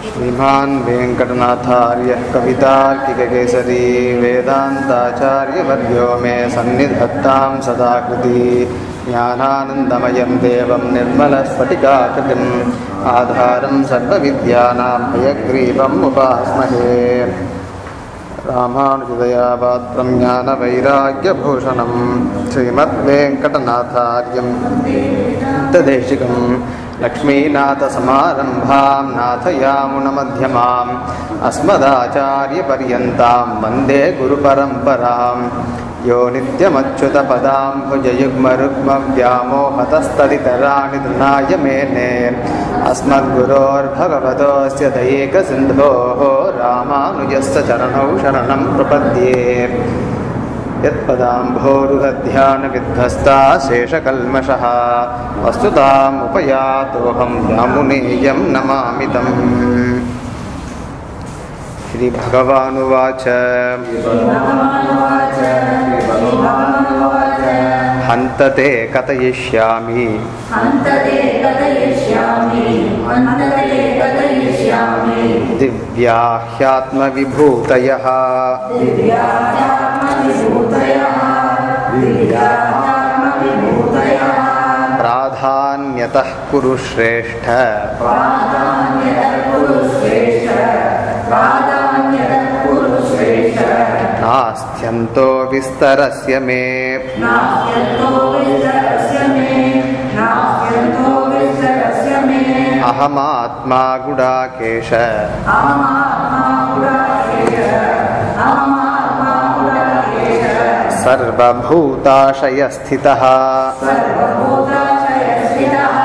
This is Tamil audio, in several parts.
श्रीमान् वेङ्कटनाथार्यः कवितार्किककेसरी वेदान्ताचार्यवर्यो मे सन्निधत्तां सदा कृति ज्ञानानन्दमयं देवं निर्मलस्फटिकाकृतिम् आधारं सर्वविद्यानां हयग्रीवम् उपास्महे रामानुजदयापात्रं ज्ञानवैराग्यभूषणं श्रीमद्वेङ्कटनाथार्यं तदेशिकं लक्ष्मीनाथसमारम्भां नाथयामुनमध्यमाम् अस्मदाचार्यपर्यन्तां वन्दे गुरुपरम्परां यो नित्यमच्युतपदाम्भुजयुग्मरुग्मव्यामोहतस्तदितराणि तृणाय मेने अस्मद्गुरोर्भगवतोऽस्य दयैकसिन्धोः रामानुजस्य चरणौ शरणं प्रपद्ये यत्पदाम्भोरुहध्यानविध्वस्ता शेषकल्मषः वस्तुतामुपयातोऽहं यामुनेयं नमामि तम् श्रीभगवानुवाच हन्तते कथयिष्यामि अन्तते कथयिष्यामि अन्तते कथयिष्यामि दिव्या ह्यात्मविभूतयः दिव्यात्मविभूतयः दिव्यात्मविभूतयः प्राधान्यतः कुरु श्रेष्ठ प्राधान्यतः कुरु श्रेष्ठ प्राधान्यतः कुरु श्रेष्ठ नास्त्यन्तो विस्तरस्य मे नास्त्यन्तो विस्तरस्य मे नास्त्यन्तो विस्तरस्य मे अहमात्मा गुडाकेश अहमात्मा गुडाकेश अहमात्मा गुडाकेश सर्वभूताशयस्थितः सर्वभूताशयस्थितः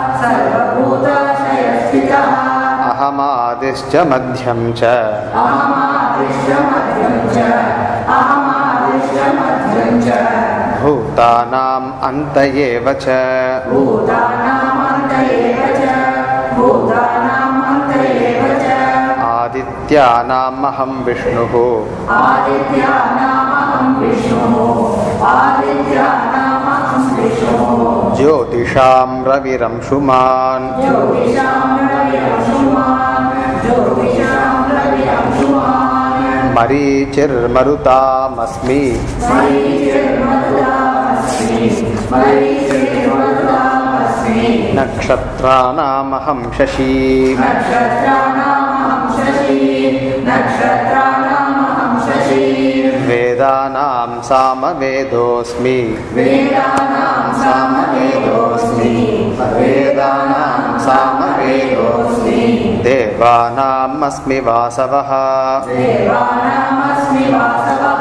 सर्वभूताशयस्थितः अहमादिश्च मध्यं च अहमादिश्यमध्यं च अहमादिश्यमध्यं च भूतानाम् अन्त एव च भूतानामन्त एव च भूतानामन्त एव च आदित्यानामहं विष्णुः आदित्यानामहं विष्णुः आदित्यानामहं विष्णुः ज्योतिषां रविरंशुमान् ज्योतिषां रविरंशुमान् ज्योतिषां रविरंशुमान् मरीचिर्मरुतामस्मि मरीचिर्मरुतामस्मि मरीचिर्मरुतामस्मि नक्षत्राणामहं शशी नक्षत्राणामहं शशी नक्षत्राणामहं शशी वेदानां सामवेदोऽस्मि वेदानां सामवेदोऽस्मि वेदानां सामवेदोऽस्मि देवानाम् अस्मि वासवः देवानामस्मि वासवः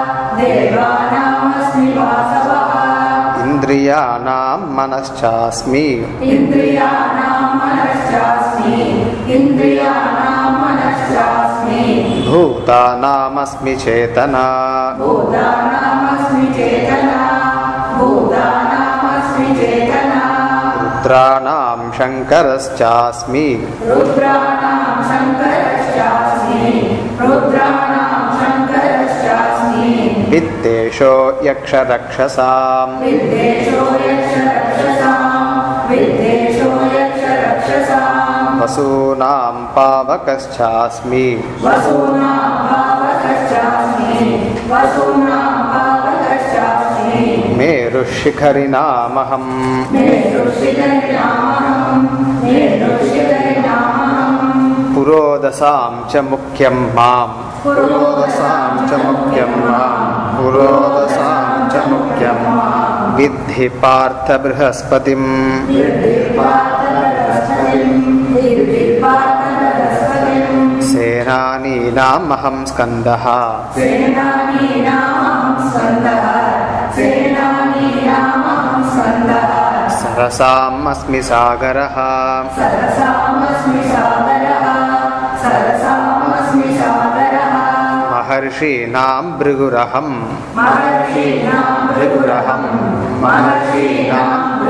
देवानामस्मि वासवः इन्द्रियाणां मनश्चास्मि इन्द्रियाणां मनश्चास्मि इन्द्रियाणां मनश्चास्मि भूतानामस्मि चेतना भूतानामस्मि चेतना भूतानामस्मि चेतना रुद्राणां शङ्करश्चास्मि रुद्राणां शङ्करश्चास्मि रुद्राणां शङ्करश्चास्मि वित्तेषो यक्षरक्षसाम् विद्वेषो यक्षरक्षसां विद्वेषो यक्षरक्षसां वसूनां पावकश्चास्मि वसूनां पावकश्चास्मि वसूनां पावकश्चास्मि मेरुशिखरिणामहम् मेरुशिखरिणामहं मेरुशिखरिणामहं पुरोदसां च मुख्यं माम् पुरोदसां च मुख्यं माम् पुरोदसां च मुख्यं विद्धि पार्थ बृहस्पतिम् सेनानीनामहं स्कन्दः सरसाम् अस्मि सागरः महर्षीणां भृगुरहम् भृगुरहं महर्षीणां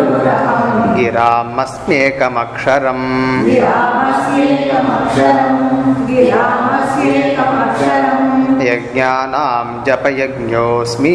गिरामस्म्येकमक्षरम् यज्ञानां जपयज्ञोऽस्मि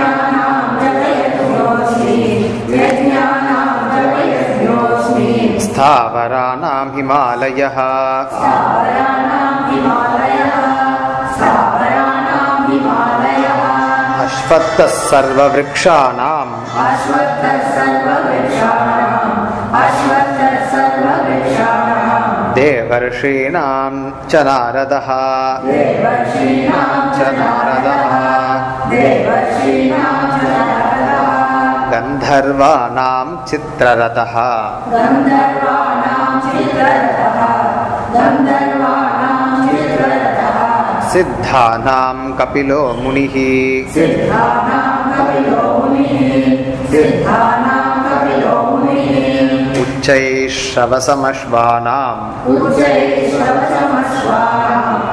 यज्ञानां जपयज्ञोऽस्मि यज्ञानां जपयज्ञोऽस्मि स्थावराणां हिमालयः स्थावराणां हिमालयः स्थावराणां हिमालयः अश्वत्थः सर्ववृक्षाणाम् अश्वत्थः सर्ववृक्षाणाम् अश्वत्थः सर्ववृक्षाणाम् देवर्षीणां च नारदः देवर्षीणां च नारदः देवर्षीणां च नारदः गन्धर्वाणां चित्ररथः गन्धर्वाणां चित्ररथः गन्धर्वाणां चित्ररथः सिद्धानां कपिलो मुनिः सिद्धानां कपिलो मुनिः सिद्धानां कपिलो मुनिः उच्चैश्रवसमश्वानाम् उच्चैश्रवसमश्वानाम्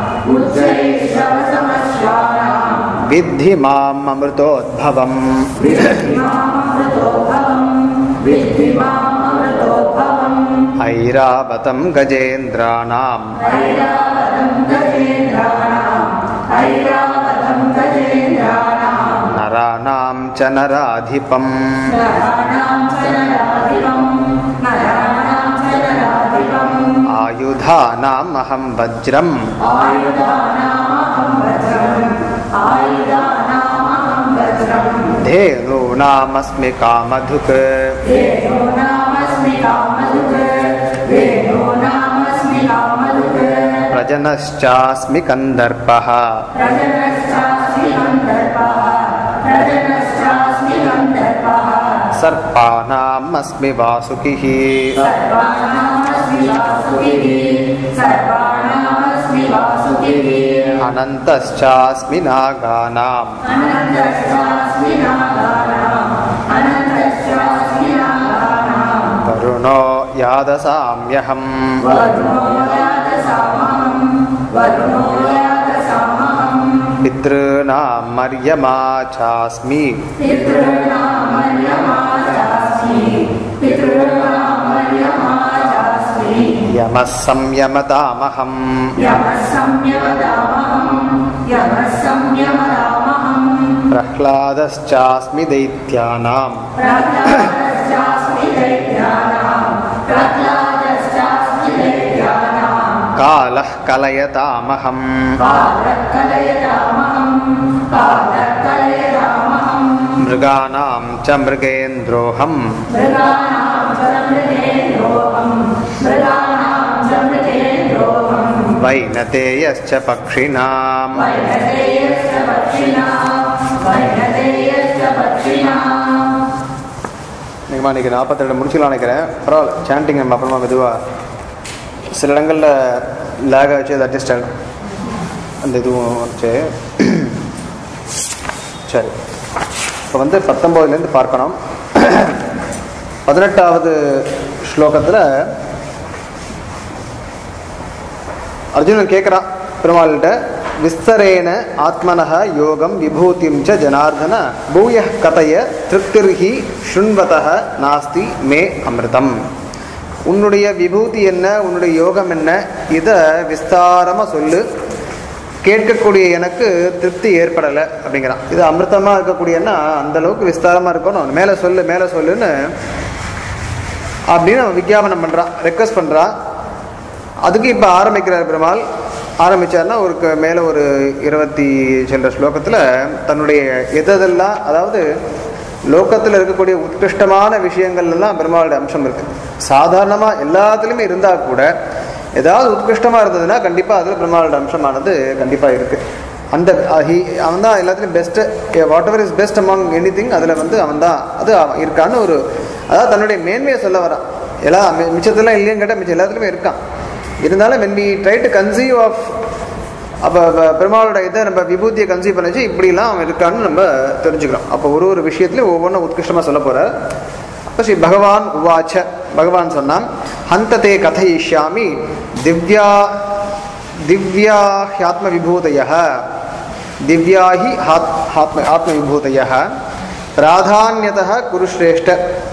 उच्चैश्रवसमश्वानाम् विद्धि माम् अमृतोद्भवम् विद्धि माममृतोद्भवम् विद्धि माममृतोद्भवम् ऐरावतं गजेन्द्राणाम् ऐरावतं गजेन्द्राणाम् ऐरावतं गजेन्द्राणाम् नराणां च नराधिपम् नराणां च नराधिपम् नराणां च नराधिपम् आयुधानाम् अहं वज्रम् आयुधानामहं वज्रम् आयुधानामहं वज्रम् धेनूनामस्मि कामधुक् वेणो नामस्मि कामधुक् वेणो नामस्मि कामधुक् प्रजनश्चास्मि कन्दर्पः प्रजनश्चास्मि गन्धर्वः प्रजनश्चास्मि गन्धर्वः सर्पाणाम् अस्मि वासुकिः सर्वाणामस्मि वासुकिः सर्वाणामस्मि वासुकिः अनन्तश्चास्मि नागानाम् अनन्तश्चास्मि नागानाम् अनन्तश्चास्मि नागानाम् वरुणो यादसाम्यहम् वरुणो यादसामहम् वरुणो यादसामहम् पितॄणां मर्यमा चास्मि पितॄणामर्यमाचास्मि पितॄणामर्यमाचास्मि यमः संयमतामहम् यमः संयमदामहम् यमः संयमदामहम् प्रह्लादश्चास्मि दैत्यानाम् प्रह्लादश्चास्मि दैत्यानाम् प्रह्लादश्चास्मि दैत्यानाम् कालः कलयतामहम् कालः कलयतामहम् कालः कलयतामहम् मृगाणां च मृगेन्द्रोऽहम् मृगाणां च मृगेन्द्रोऽहम् मृगाणां च मृगेन्द्रोऽहम् वैनतेयश्च पक्षिणाम् वैनतेयश्च पक्षिणाम् वैनतेयश्च पक्षिणाम् நிகமா இன்னைக்கு நாற்பத்தி ரெண்டு முடிச்சுக்கலாம் நினைக்கிறேன் பரவாயில்ல சாண்டிங் நம்ம அப்புறமா மெதுவாக சில இடங்களில் லேக் ஆச்சு அது அட்ஜஸ்ட் ஆகிடும் அந்த இதுவும் வச்சு சரி இப்போ வந்து பத்தொம்போதுலேருந்து பார்க்கணும் பதினெட்டாவது ஸ்லோகத்தில் அர்ஜுனன் கேட்குறான் பெருமாள்கிட்ட விஸ்தரேன ஆத்மனः யோகம் விபூதிம் ச ஜனார்தன பூய கதைய திருப்திர்ஹி சுண்வதः நாஸ்தி மே அமிர்தம் உன்னுடைய விபூதி என்ன உன்னுடைய யோகம் என்ன இதை விஸ்தாரமாக சொல்லு கேட்கக்கூடிய எனக்கு திருப்தி ஏற்படலை அப்படிங்கிறான் இது அமிர்தமாக இருக்கக்கூடியன்னா அந்த அளவுக்கு விஸ்தாரமாக இருக்கணும் மேலே சொல்லு மேலே சொல்லுன்னு அப்படின்னு அவன் விஞ்ஞாபனம் பண்ணுறான் ரெக்வஸ்ட் பண்ணுறான் அதுக்கு இப்போ ஆரம்பிக்கிறார் பெருமாள் ஆரம்பித்தார்னா ஒரு க- மேலே ஒரு இருபத்தி சில ஸ்லோகத்தில் தன்னுடைய எதெல்லாம் அதாவது லோகத்தில் இருக்கக்கூடிய உத்கிருஷ்டமான விஷயங்கள் எல்லாம் பெருமாளுடைய அம்சம் இருக்குது சாதாரணமாக எல்லாத்துலேயுமே இருந்தால் கூட ஏதாவது உத்கிருஷ்டமாக இருந்ததுன்னா கண்டிப்பாக அதில் பெருமாளுடைய அம்சமானது கண்டிப்பாக இருக்குது அந்த ஹி அவன் தான் எல்லாத்துலேயும் best whatever is best among anything அதில் வந்து அவன் தான் அது அவன் இருக்கான்னு ஒரு அதாவது தன்னுடைய மேன்மையை சொல்ல வரான் எல்லா மி- மிச்சத்தெல்லாம் இல்லைன்னு கேட்டால் மிச்சம் எல்லாத்துலேயுமே இருக்கான் இருந்தாலும் when we try to conceive of அப்போ பெருமாளோட இதை நம்ம விபூதியை கன்சீவ் பண்ணிச்சு இப்படிலாம் அவன் இருக்கான்னு நம்ம தெரிஞ்சுக்கிறோம் அப்போ ஒரு ஒரு விஷயத்துலையும் ஒவ்வொன்றும் உத்கிருஷ்டமாக சொல்ல போகிறார் அப்போ ஸ்ரீ பகவான் உவாச்ச பகவான் சொன்னான் ஹந்ததே கதையிஷ்யாமி திவ்யா திவ்யா ஹியாத்ம விபூதய திவ்யா ஹி ஹாத் ஆத்ம ஆத்ம விபூதய பிராதான்யதः குருஸ்ரேஷ்ட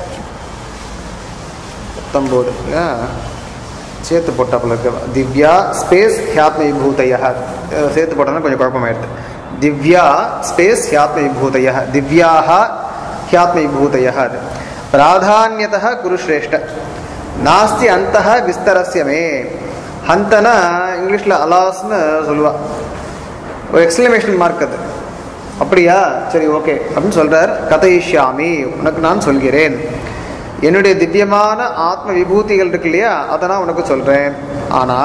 பத்தொம்போது இல்லையா? சேர்த்து போட்டாப்புல இருக்கு திவ்யா ஸ்பேஸ் ஹியாத்ம விபூதய சேர்த்து போட்டோம்னா கொஞ்சம் குழப்பமாயிடுது திவ்யா ஸ்பேஸ் ஹியாத்ம விபூதய திவ்யாக ஹியாத்ம விபூதய அது பிராதான்யதः குருஸ்ரேஷ்ட நாஸ்தி அந்தः விஸ்தரஸ்யமே ஹந்தனா இங்கிலீஷில் அலாஸ்னு சொல்லுவா ஒரு எக்ஸ்கிளமேஷன் மார்க் அது அப்படியா சரி ஓகே அப்படின்னு சொல்றார் கதையிஷ்யாமி உனக்கு நான் சொல்கிறேன் என்னுடைய திவ்யமான ஆத்ம விபூதிகள் இருக்கு இல்லையா அதை நான் உனக்கு சொல்றேன் ஆனா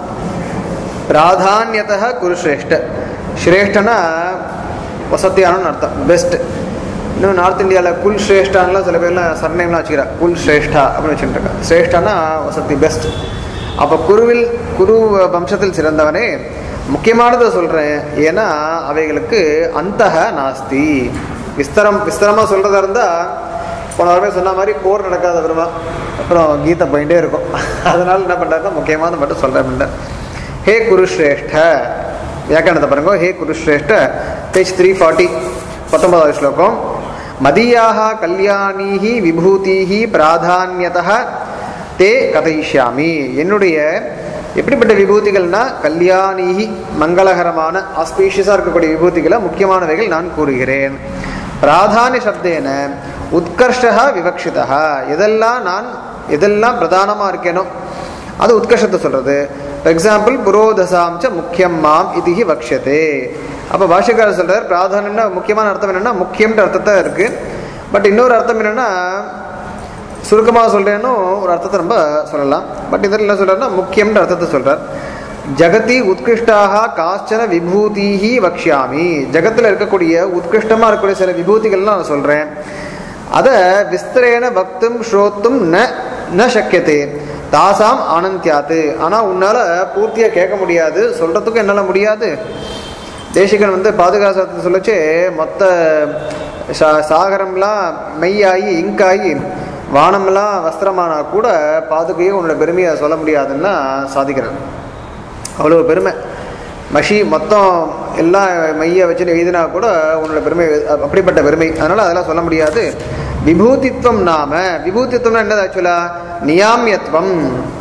பிராதான்யதः குரு ஸ்ரேஷ்ட ஸ்ரேஷ்டனா வசத்தியானு அர்த்தம் பெஸ்ட் இன்னும் நார்த் இந்தியாவில் குல் ஸ்ரேஷ்டான்லாம் சில பேர்லாம் சர்நேம்லாம் வச்சுக்கிறா குல் ஸ்ரேஷ்டா அப்படின்னு வச்சுட்டு இருக்கா ஸ்ரேஷ்டானா வசதி பெஸ்ட் அப்போ குருவில் குரு வம்சத்தில் சிறந்தவனே முக்கியமானதை சொல்கிறேன் ஏன்னா அவைகளுக்கு அந்தக நாஸ்தி விஸ்தரம் விஸ்தரமாக சொல்கிறதா இருந்தால் போன வாரமே சொன்ன மாதிரி போர் நடக்காத வருமா அப்புறம் கீதை போயிட்டே இருக்கும் அதனால என்ன பண்ணுறாருன்னா முக்கியமானது மட்டும் சொல்கிறேன் ஹே குருஸ்ரேஷ்ட வியாக்கியானத்தை பாருங்க ஹே குருஸ்ரேஷ்ட பேஜ் த்ரீ ஃபார்ட்டி பத்தொன்பதாவது ஸ்லோகம் மதியாக கல்யாணீஹி விபூதிஹி பிராதான்யதः தே கதைஷ்யாமி என்னுடைய எப்படிப்பட்ட விபூதிகள்னா கல்யாணிஹி மங்களகரமான ஆஸ்பீஷியஸாக இருக்கக்கூடிய விபூதிகளை முக்கியமானவைகள் நான் கூறுகிறேன் பிராதானிய சப்தேன உத்கர்ஷா விவக்ஷிதா எதெல்லாம் நான் எதெல்லாம் பிரதானமாக இருக்கேனோ அது உத்கர்ஷத்தை சொல்றது ஃபார் எக்ஸாம்பிள் புரோதசாம்ச முக்கியம் மாம் இதுகி வக்ஷதே அப்போ பாஷக்காரர் சொல்றார் பிராதானியம்னா முக்கியமான அர்த்தம் என்னன்னா முக்கியம்ன்ற அர்த்தத்தை இருக்கு பட் இன்னொரு அர்த்தம் என்னன்னா சுருக்கமாக சொல்றேன்னு ஒரு அர்த்தத்தை நம்ம சொல்லலாம் பட் இதில் என்ன சொல்றாருன்னா முக்கியம்ன்ற அர்த்தத்தை சொல்றார் ஜகதி உத்கிருஷ்டாக காஷ்டன விபூதிஹி வக்ஷாமி ஜகத்தில் இருக்கக்கூடிய உத்கிருஷ்டமாக இருக்கக்கூடிய சில விபூதிகள்லாம் நான் சொல்றேன் அதை விஸ்தரேன பக்தும் ஸ்ரோத்தும் ந ந சக்கியதே தாசாம் ஆனந்தியாத்து ஆனால் உன்னால் பூர்த்தியாக கேட்க முடியாது சொல்கிறதுக்கும் என்னால் முடியாது தேசிகன் வந்து பாதுகாசத்தை சொல்லச்சு மொத்த சா சாகரம்லாம் மெய்யாகி இங்காகி வானம்லாம் வஸ்திரமானா கூட பாதுகையை உன்னோட பெருமையை சொல்ல முடியாதுன்னா சாதிக்கிறார் அவ்வளோ பெருமை மஷி மொத்தம் எல்லாம் மைய வச்சுட்டு எழுதினா கூட உன்னோட பெருமை அப்படிப்பட்ட பெருமை அதனால் அதெல்லாம் சொல்ல முடியாது விபூதித்வம் நாம விபூதித்வம்னா என்னது ஆக்சுவலா நியாமியத்துவம்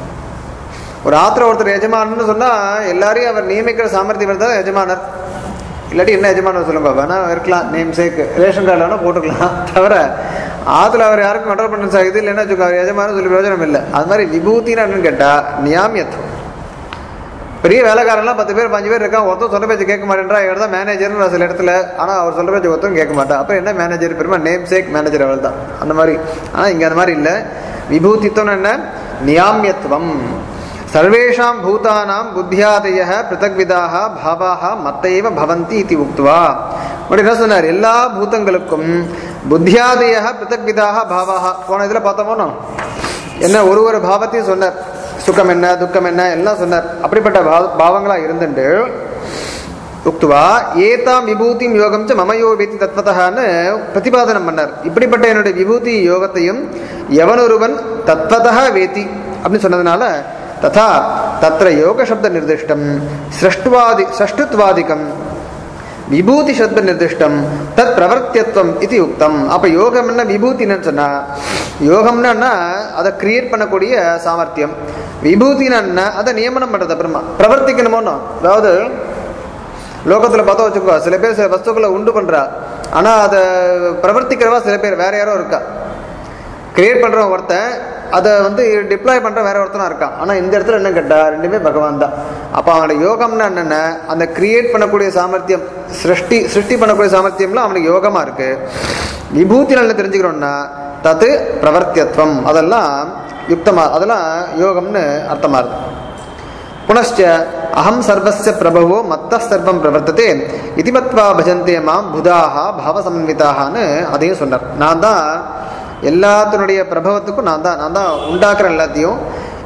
ஒரு ஆத்திர ஒருத்தர் எஜமானர்னு சொன்னால் எல்லாரையும் அவர் நியமிக்கிற சாமர்த்தியம் தான் எஜமானர் இல்லாட்டி என்ன எஜமானர் சொல்லுங்க வேணா இருக்கலாம் நேம் சேக்கு ரேஷன் கார்டில் வேணால் போட்டுக்கலாம் தவிர ஆற்றுல அவர் யாருக்கும் கண்ட்ரோல் பண்ண இது இல்லைன்னா வச்சுக்கோ அவர் எஜமானர் சொல்லி பிரயோஜனம் இல்லை அது மாதிரி விபூத்தின்னு என்னன்னு கேட்டால் நியாமியத்துவம் பெரிய வேலைக்காரன்லாம் பத்து பேர் பஞ்சு பேர் இருக்கான் ஒருத்தன் சொல்ல பேச்சு கேட்க மாட்டேன்றா இவர் தான் மேனேஜர்னு சில இடத்துல ஆனால் அவர் சொல்ல பேச்சு ஒருத்தரும் கேட்க மாட்டா அப்போ என்ன மேனேஜர் பெருமா நேம் சேக் மேனேஜர் அவள் தான் அந்த மாதிரி ஆனால் இங்கே அந்த மாதிரி இல்லை விபூதித்துவம் என்ன நியாமியத்துவம் சர்வேஷாம் பூதானாம் புத்தியாதய பிருத்தக்விதாக பாவாக மத்தைவ பவந்தி இது உக்துவா அப்படி என்ன சொன்னார் எல்லா பூதங்களுக்கும் புத்தியாதய பிருத்தக்விதாக பாவாக போன இதில் பார்த்தோமோ என்ன ஒரு ஒரு பாவத்தையும் சொன்னார் சுகம் என்ன துக்கம் என்ன எல்லாம் சொன்னார் அப்படிப்பட்ட பாவ பாவங்களாக இருந்துட்டு உக்துவா ஏதாம் விபூதியும் யோகம் ச மமயோ வேத்தி தத்வதான்னு பிரதிபாதனம் பண்ணார் இப்படிப்பட்ட என்னுடைய விபூதி யோகத்தையும் எவனொருவன் தத்வதா வேத்தி அப்படின்னு சொன்னதுனால ததா தத்திர யோக சப்த நிர்திஷ்டம் சிரஷ்டுவாதி சஷ்டுத்வாதிகம் விபூதி சப்த நிர்திஷ்டம் தத் பிரவர்த்தியத்துவம் இது யுக்தம் அப்ப யோகம் என்ன விபூதின்னு சொன்னா யோகம்னா அதை கிரியேட் பண்ணக்கூடிய சாமர்த்தியம் விபூதினா அதை நியமனம் பண்றது அப்புறமா பிரவர்த்திக்கணுமோனோ அதாவது லோகத்துல பார்த்தா வச்சுக்கோ சில பேர் சில வஸ்துக்களை உண்டு பண்றா ஆனா அதை பிரவர்த்திக்கிறவா சில பேர் வேற யாரோ இருக்கா கிரியேட் பண்றவன் ஒருத்தன் அதை வந்து டிப்ளாய் பண்ற வேற ஒருத்தனா இருக்கான் ஆனா இந்த இடத்துல என்ன கேட்டா ரெண்டுமே பகவான் தான் அப்ப அவனோட யோகம்னா என்னென்ன அந்த கிரியேட் பண்ணக்கூடிய சாமர்த்தியம் சிருஷ்டி சிருஷ்டி பண்ணக்கூடிய சாமர்த்தியம்லாம் அவனுக்கு யோகமா இருக்கு விபூதி நல்ல தெரிஞ்சுக்கிறோம்னா தத்து பிரவர்த்தியத்துவம் அதெல்லாம் யுக்தமா அதெல்லாம் யோகம்னு அர்த்தமா இருக்கு புனश्च அகம் சர்வஸ்ய பிரபவோ மத்த சர்வம் பிரவர்த்ததே இது மத்வா பஜந்தே மாம் புதாக பாவசம்விதாகனு அதையும் சொன்னார் நான் தான் எல்லாத்தினுடைய பிரபவத்துக்கும் நான் தான் நான் தான் உண்டாக்குறேன் எல்லாத்தையும்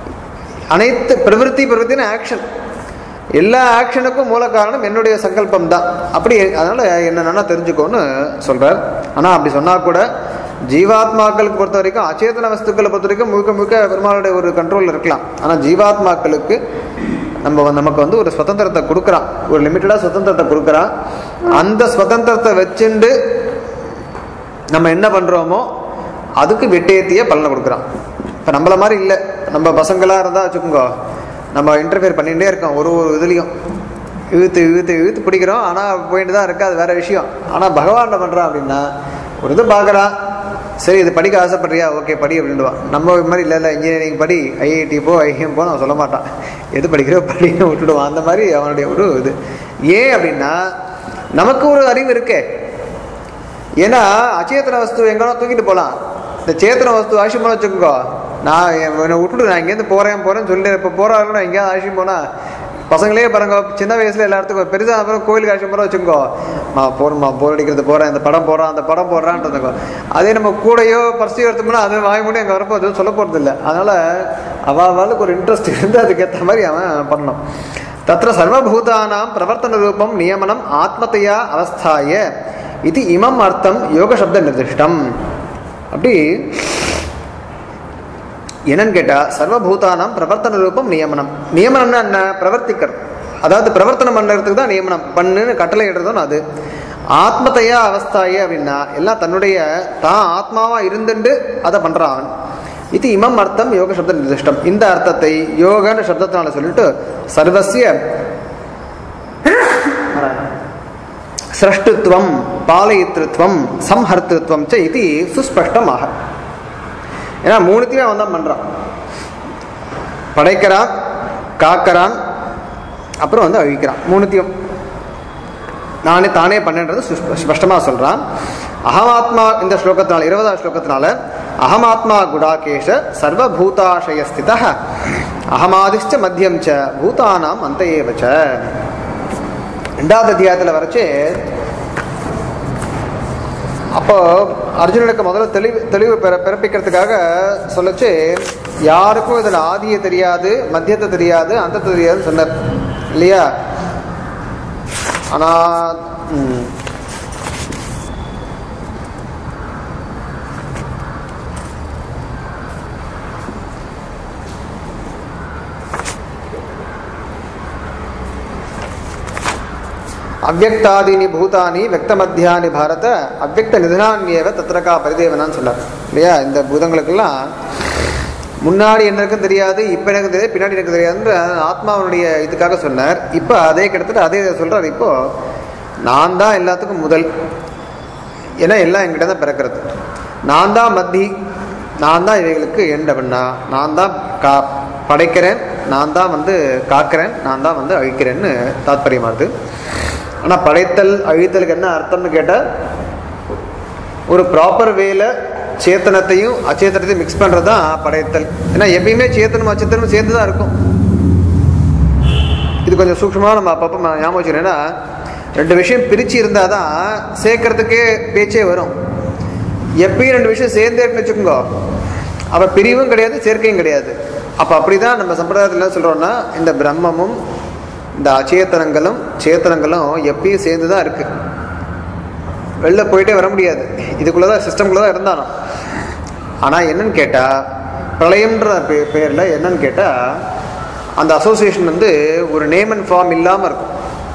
அனைத்து பிரவருத்தி பிரவருத்தின ஆக்ஷன் எல்லா ஆக்ஷனுக்கும் மூல காரணம் என்னுடைய சங்கல்பம் தான் அப்படி அதனால என்னென்னா தெரிஞ்சுக்கோன்னு சொல்றார் ஆனால் அப்படி சொன்னா கூட ஜீவாத்மாக்களுக்கு பொறுத்த வரைக்கும் அச்சேதன வஸ்துக்களை பொறுத்த வரைக்கும் முழுக்க முழுக்க பெருமாளுடைய ஒரு கண்ட்ரோல் இருக்கலாம் ஆனால் ஜீவாத்மாக்களுக்கு நம்ம வந்து- நமக்கு வந்து ஒரு சுதந்திரத்தை கொடுக்குறான் ஒரு லிமிட்டடாக சுதந்திரத்தை கொடுக்குறான் அந்த சுதந்திரத்தை வச்சுண்டு நம்ம என்ன பண்ணுறோமோ அதுக்கு வெட்டேத்திய பலனை கொடுக்குறான் இப்போ நம்மள மாதிரி இல்லை நம்ம பசங்களாக இருந்தால் வச்சுக்கோங்க நம்ம இன்டர்ஃபியர் பண்ணிகிட்டே இருக்கோம் ஒரு ஒரு இதுலேயும் இழுத்து இழுத்து இழுத்து பிடிக்கிறோம் ஆனால் போயிட்டு தான் இருக்கு அது வேற விஷயம் ஆனால் பகவான் என்ன பண்ணுறான் அப்படின்னா ஒரு இது பார்க்குறான் சரி இது படிக்க ஆசைப்படுறியா ஓகே படி அப்படின்டுவான் நம்ம இது மாதிரி இல்லை இல்லை இன்ஜினியரிங் படி ஐஐடி போ ஐஎம் போ அவன் சொல்ல மாட்டான் எது படிக்கிறோ படின்னு விட்டுடுவான் அந்த மாதிரி அவனுடைய ஒரு இது ஏன் அப்படின்னா நமக்கு ஒரு அறிவு இருக்கே ஏன்னா அச்சேதன வஸ்து எங்கன்னா தூக்கிட்டு போகலாம் இந்த சேத்தன வஸ்து ஆசியம் போன வச்சுக்கோ நான் என்னை விட்டுட்டு நான் இங்கேருந்து போகிறேன் போகிறேன்னு சொல்லிட்டு இப்போ போகிறாருன்னு நான் எங்கேயாவது ஆசியம் போனால் பசங்களே பாருங்க சின்ன வயசுல எல்லாத்துக்கும் பெருசா அப்புறம் கோயிலுக்கு ஆசியம் போகிற வச்சுக்கோ மா போறேம்மா போர் அடிக்கிறது போகிறேன் இந்த படம் போடுறான் அந்த படம் போடுறான்றதுக்கோ அதே நம்ம கூடையோ பர்சியோ எடுத்தோம்னா அது வாய் மூடி அங்கே வரப்போ எதுவும் சொல்ல போகிறது இல்லை அதனால அவளுக்கு ஒரு இன்ட்ரெஸ்ட் இருந்து அதுக்கேற்ற மாதிரி அவன் பண்ணணும் தத்திர சர்வபூதானாம் பிரவர்த்தன ரூபம் நியமனம் ஆத்மத்தையா அவஸ்தாய இது இமம் அர்த்தம் யோக சப்த நிர்திஷ்டம் அப்படி என்னன்னு கேட்டா சர்வபூதானாம் பிரவர்த்தன ரூபம் நியமனம் நியமனம்னா என்ன பிரவர்த்திக்கிறது அதாவது பிரவர்த்தனம் பண்ணுறதுக்கு தான் நியமனம் பண்ணுன்னு கட்டளை இடுறதும் அது ஆத்மத்தையா அவஸ்தாயே அப்படின்னா எல்லாம் தன்னுடைய தான் ஆத்மாவா இருந்துட்டு அதை பண்றான் இது இமம் அர்த்தம் யோக சப்த நிர்திஷ்டம் இந்த அர்த்தத்தை யோகன்ற சப்தத்தினால சொல்லிட்டு சர்வசிய சிரஷ்டுத்வம் பாலயித்ருத்வம் சம்ஹர்த்திருத்வம் ச இது சுஸ்பஷ்டமாக ஏன்னா மூணுத்தையும் அவன் தான் பண்ணுறான் படைக்கிறான் காக்கிறான் அப்புறம் வந்து அழிக்கிறான் மூணுத்தையும் நானே தானே பண்ணன்றது ஸ்பஷ்டமாக சொல்கிறான் அகமாத்மா இந்த ஸ்லோகத்தினால இருபதாம் ஸ்லோகத்தினால அகமாத்மா குடாகேஷ சர்வபூதாசய ஸ்தித அகமாதிஷ்ட மத்தியம் ச பூதானாம் அந்த ஏவச்ச ரெண்டாவது அத்தியாயத்தில் வரைச்சு அப்போ அர்ஜுனனுக்கு முதல்ல தெளிவு தெளிவு பிற பிறப்பிக்கிறதுக்காக சொல்லச்சு யாருக்கும் இதில் ஆதியை தெரியாது மத்தியத்தை தெரியாது அந்த தெரியாதுன்னு சொன்னார் இல்லையா ஆனால் ம், அவ்வக்தாதீனி பூதானி வெக்தமத்தியானி பாரத அவ்வக்த நிதனான்யேவ தத்ரகா பரிதேவனான்னு சொன்னார் இல்லையா இந்த பூதங்களுக்கெல்லாம் முன்னாடி என்ன இருக்குன்னு தெரியாது இப்போ எனக்கு தெரியாது பின்னாடி எனக்கு தெரியாதுன்ற ஆத்மாவனுடைய இதுக்காக சொன்னார் இப்போ அதே கிட்டத்தட்ட அதே சொல்றார் இப்போ நான் தான் எல்லாத்துக்கும் முதல் ஏன்னா எல்லாம் என்கிட்ட தான் பிறக்கிறது நான் தான் மத்தி நான் தான் இவைகளுக்கு எண்ட் அப்படின்னா நான் தான் கா படைக்கிறேன் நான் தான் வந்து காக்கிறேன் நான் தான் வந்து அழிக்கிறேன்னு தாத்பரியமாகுது ஆனால் படைத்தல் அழித்தலுக்கு என்ன அர்த்தம்னு கேட்டால் ஒரு ப்ராப்பர் வேல சேத்தனத்தையும் அச்சேத்தனத்தையும் மிக்ஸ் பண்ணுறது தான் படைத்தல் ஏன்னா எப்பயுமே சேத்தனும் அச்சேத்தனும் சேர்ந்து தான் இருக்கும் இது கொஞ்சம் சூக்ஷமாக நம்ம அப்பப்போ ம- ஞாபகம் வச்சுக்கணும் ஏன்னா ரெண்டு விஷயம் பிரித்து இருந்தால் தான் சேர்க்கறதுக்கே பேச்சே வரும் எப்பயும் ரெண்டு விஷயம் சேர்ந்தே இருக்குன்னு வச்சுக்கோங்க அப்போ பிரிவும் கிடையாது சேர்க்கையும் கிடையாது அப்போ அப்படி தான் நம்ம சம்பிரதாயத்தில் என்ன சொல்கிறோம்னா இந்த பிரம்மமும் இந்த அச்சேத்தனங்களும் சேத்தனங்களும் எப்பயும் சேர்ந்து தான் இருக்குது வெளில போயிட்டே வர முடியாது இதுக்குள்ளே தான் சிஸ்டம்குள்ளே தான் இருந்தாலும் ஆனால் என்னன்னு கேட்டால் பிரளயம்ன்ற பே பேரில் என்னன்னு கேட்டால் அந்த அசோசியேஷன் வந்து ஒரு நேம் அண்ட் ஃபார்ம் இல்லாமல் இருக்கும்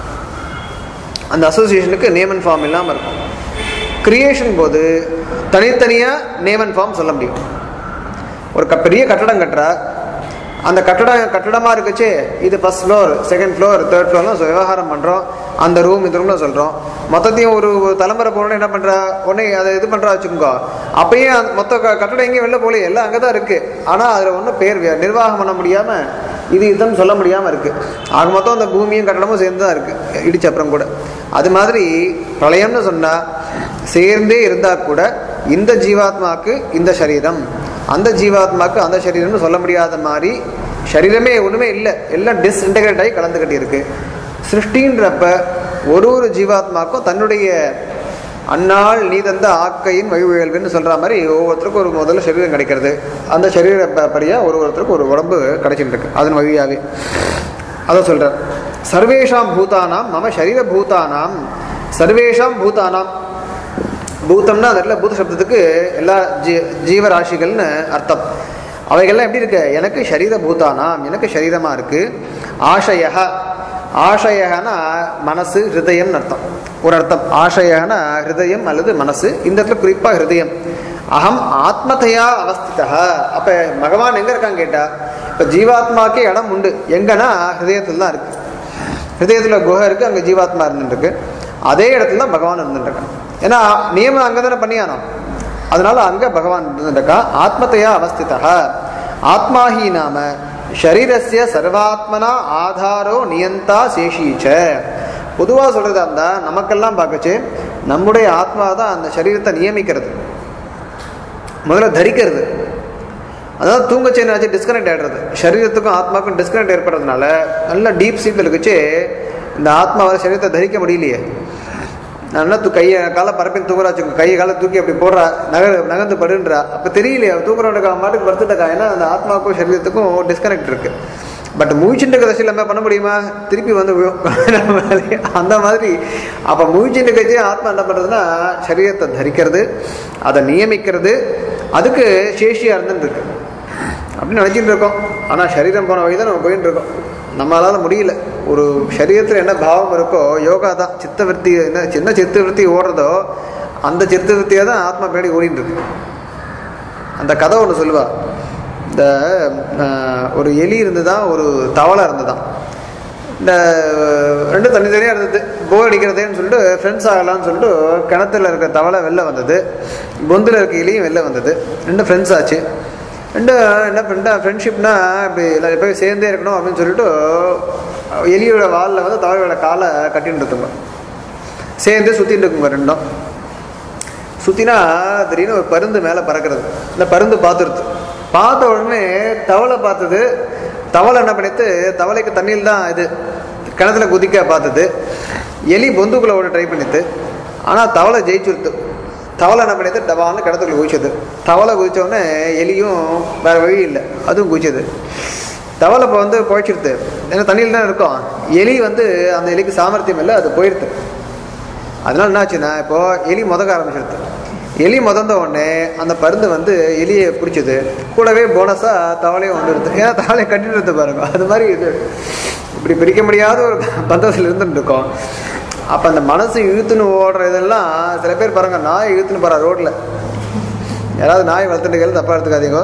அந்த அசோசியேஷனுக்கு நேம் அண்ட் ஃபார்ம் இல்லாமல் இருக்கும் கிரியேஷன் போது தனித்தனியாக நேம் அண்ட் ஃபார்ம் சொல்ல முடியும் ஒரு க- பெரிய கட்டடம் கட்டுறா அந்த கட்டடம் கட்டடமாக இருக்குச்சே இது first floor second floor third ஃப்ளோர்லாம் விவகாரம் பண்ணுறோம் அந்த ரூம் இந்த ரூம்ல சொல்கிறோம் மொத்தத்தையும் ஒரு ஒரு தலைமுறை போனோன்னு என்ன பண்ணுறா உடனே அதை இது பண்ணுறா வச்சுக்கோங்க அப்பயும் அந்த மொத்த க- கட்டடம் எங்கேயும் வெளில போகல எல்லாம் அங்கே தான் இருக்குது ஆனால் அதில் ஒன்றும் பேர் வே- நிர்வாகம் பண்ண முடியாமல் இது இதுன்னு சொல்ல முடியாமல் இருக்குது ஆக மொத்தம் அந்த பூமியும் கட்டடமும் சேர்ந்து தான் இருக்குது இடிச்ச அப்புறம் கூட அது மாதிரி பிரளயம்னு சொன்னால் சேர்ந்தே இருந்தால் கூட இந்த ஜீவாத்மாவுக்கு இந்த சரீரம் அந்த ஜீவாத்மாவுக்கு அந்த சரீரம்னு சொல்ல முடியாத மாதிரி சரீரமே ஒன்றுமே இல்லை எல்லாம் டிஸ்இன்டகிரேட் ஆகி கலந்துக்கிட்டு இருக்கு சிருஷ்டின்றப்ப ஒரு ஒரு ஜீவாத்மாக்கும் தன்னுடைய அந்நாள் நீ தந்த ஆக்கையின் வழிவுகள்னு சொல்ற மாதிரி ஒவ்வொருத்தருக்கும் ஒரு முதல்ல சரீரம் கிடைக்கிறது அந்த சரீர ப- படியா ஒரு ஒருத்தருக்கும் ஒரு உடம்பு கிடைச்சிட்டு இருக்கு அதன் வழியாவே அதை சொல்றார் சர்வேஷாம் பூதானாம் மம சரீர பூதானாம் சர்வேஷாம் பூதானாம் பூதம்னா அந்த இடத்துல பூத சப்தத்துக்கு எல்லா ஜீ ஜீவராசிகள்னு அர்த்தம் அவைகள்லாம் எப்படி இருக்கு எனக்கு சரீர பூதானாம் எனக்கு சரீரமா இருக்கு ஆசைய ஆசையகனா மனசு ஹிருதயம்னு அர்த்தம் ஒரு அர்த்தம் ஆசையகனா ஹிருதயம் அல்லது மனசு இந்த இடத்துல குறிப்பா ஹிருதயம் அகம் ஆத்மதையா அவஸ்திதா அப்ப பகவான் எங்க இருக்கான்னு கேட்டா இப்ப ஜீவாத்மாக்கே இடம் உண்டு எங்கன்னா ஹிருதயத்தில் தான் இருக்கு ஹிருதயத்தில் குகை இருக்கு அங்கே ஜீவாத்மா இருந்துருக்கு அதே இடத்துல தான் பகவான் இருந்துட்டு இருக்கான் ஏன்னா நியமனம் அங்கே தானே பண்ணியானோம் அதனால அங்க பகவான் இருந்துட்டா ஆத்மத்தையா அவஸ்திதா ஆத்மாஹி நாம ஷரீரஸ்ய சர்வாத்மனா ஆதாரோ நியந்தா சேஷீச்ச பொதுவாக சொல்றதா இருந்தா நமக்கெல்லாம் பார்க்கச்சு நம்முடைய ஆத்மா தான் அந்த சரீரத்தை நியமிக்கிறது முதல்ல தரிக்கிறது அதாவது தூங்கச்சே என்னாச்சு டிஸ்கனெக்ட் ஆகிடுறது சரீரத்துக்கும் ஆத்மாவுக்கும் டிஸ்கனெக்ட் ஏற்படுறதுனால நல்ல டீப் ஸ்லீப்பில் இருக்குச்சு இந்த ஆத்மாவால் சரீரத்தை தரிக்க முடியலையே நல்லா தூ கையை காலை பரப்பின்னு தூக்குறா வச்சுக்கோ கையை காலை தூக்கி அப்படி போடுறா நகர் நகர்ந்து படுன்றா அப்போ தெரியலையே தூக்குறவனுக்கு அவன் மாட்டுக்கு படுத்துட்டக்கா ஏன்னா அந்த ஆத்மாவுக்கும் சரீரத்துக்கும் டிஸ்கனெக்ட் இருக்கு பட் முழிச்சுட்டு கதை எல்லாமே பண்ண முடியுமா திருப்பி வந்து விழும். அந்த மாதிரி அப்போ முழிச்சுட்டு கட்சி ஆத்மா என்ன பண்ணுறதுன்னா சரீரத்தை தரிக்கிறது அதை நியமிக்கிறது அதுக்கு சேஷியாக இருந்துருக்கு அப்படின்னு நினச்சிட்டு இருக்கோம் ஆனால் சரீரம் போன வழி தான் நம்ம போயிட்டு இருக்கோம் நம்மளால முடியல ஒரு சரீரத்தில் என்ன பாவம் இருக்கோ யோகா தான் சித்தவருத்தி என்ன சின்ன சித்தவருத்தி ஓடுறதோ அந்த சித்தவருத்தியை தான் ஆத்மா பின்னாடி ஓடிட்டு இருக்கு அந்த கதை ஒன்று சொல்லுவா இந்த அஹ், ஒரு எலி இருந்துதான் ஒரு தவளை இருந்துதான் இந்த ரெண்டும் தனித்தனியாக இருந்தது போர் அடிக்கிறதேன்னு சொல்லிட்டு ஃப்ரெண்ட்ஸ் ஆகலாம்னு சொல்லிட்டு கிணத்துல இருக்க தவளை வெளில வந்தது பொந்தில் இருக்க எலியும் வெளில வந்தது ரெண்டும் ஃப்ரெண்ட்ஸ் ஆச்சு ரெண்டு என்ன ஃப்ரெண்டா ஃப்ரெண்ட்ஷிப்னா இப்படி எல்லாம் எப்போயும் சேர்ந்தே இருக்கணும் அப்படின்னு சொல்லிட்டு எலியோட வாலில் வந்து தவளையோட காலை கட்டின்னு இருக்குங்க சேர்ந்து சுற்றிட்டு இருக்குங்க ரெண்டும் சுற்றினா திடீர்னு ஒரு பருந்து மேலே பறக்கிறது இந்த பருந்து பார்த்துருது பார்த்த உடனே தவளை பார்த்தது தவளை என்ன பண்ணிட்டு தவளைக்கு தண்ணியில் தான் இது கிணத்துல குதிக்க பார்த்தது எலி பொந்துக்குள்ள ஓட ட்ரை பண்ணித்து ஆனால் தவளை ஜெயிச்சுருத்து தவளை என்ன பண்ணிட்டு டபால்னு கிணத்துக்குள்ள குதிச்சது தவளை குதிச்ச உடனே எலியும் வேற வழி இல்லை அதுவும் குதிச்சது தவளை இப்போ வந்து குழைச்சிருது ஏன்னா தண்ணியில் தான் இருக்கும் எலி வந்து அந்த எலிக்கு சாமர்த்தியம் இல்லை அது போயிடுது அதனால என்ன ஆச்சுன்னா இப்போ எலி முதக்க ஆரம்பிச்சிருது எலி முதந்த உடனே அந்த பருந்து வந்து எலியை பிடிச்சது கூடவே போனஸாக தவளையும் வந்துடுது ஏன்னா தவளையை கட்டிட்டு இருந்து பாருங்க அது மாதிரி இது இப்படி பிரிக்க முடியாத ஒரு பந்தத்தில் இருந்துட்டு இருக்கோம் அப்போ அந்த மனசு இழுத்துன்னு ஓடுற இதெல்லாம் சில பேர் பாருங்க நாய் இழுத்துன்னு போகிறா ரோட்டில் யாராவது நாய் வளர்த்துட்டு தப்பாக எடுத்துக்காதீங்க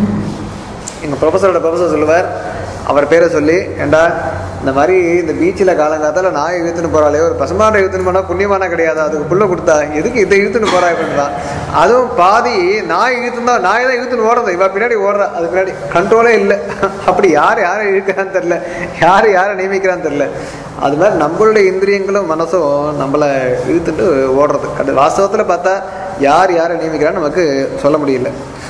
எங்கள் ப்ரொஃபஸரோட ப்ரொஃபஸர் சொல்லுவார் அவர் பேரை சொல்லி ஏண்டா இந்த மாதிரி இந்த பீச்சில் காலங்காத்தால நாயை இழுத்துன்னு போகிறாளே ஒரு பசுமாட்டை இழுத்துன்னு போனால் புண்ணியமானா கிடையாது அதுக்கு புள்ள கொடுத்தா எதுக்கு இதை இழுத்துன்னு போறா அப்படின்றான் அதுவும் பாதி நாய் இழுத்துனா நாய் தான் இழுத்துன்னு ஓடுறது இவ பின்னாடி ஓடுறா அது பின்னாடி கண்ட்ரோலே இல்லை அப்படி யார் யாரை இழுக்கிறான்னு தெரில யார் யாரை நியமிக்கிறான்னு தெரில அது மாதிரி நம்மளுடைய இந்திரியங்களும் மனசும் நம்மளை இழுத்துட்டு ஓடுறது அது வாஸ்தவத்தில் பார்த்தா யார் யாரை நியமிக்கிறான்னு நமக்கு சொல்ல முடியல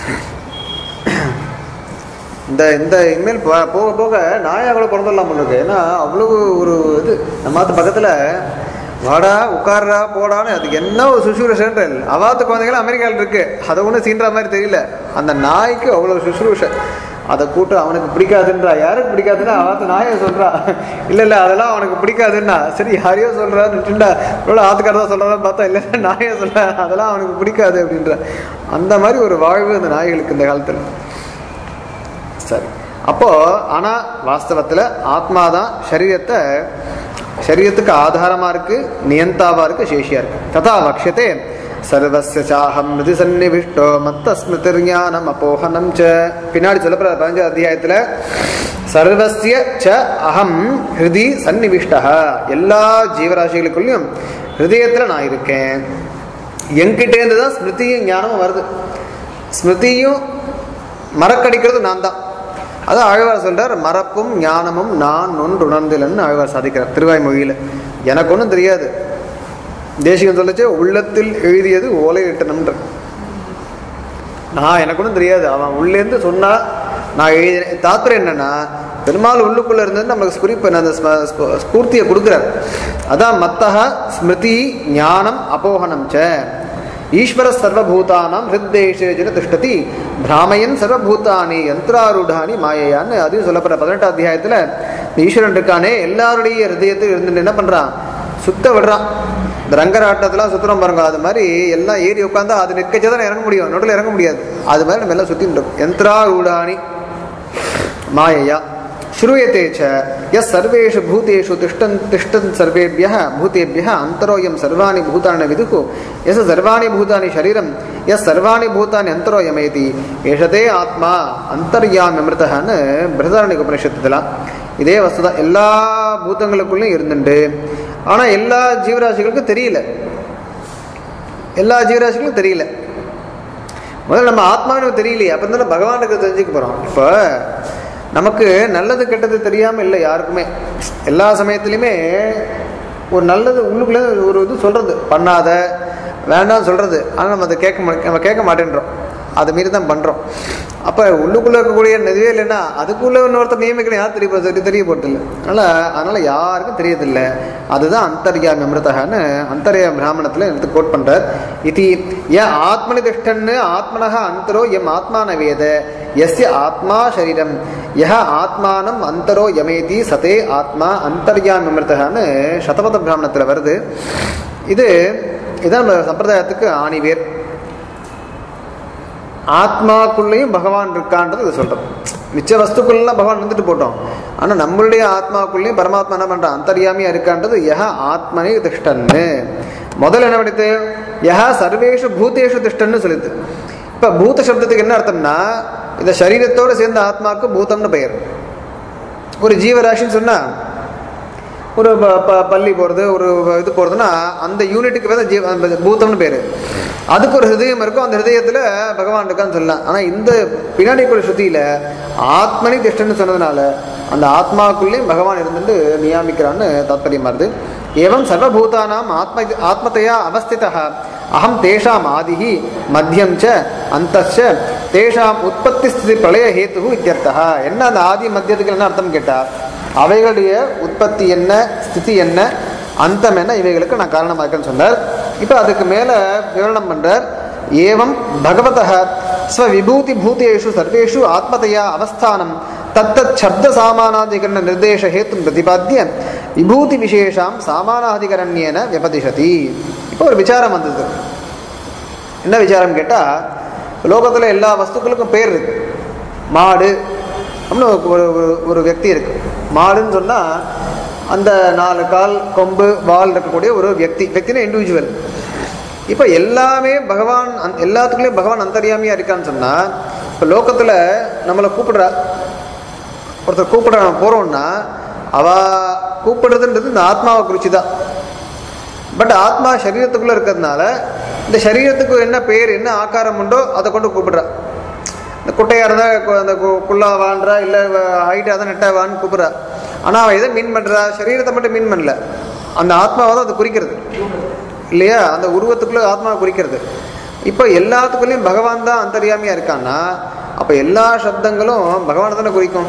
இந்த இந்த இனிமேல் ப- போக போக நாயா கூட பிறந்துடலாம் இருக்கு ஏன்னா அவ்வளவு ஒரு இது நம்ம ஆத்து பக்கத்தில் வாடா உட்கார்றா போடான்னு அதுக்கு என்ன ஒரு சுசுரூஷன்ற அவாத்து குழந்தைகள் அமெரிக்காவில் இருக்கு அதை ஒன்றும் சீன்ற மாதிரி தெரியல அந்த நாய்க்கு அவ்வளோ சுசுரூஷ அதை கூட்டு அவனுக்கு பிடிக்காதுன்றா யாருக்கு பிடிக்காதுன்னா அவாத்து நாயை சொல்றா இல்லை இல்லை அதெல்லாம் அவனுக்கு பிடிக்காதுன்னா சரி யாரையோ சொல்றான்னு விட்டுண்டா இவ்வளோ ஆத்துக்காரதான் சொல்றதான் பார்த்தா இல்லை இல்லை நாயை சொல்ற அதெல்லாம் அவனுக்கு பிடிக்காது அப்படின்ற அந்த மாதிரி ஒரு வாழ்வு அந்த நாய்களுக்கு இந்த காலத்தில் சரி அப்போ ஆனா வாஸ்தவத்துல ஆத்மா தான் சரீரத்தை சரீரத்துக்கு ஆதாரமா இருக்கு நியந்தாவா இருக்கு சேஷியா இருக்கு ததா வக்ஷதே சர்வஸ்ய சாஹம் மிருதி சந்நிவிஷ்டோ மத்த ஸ்மிருதிர் ஞானம் அப்போஹனம் ச பின்னாடி சொல்லப்படுற பதினஞ்சாவது அத்தியாயத்துல சர்வஸ்ய ச அகம் ஹிருதி சந்நிவிஷ்டா எல்லா ஜீவராசிகளுக்குள்ளயும் ஹிருதயத்துல நான் இருக்கேன் என்கிட்டேருந்து தான் ஸ்மிருதியும் ஞானமும் வருது ஸ்மிருதியும் மறக்கடிக்கிறது நான் தான் அதான் ஆழ்வார் சொல்றார் மறப்பும் ஞானமும் நான் ஒன்று உணர்ந்திலன்னு ஆழ்வார் சாதிக்கிறார் திருவாய்மொழியில் எனக்கு ஒன்றும் தெரியாது தேசிகம் சொல்லிச்சு உள்ளத்தில் எழுதியது ஓலையிட்டனம்ன்ற நான் எனக்கு ஒன்றும் தெரியாது அவன் உள்ளேருந்து சொன்னா நான் எழுதினேன் தாத்பரியம் என்னன்னா பெருமாள் உள்ளுக்குள்ள இருந்தது நம்மளுக்கு ஸ்புரிப்பு அந்த ஸ்ம- ஸ்பு- ஸ்பூர்த்தியை கொடுக்குறார் அதான் மத்தக ஸ்மிருதி ஞானம் அபோகனம் ச ஈஸ்வர சர்வபூதானாம் ஹிருத்தேஷேஜன திஷ்டதி பிராமயன் சர்வபூதானி யந்திராரூடானி மாயையான்னு அதையும் சொல்லப்படுற பதினெட்டாம் அத்தியாயத்துல இந்த ஈஸ்வரன் இருக்கானே எல்லாருடைய ஹிருதயத்தில் இருந்து என்ன பண்றான் சுத்த விடுறான் இந்த ரங்கராட்டத்தெல்லாம் சுத்துறோம் பாருங்க அது மாதிரி எல்லாம் ஏறி உட்காந்தா அது நிற்கச்சே தான் இறங்க முடியும் நடுவில் இறங்க முடியாது அது மாதிரி நம்ம எல்லாம் சுத்தின்னு இருக்கோம் யந்திராரூடானி மாயையா श्रूयते च यः सर्वेषु भूतेषु तिष्ठन् तिष्ठन् सर्वेभ्यः भूतेभ्यः अन्तरोऽयं सर्वाणि भूतानि विदुः यस्य सर्वाणि भूतानि शरीरं यः सर्वाणि भूतानि अन्तरोऽयमेति एष ते ஆத்மா அந்தர்யாமியமிருத்தன்னு பிரதாரணிக உபனிஷத்துல இதே வஸ்து தான் எல்லா பூதங்களுக்குள்ளேயும் இருந்துண்டு ஆனால் எல்லா ஜீவராசிகளுக்கும் தெரியல எல்லா ஜீவராசிகளுக்கும் தெரியல முதல்ல நம்ம ஆத்மான்னு தெரியலையே அப்போ தானே பகவானுக்கு தெரிஞ்சுக்க போகிறோம் இப்போ நமக்கு நல்லது கெட்டது தெரியாமல் இல்லை யாருக்குமே எல்லா சமயத்துலையுமே ஒரு நல்லது உள்ளுக்குள்ளே ஒரு இது சொல்கிறது பண்ணாத வேண்டாம் சொல்கிறது ஆனால் நம்ம அதை கேட்க மா- நம்ம கேட்க மாட்டேன்றோம் அதை மீறி தான் பண்ணுறோம் அப்போ உள்ளுக்குள்ளே இருக்கக்கூடிய இதுவே இல்லைன்னா அதுக்குள்ளே இன்னொருத்தர் நியமிக்கணும் யார் தெரிய போகிறது தெரிய போகிறது இல்லை அதனால் அதனால் யாருக்கும் தெரியறதில்ல அதுதான் அந்தர்யாமி அமிர்தகான்னு அந்தர்யா பிராமணத்தில் எடுத்து கோட் பண்ணுறார் இது ய ஆத்மனி திஷ்டன்னு ஆத்மனக அந்தரோ எம் ஆத்மான வேத எஸ்ய ஆத்மா சரீரம் யஹ ஆத்மானம் அந்தரோ யமேதி சதே ஆத்மா அந்தர்யாமி அமிர்தகான்னு சதபத பிராமணத்தில் வருது இது இதான் நம்ம சம்பிரதாயத்துக்கு ஆணிவேர் ஆத்மாக்குள்ளேயும் பகவான் இருக்கான்றது இது சொல்றோம் மிச்ச வஸ்துக்குள்ளெல்லாம் பகவான் இருந்துட்டு போட்டோம் ஆனால் நம்மளுடைய ஆத்மாக்குள்ளேயும் பரமாத்மா என்ன பண்றான் அந்தர்யாமியா இருக்கான்றது யஹ ஆத்மனே திஷ்டன்னு முதல்ல என்ன படித்து யஹ சர்வேஷு பூதேஷு திஷ்டன்னு சொல்லுது இப்போ பூத சப்தத்துக்கு என்ன அர்த்தம்னா இந்த சரீரத்தோடு சேர்ந்த ஆத்மாவுக்கு பூதம்னு பெயர் ஒரு ஜீவராசின்னு சொன்னா ஒரு ப- ப- பள்ளி போகிறது ஒரு இது போகிறதுனா அந்த யூனிட்டுக்கு பேர் ஜீவ அந்த பூதம்னு பேர் அதுக்கு ஒரு ஹிருதயம் இருக்கும் அந்த ஹிருதயத்தில் பகவான் இருக்கான்னு சொல்லலாம் ஆனால் இந்த பின்னாடி கூட ஸ்ருதியில் ஆத்மனி திஷ்டன்னு சொன்னதுனால அந்த ஆத்மாக்குள்ளேயும் பகவான் இருந்துட்டு நியாமிக்கிறான்னு தாத்பரியமா இருது ஏவம் சர்வபூதானாம் ஆத்ம ஆத்மதையா அவஸ்திதா அகம் தேஷாம் ஆதிஹி மத்தியம் ச அந்தச்ச தேஷாம் உற்பத்தி ஸ்திதி பிரளய ஹேத்து இத்தியர்த்தா என்ன அந்த ஆதி மத்தியத்துக்கு என்ன அர்த்தம் கேட்டா அவைகளுடைய உற்பத்தி என்ன ஸ்திதி என்ன அந்தம் என்ன இவைகளுக்கு நான் காரணமாக இருக்கேன்னு சொன்னார் இப்போ அதுக்கு மேலே விவரணம் பண்றார் ஏவம் பகவதः ஸ்வவிபூதி பூதேஷு சர்வேஷு ஆத்மதையா அவஸ்தானம் தத்தத் சப்த சாமானாதிகரண நிர்தேச ஹேத்தும் பிரதிபாத்திய விபூதி விசேஷாம் சாமானாதிகரண்யேன வியபதிஷதி இப்போ ஒரு விசாரம் வந்தது என்ன விசாரம் கேட்டால் லோகத்தில் எல்லா வஸ்துக்களுக்கும் பேர் இருக்கு மாடு அப்படின்னு ஒரு ஒரு- ஒரு- ஒரு వ్యక్తి இருக்கு மாடுன்னு சொன்னால் அந்த நாலு கால் கொம்பு வால் இருக்கக்கூடிய ஒரு వ్యక్తి వ్యక్తిனா இண்டிவிஜுவல் இப்போ எல்லாமே பகவான் அந்த எல்லாத்துக்குள்ளேயும் பகவான் அந்தரியாமியாக இருக்கான்னு சொன்னால் இப்போ லோகத்தில் நம்மளை கூப்பிடுறா ஒருத்தர் கூப்பிட நம்ம போகிறோம்னா அவ கூப்பிடுறதுன்றது இந்த ஆத்மாவை குறித்து தான் பட் ஆத்மா சரீரத்துக்குள்ளே இருக்கிறதுனால இந்த சரீரத்துக்கு என்ன பேர் என்ன ஆக்காரம் உண்டோ அதை கொண்டு கூப்பிடுறா இந்த குட்டையாக இருந்தால் அந்த கு- குள்ளாவான்றா இல்லை ஹைட்டாக தான் நெட்டாவான்னு கூப்பிட்றா ஆனால் அவன் எதை மீன் பண்ணுறா சரீரத்தை மட்டும் மீன் பண்ணல அந்த ஆத்மாவை தான் அது குறிக்கிறது இல்லையா அந்த உருவத்துக்குள்ளே ஆத்மாவை குறிக்கிறது இப்போ எல்லாத்துக்குள்ளேயும் பகவான் தான் அந்தரியாமியாக இருக்கான்னா அப்போ எல்லா சப்தங்களும் பகவானை தானே குறிக்கும்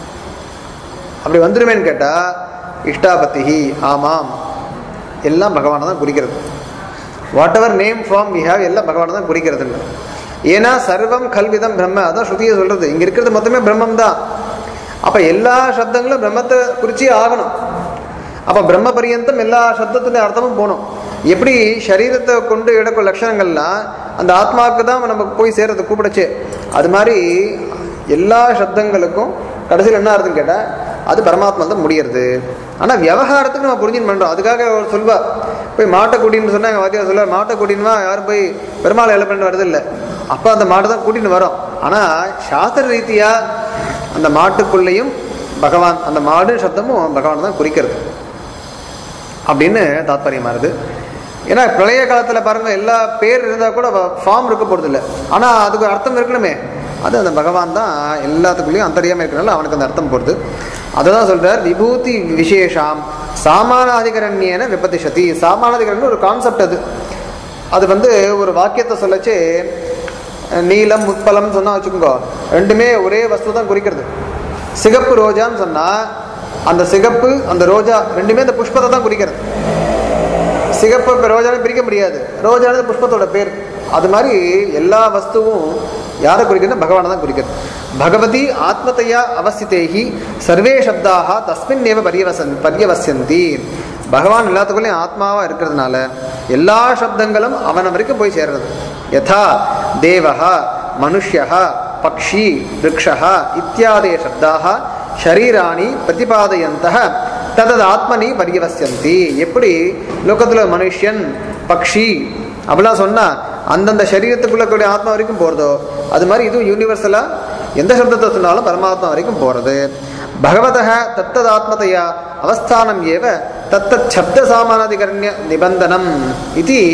அப்படி வந்துருமேன்னு கேட்டால் இஷ்டாபத்திஹி ஆமாம் எல்லாம் பகவானை தான் குறிக்கிறது whatever name form we have எல்லாம் பகவானை தான் குறிக்கிறதுன்னு ஏன்னா சர்வம் கல்விதம் பிரம்ம அதான் ஸ்ருதியை சொல்றது இங்க இருக்கிறது மொத்தமே பிரம்மம் தான் அப்ப எல்லா சப்தங்களும் பிரம்மத்தை குறிச்சே ஆகணும் அப்ப பிரம்ம பரியந்தம் எல்லா சப்தத்துடைய அர்த்தமும் போகணும் எப்படி சரீரத்தை கொண்டு எடுக்கும் லட்சணங்கள்லாம் அந்த ஆத்மாவுக்கு தான் நம்ம போய் சேர்றது கூப்பிடச்சு அது மாதிரி எல்லா சப்தங்களுக்கும் கடைசியில் என்ன அர்த்தம் கேட்டால் அது பரமாத்மா தான் முடியறது ஆனால் விவகாரத்துக்கு நம்ம புரிஞ்சுன்னு பண்ணுறோம் அதுக்காக அவர் சொல்வா போய் மாட்டை கூட்டின்னு சொன்னா எங்கள் வாத்தியார் சொல்ல மாட்டை கூட்டின்வா யாரும் போய் பெருமாள் எல்லாம் பண்ணி வரது இல்லை அப்போ அந்த மாட்டை தான் கூட்டின்னு வரோம் ஆனால் சாஸ்திர ரீதியாக அந்த மாட்டுக்குள்ளேயும் பகவான் அந்த மாடு சப்தமும் பகவான் தான் குறிக்கிறது அப்படின்னு தாத்பரியமா இருக்கு ஏன்னா பிரளய காலத்தில் பாருங்க எல்லா பேர் இருந்தால் கூட ஃபார்ம் இருக்க போகிறது இல்லை ஆனால் அதுக்கு ஒரு அர்த்தம் இருக்கணுமே அது அந்த பகவான் தான் எல்லாத்துக்குள்ளேயும் அந்தரியாமல் இருக்கிறனால அவனுக்கு அந்த அர்த்தம் போகிறது அதை தான் சொல்றார் விபூதி விசேஷாம் சாமானாதிகரண்யேன விபதிஷதி சாமானாதிகரன் ஒரு கான்செப்ட் அது அது வந்து ஒரு வாக்கியத்தை சொல்லச்சு நீலம் முற்பலம் சொன்னா வச்சுக்கோங்க ரெண்டுமே ஒரே வஸ்து தான் குறிக்கிறது சிகப்பு ரோஜான்னு சொன்னா அந்த சிகப்பு அந்த ரோஜா ரெண்டுமே அந்த புஷ்பத்தை தான் குறிக்கிறது சிகப்பு இப்போ ரோஜாவை பிரிக்க முடியாது ரோஜானது புஷ்பத்தோட பேர் அது மாதிரி எல்லா வஸ்துவும் யாரை குறிக்கிறது பகவானை தான் குறிக்கிறது பகவதி ஆத்மதையா அவஸ்திதேகி சர்வே சப்தாக தஸ்மின் ஏவ பரியவசன் பரியவசியந்தி பகவான் எல்லாத்துக்குள்ளேயும் ஆத்மாவா இருக்கிறதுனால எல்லா சப்தங்களும் அவன வரைக்கும் போய் சேர்றது யதா தேவஹ மனுஷ்யः பக்ஷி ரிக்ஷः இத்தியாதய சப்தாக ஷரீராணி பிரதிபாதயந்தः ததது ஆத்மனி பரியவசியந்தி எப்படி லோகத்தில் மனுஷன் பக்ஷி அப்படிலாம் சொன்னா அந்தந்த சரீரத்துக்குள்ள கூடிய ஆத்மா வரைக்கும் போகிறதோ அது மாதிரி இதுவும் யூனிவர்சலாக எந்த சப்தத்தை சொன்னாலும் பரமாத்மா வரைக்கும் போகிறது பகவதः தத்ததாத்மதையா அவஸ்தானம் ஏவ தத்தத் சப்த சாமானாதிகரண்ய நிபந்தனம் இது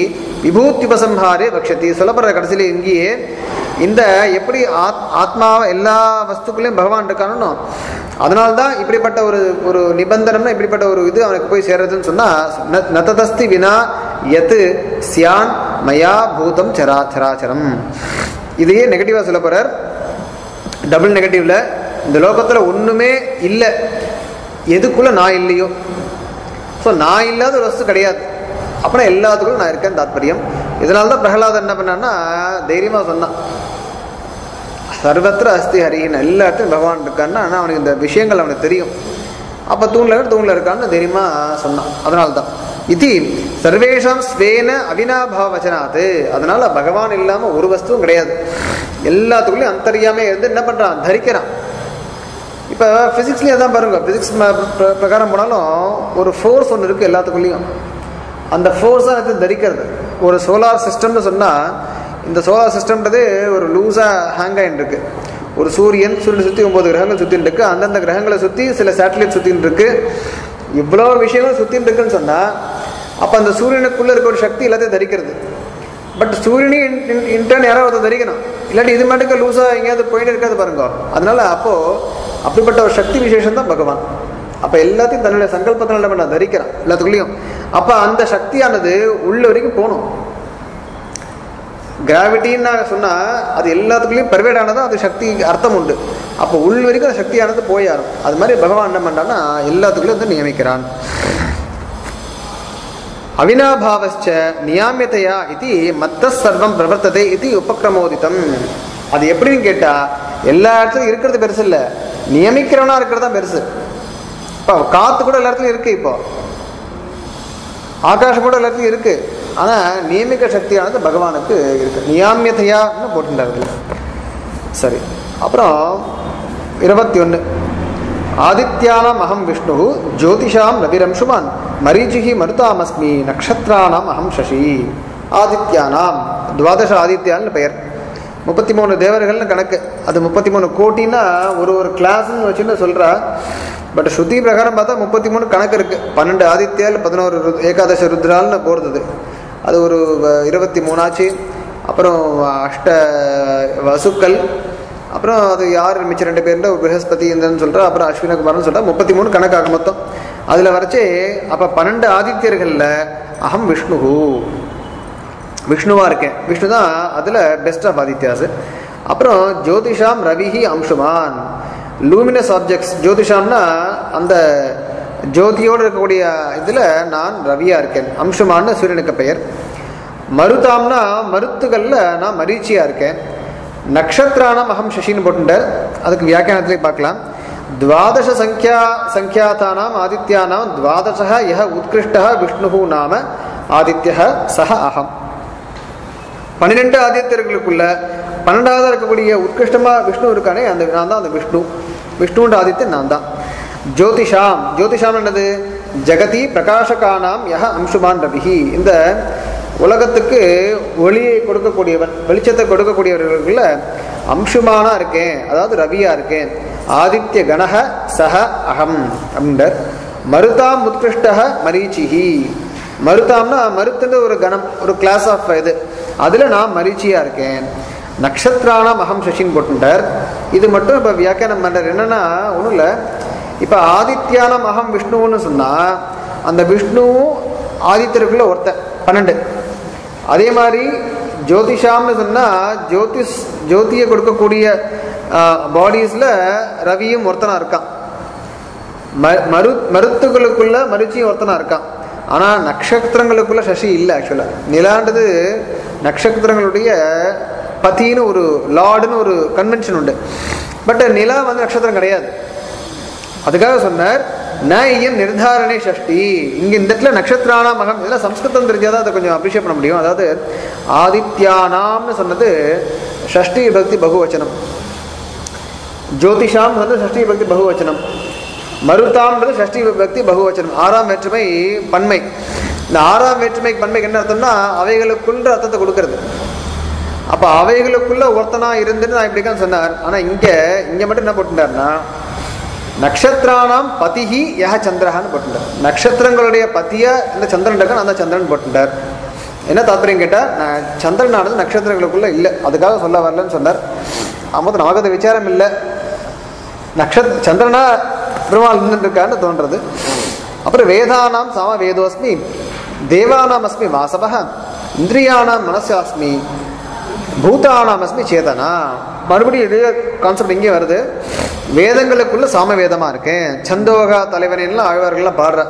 விபூத்யுபசம்ஹாரே பக்ஷதி சொல்லப்படுற கடைசியில் இங்கேயே இந்த எப்படி ஆத் ஆத்மாவை எல்லா வஸ்துக்குள்ளேயும் பகவான் இருக்கானோ அதனால தான் இப்படிப்பட்ட ஒரு ஒரு நிபந்தனம்னா இப்படிப்பட்ட ஒரு இது அவனுக்கு போய் சேர்றதுன்னு சொன்னால் நததஸ்தி வினா எத்து சியான் மயா பூதம் சரா சராச்சரம் இதையே நெகட்டிவாக சொல்ல போகிறார் டபுள் நெகட்டிவ்ல இந்த லோகத்தில் ஒன்றுமே இல்லை எதுக்குள்ள நான் இல்லையோ ஸோ நான் இல்லாத ஒரு வஸ்து கிடையாது அப்படின்னா எல்லாத்துக்குள்ளும் நான் இருக்கேன் தாத்பரியம் இதனால தான் பிரகலாதன் என்ன பண்ணான்னா தைரியமாக சொன்னான் சர்வத்திர அஸ்தி ஹரின்னு எல்லா இடத்துலையும் பகவான் இருக்கான்னா ஆனால் அவனுக்கு இந்த விஷயங்கள் அவனுக்கு தெரியும் அப்போ தூணில் இருக்க தூணில் இருக்கான்னு தைரியமாக சொன்னான் அதனால தான் இது சர்வேஷாம் ஸ்வேன அவினாபாவ வச்சனாது அதனால பகவான் இல்லாமல் ஒரு வஸ்துவும் கிடையாது எல்லாத்துக்குள்ளேயும் அந்தரியாமே இருந்து என்ன பண்ணுறான் தரிக்கிறான் இப்போ ஃபிசிக்ஸ்லேயே தான் பாருங்க ஃபிசிக்ஸ் பிரகாரம் போனாலும் ஒரு ஃபோர்ஸ் ஒன்று இருக்குது எல்லாத்துக்குள்ளேயும் அந்த ஃபோர்ஸாக அது தரிக்கிறது ஒரு சோலார் சிஸ்டம்னு சொன்னால் இந்த சோலார் சிஸ்டம்ன்றது ஒரு லூஸாக ஹேங் ஆகிட்டு இருக்கு ஒரு சூரியன் சூரியனை சுற்றி ஒம்பது கிரகங்கள் சுற்றின்னு இருக்கு அந்தந்த கிரகங்களை சுற்றி சில சேட்டலைட் சுற்றின்னு இருக்கு இவ்வளோ விஷயங்கள் சுற்றின்னு இருக்குன்னு சொன்னால் அப்போ அந்த சூரியனுக்குள்ளே இருக்க ஒரு சக்தி எல்லாத்தையும் தரிக்கிறது பட் சூரியனையும் இன்டர்ன் யாராவது ஒருத்தர் தரிக்கணும் இல்லாட்டி இது மட்டும் லூஸாக எங்கேயாவது போயிட்டு இருக்காது பாருங்க அதனால அப்போது அப்படிப்பட்ட ஒரு சக்தி விசேஷம் தான் பகவான் அப்போ எல்லாத்தையும் தன்னுடைய சங்கல்பத்தினால பண்ண தரிக்கிறான் எல்லாத்துக்குள்ளேயும் அப்போ அந்த சக்தியானது உள்ள வரைக்கும் போகணும் கிராவிட்டின்னு சொன்னால் அது எல்லாத்துக்குள்ளேயும் பெர்வேட் ஆனதும் அது சக்தி அர்த்தம் உண்டு அப்போ உள் வரைக்கும் அந்த சக்தியானது போயாரும் அது மாதிரி பகவான் என்ன பண்ணுறான்னா எல்லாத்துக்குள்ளேயும் வந்து நியமிக்கிறான் அவினாபாவச்ச நியாமியதையா இது மத்த சர்வம் பிரவர்த்ததை இது உபக்கிரமோதித்தம் அது எப்படின்னு கேட்டா எல்லா இடத்துலையும் இருக்கிறது பெருசு இல்லை நியமிக்கிறவனா இருக்கிறது தான் பெருசு இப்போ காத்து கூட எல்லா இடத்துலையும் இருக்கு இப்போ ஆகாஷம் கூட எல்லாத்துலையும் இருக்கு ஆனா நியமிக்க சக்தியானது பகவானுக்கு இருக்கு நியாமியதையான்னு போட்டுட்டாரு சரி அப்புறம் இருபத்தி ஒன்று ஆதித்யானாம் அகம் விஷ்ணு ஜோதிஷாம் ரவிரம்சுமான் மரீச்சிஹி மருதாமஸ்மி நக்ஷத்ராணாம் அகம் சசி ஆதித்யானாம் துவாதச ஆதித்யான்னு பெயர் முப்பத்தி மூணு தேவர்கள்னு கணக்கு அது முப்பத்தி மூணு கோட்டின்னா ஒரு ஒரு கிளாஸ்ன்னு வச்சுன்னு சொல்கிறா பட் ஸ்ருதி பிரகாரம் பார்த்தா முப்பத்தி மூணு கணக்கு இருக்கு பன்னெண்டு ஆதித்யால் பதினோரு ரு- ஏகாதச ருத்ரால்னு போகிறது அது ஒரு வ- இருபத்தி மூணாச்சு அப்புறம் அஷ்ட வசுக்கள் அப்புறம் அது யார் மிச்சம் ரெண்டு பேர்ல ஒரு பிரகஸ்பதி இந்திரன் சொல்கிறா அப்புறம் அஸ்வினகுமார்னு சொல்கிறா முப்பத்தி மூணு கணக்காக மொத்தம் அதில் வரைச்சே அப்போ பன்னெண்டு ஆதித்யர்களில் அகம் விஷ்ணு விஷ்ணுவாக இருக்கேன் விஷ்ணு தான் அதில் பெஸ்ட் ஆஃப் ஆதித்யாஸ் அப்புறம் ஜோதிஷாம் ரவிஹி அம்சுமான் லூமினஸ் ஆப்ஜெக்ட்ஸ் ஜோதிஷாம்னா அந்த ஜோதியோடு இருக்கக்கூடிய இதில் நான் ரவியாக இருக்கேன் அம்சுமான்னு சூரியனுக்கு பெயர் மருதாம்னா மருத்துகளில் நான் மரீச்சியாக இருக்கேன் நக்ஷத்ராணம் அகம் சசின்னு போட்டுட்டார் அதுக்கு வியாக்கியானத்திலே பார்க்கலாம் துவாதச சங்கியா சங்கியாத்தானாம் ஆதித்யானாம் துவாதச யஹ உத்கிருஷ்ட விஷ்ணு நாம ஆதித்ய சஹ அகம் பன்னிரெண்டு ஆதித்யர்களுக்குள்ள பன்னெண்டாவதா இருக்கக்கூடிய உத்கிருஷ்டமா விஷ்ணு இருக்கானே அந்த நான் தான் அந்த விஷ்ணு விஷ்ணுன்ற ஆதித்யன் நான் தான் ஜோதிஷாம் ஜோதிஷாம் என்னது ஜெகதி பிரகாசகானாம் யஹ அம்சுமான் ரவிஹி இந்த உலகத்துக்கு ஒளியை கொடுக்கக்கூடியவன் வெளிச்சத்தை கொடுக்கக்கூடியவர்களுக்குள்ள அம்சுமானா இருக்கேன் அதாவது ரவியா இருக்கேன் ஆதித்ய கணக சஹ அகம் அப்படின்றார் மருதாம் உத்கிருஷ்ட மரீச்சிஹி மருதாம்னா மருத்துன்ற ஒரு கணம் ஒரு கிளாஸ் ஆஃப் இது அதில் நான் மரீச்சியா இருக்கேன் நக்ஷத்ரானாம் அகம் சசின் போட்டுட்டார் இது மட்டும் இப்போ வியாக்கியானம் பண்ணுறார் என்னன்னா ஒன்றும் இல்லை இப்போ ஆதித்யானம் அகம் விஷ்ணுன்னு சொன்னால் அந்த விஷ்ணுவும் ஆதித்யருக்குள்ள ஒருத்தன் பன்னெண்டு அதே மாதிரி ஜோதிஷாம்னு சொன்னால் ஜோதிஷ் ஜோதியை கொடுக்கக்கூடிய பாடிஸில் ரவியும் ஒருத்தனா இருக்கான் ம- மரு மருத்துகளுக்குள்ள மருச்சியும் ஒருத்தனா இருக்கான் ஆனால் நட்சத்திரங்களுக்குள்ள சசி இல்லை ஆக்சுவலாக நிலான்றது நட்சத்திரங்களுடைய பத்தின்னு ஒரு லார்டுன்னு ஒரு கன்வென்ஷன் உண்டு பட் நிலா வந்து நட்சத்திரம் கிடையாது அதுக்காக சொன்னார் ந ஐயன் நிர்தாரணே ஷஷ்டி இங்க இந்த இடத்துல நட்சத்திரானா மகம் இதெல்லாம் சம்ஸ்கிருதம் தெரிஞ்சாதான் அதை கொஞ்சம் அப்ரிஷியேட் பண்ண முடியும் அதாவது ஆதித்யானாம்னு சொன்னது ஷஷ்டி பக்தி பகுவச்சனம் ஜோதிஷாம் வந்து ஷஷ்டி பக்தி பகுவச்சனம் மருதாம்ன்றது ஷஷ்டி பக்தி பகுவச்சனம் ஆறாம் வேற்றுமை பன்மை இந்த ஆறாம் வேற்றுமைக்கு பன்மைக்கு என்ன அர்த்தம்னா அவைகளுக்குன்ற அர்த்தத்தை கொடுக்கறது அப்போ அவைகளுக்குள்ள ஒருத்தனா இருந்துன்னு நான் இப்படிதான் சொன்னார் ஆனால் இங்கே இங்கே மட்டும் என்ன போட்டுட்டார்னா நக்ஷத்ரானாம் பதிஹி யஹ சந்திரஹான்னு போட்டுட்டார் நட்சத்திரங்களுடைய பதிய இந்த சந்திரன் இருக்கான் அந்த சந்திரன் போட்டுட்டார் என்ன தாத்பரியம் கேட்டால் நான் சந்திரனானது நட்சத்திரங்களுக்குள்ள இல்லை அதுக்காக சொல்ல வரலன்னு சொன்னார் ஆமாம் நமக்கு அந்த விசாரம் இல்லை நட்சத்திர சந்திரனா பெருமாள் இருக்கான்னு தோன்றது அப்புறம் வேதானாம் சம வேதோஸ்மி தேவானாம் அஸ்மி வாசவः இந்திரியானாம் மனசாஸ்மி பூதானாம் அஸ்மி சேதனா மறுபடியும் இதே கான்செப்ட் இங்கே வருது வேதங்களுக்குள்ள சாம வேதமா இருக்கேன் சந்தோகா தலைவனெல்லாம் ஆழ்வார்கள்லாம் பாடுற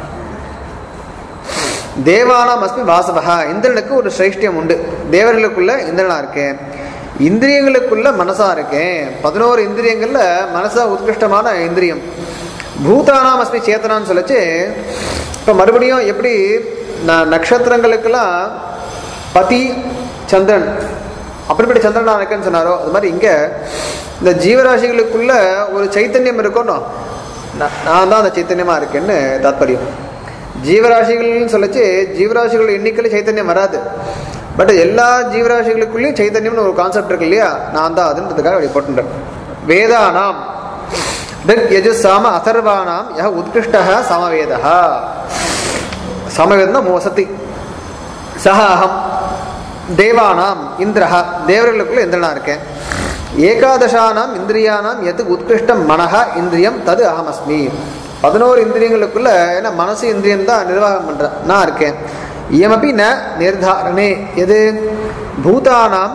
தேவானாம் அஸ்மி வாசவகா இந்திரனுக்கு ஒரு சிரேஷ்டியம் உண்டு தேவர்களுக்குள்ள இந்திரனா இருக்கேன் இந்திரியங்களுக்குள்ள மனசா இருக்கேன் பதினோரு இந்திரியங்கள்ல மனசா உத்கிருஷ்டமான இந்திரியம் பூதானாம் அஸ்மி சேத்தனான்னு சொல்லிச்சு இப்போ மறுபடியும் எப்படி நான் நட்சத்திரங்களுக்கெல்லாம் பதி சந்திரன் அப்படிப்பட்ட சந்திரனா இருக்கேன்னு சொன்னாரோ அது மாதிரி இங்கே இந்த ஜீவராசிகளுக்குள்ள ஒரு சைத்தன்யம் இருக்கணும் நான் நான் தான் அந்த சைத்தன்யமா இருக்கேன்னு தாத்பரியம் ஜீவராசிகள்னு சொல்லச்சு ஜீவராசிகள் எண்ணிக்கையில் சைத்தன்யம் வராது பட் எல்லா ஜீவராசிகளுக்குள்ளேயும் சைத்தன்யம்னு ஒரு கான்செப்ட் இருக்கு இல்லையா நான் தான் அதுன்றதுக்காக அப்படி போட்டுட்டேன் வேதானாம் ரிக் யஜுஸ் சாம அதர்வானாம் யஹ உத்கிருஷ்ட சமவேதா சமவேதம் மோசத்தி சஹ அகம் தேவானாம் இந்திரஹா தேவர்களுக்குள்ள இந்திரனா இருக்கேன் ஏகாதசானாம் இந்திரியானாம் எது உத்கிருஷ்டம் மனஹ இந்திரியம் தது அகமஸ்மி பதினோரு இந்திரியங்களுக்குள்ள ஏன்னா மனசு இந்திரியம் தான் நிர்வாகம் பண்றேன் நான் இருக்கேன் இயமப்பி ந நிர்தாரணே எது பூதானாம்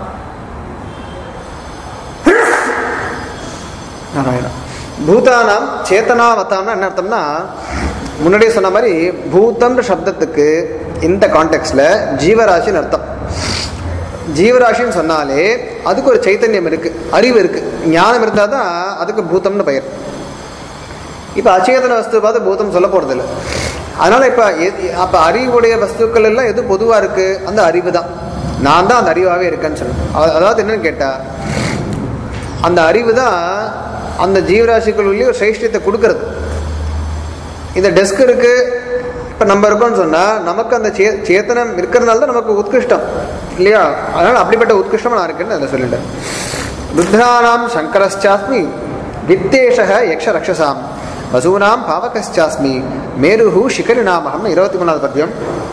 நாராயணா பூதானாம் சேத்தனாவத்தாம்னா என்ன அர்த்தம்னா முன்னாடியே சொன்ன மாதிரி பூதம்ன்ற சப்தத்துக்கு இந்த கான்டெக்ட்ல ஜீவராசின்னு அர்த்தம் ஜீவராசின்னு சொன்னாலே அதுக்கு ஒரு சைத்தன்யம் இருக்கு அறிவு இருக்கு ஞானம் இருந்தால் தான் அதுக்கு பூதம்னு பெயர் இப்போ அச்சேதன வஸ்து பார்த்து பூதம் சொல்ல போறது இல்லை அதனால இப்போ அப்போ அறிவுடைய வஸ்துக்கள் எல்லாம் எது பொதுவாக இருக்கு அந்த அறிவு தான் நான் தான் அந்த அறிவாகவே இருக்கேன்னு சொன்னேன் அத- அதாவது என்னன்னு கேட்டா அந்த அறிவு தான் அந்த ஜீவராசிக்குள்ளேயே ஒரு சைஷ்டியத்தை கொடுக்கறது இந்த டெஸ்க் இருக்கு இப்போ நம்ம இருக்கோம்னு சொன்னால் நமக்கு அந்த சே சேத்தனம் இருக்கிறதுனால தான் நமக்கு உத்கிருஷ்டம் இல்லையா அதனால் அப்படிப்பட்ட உத்கிருஷ்டம் நான் இருக்கேன்னு அதில் சொல்லிட்டேன் ருத்ராணாம் சங்கரஸ்சாஸ்மி வித்தேஷக யக்ஷ ரக்ஷசாம் வசூனாம் பாவகஸ்சாஸ்மி மேருஹு சிகரிநாமகம் இருபத்தி மூணாவது பத்தியம்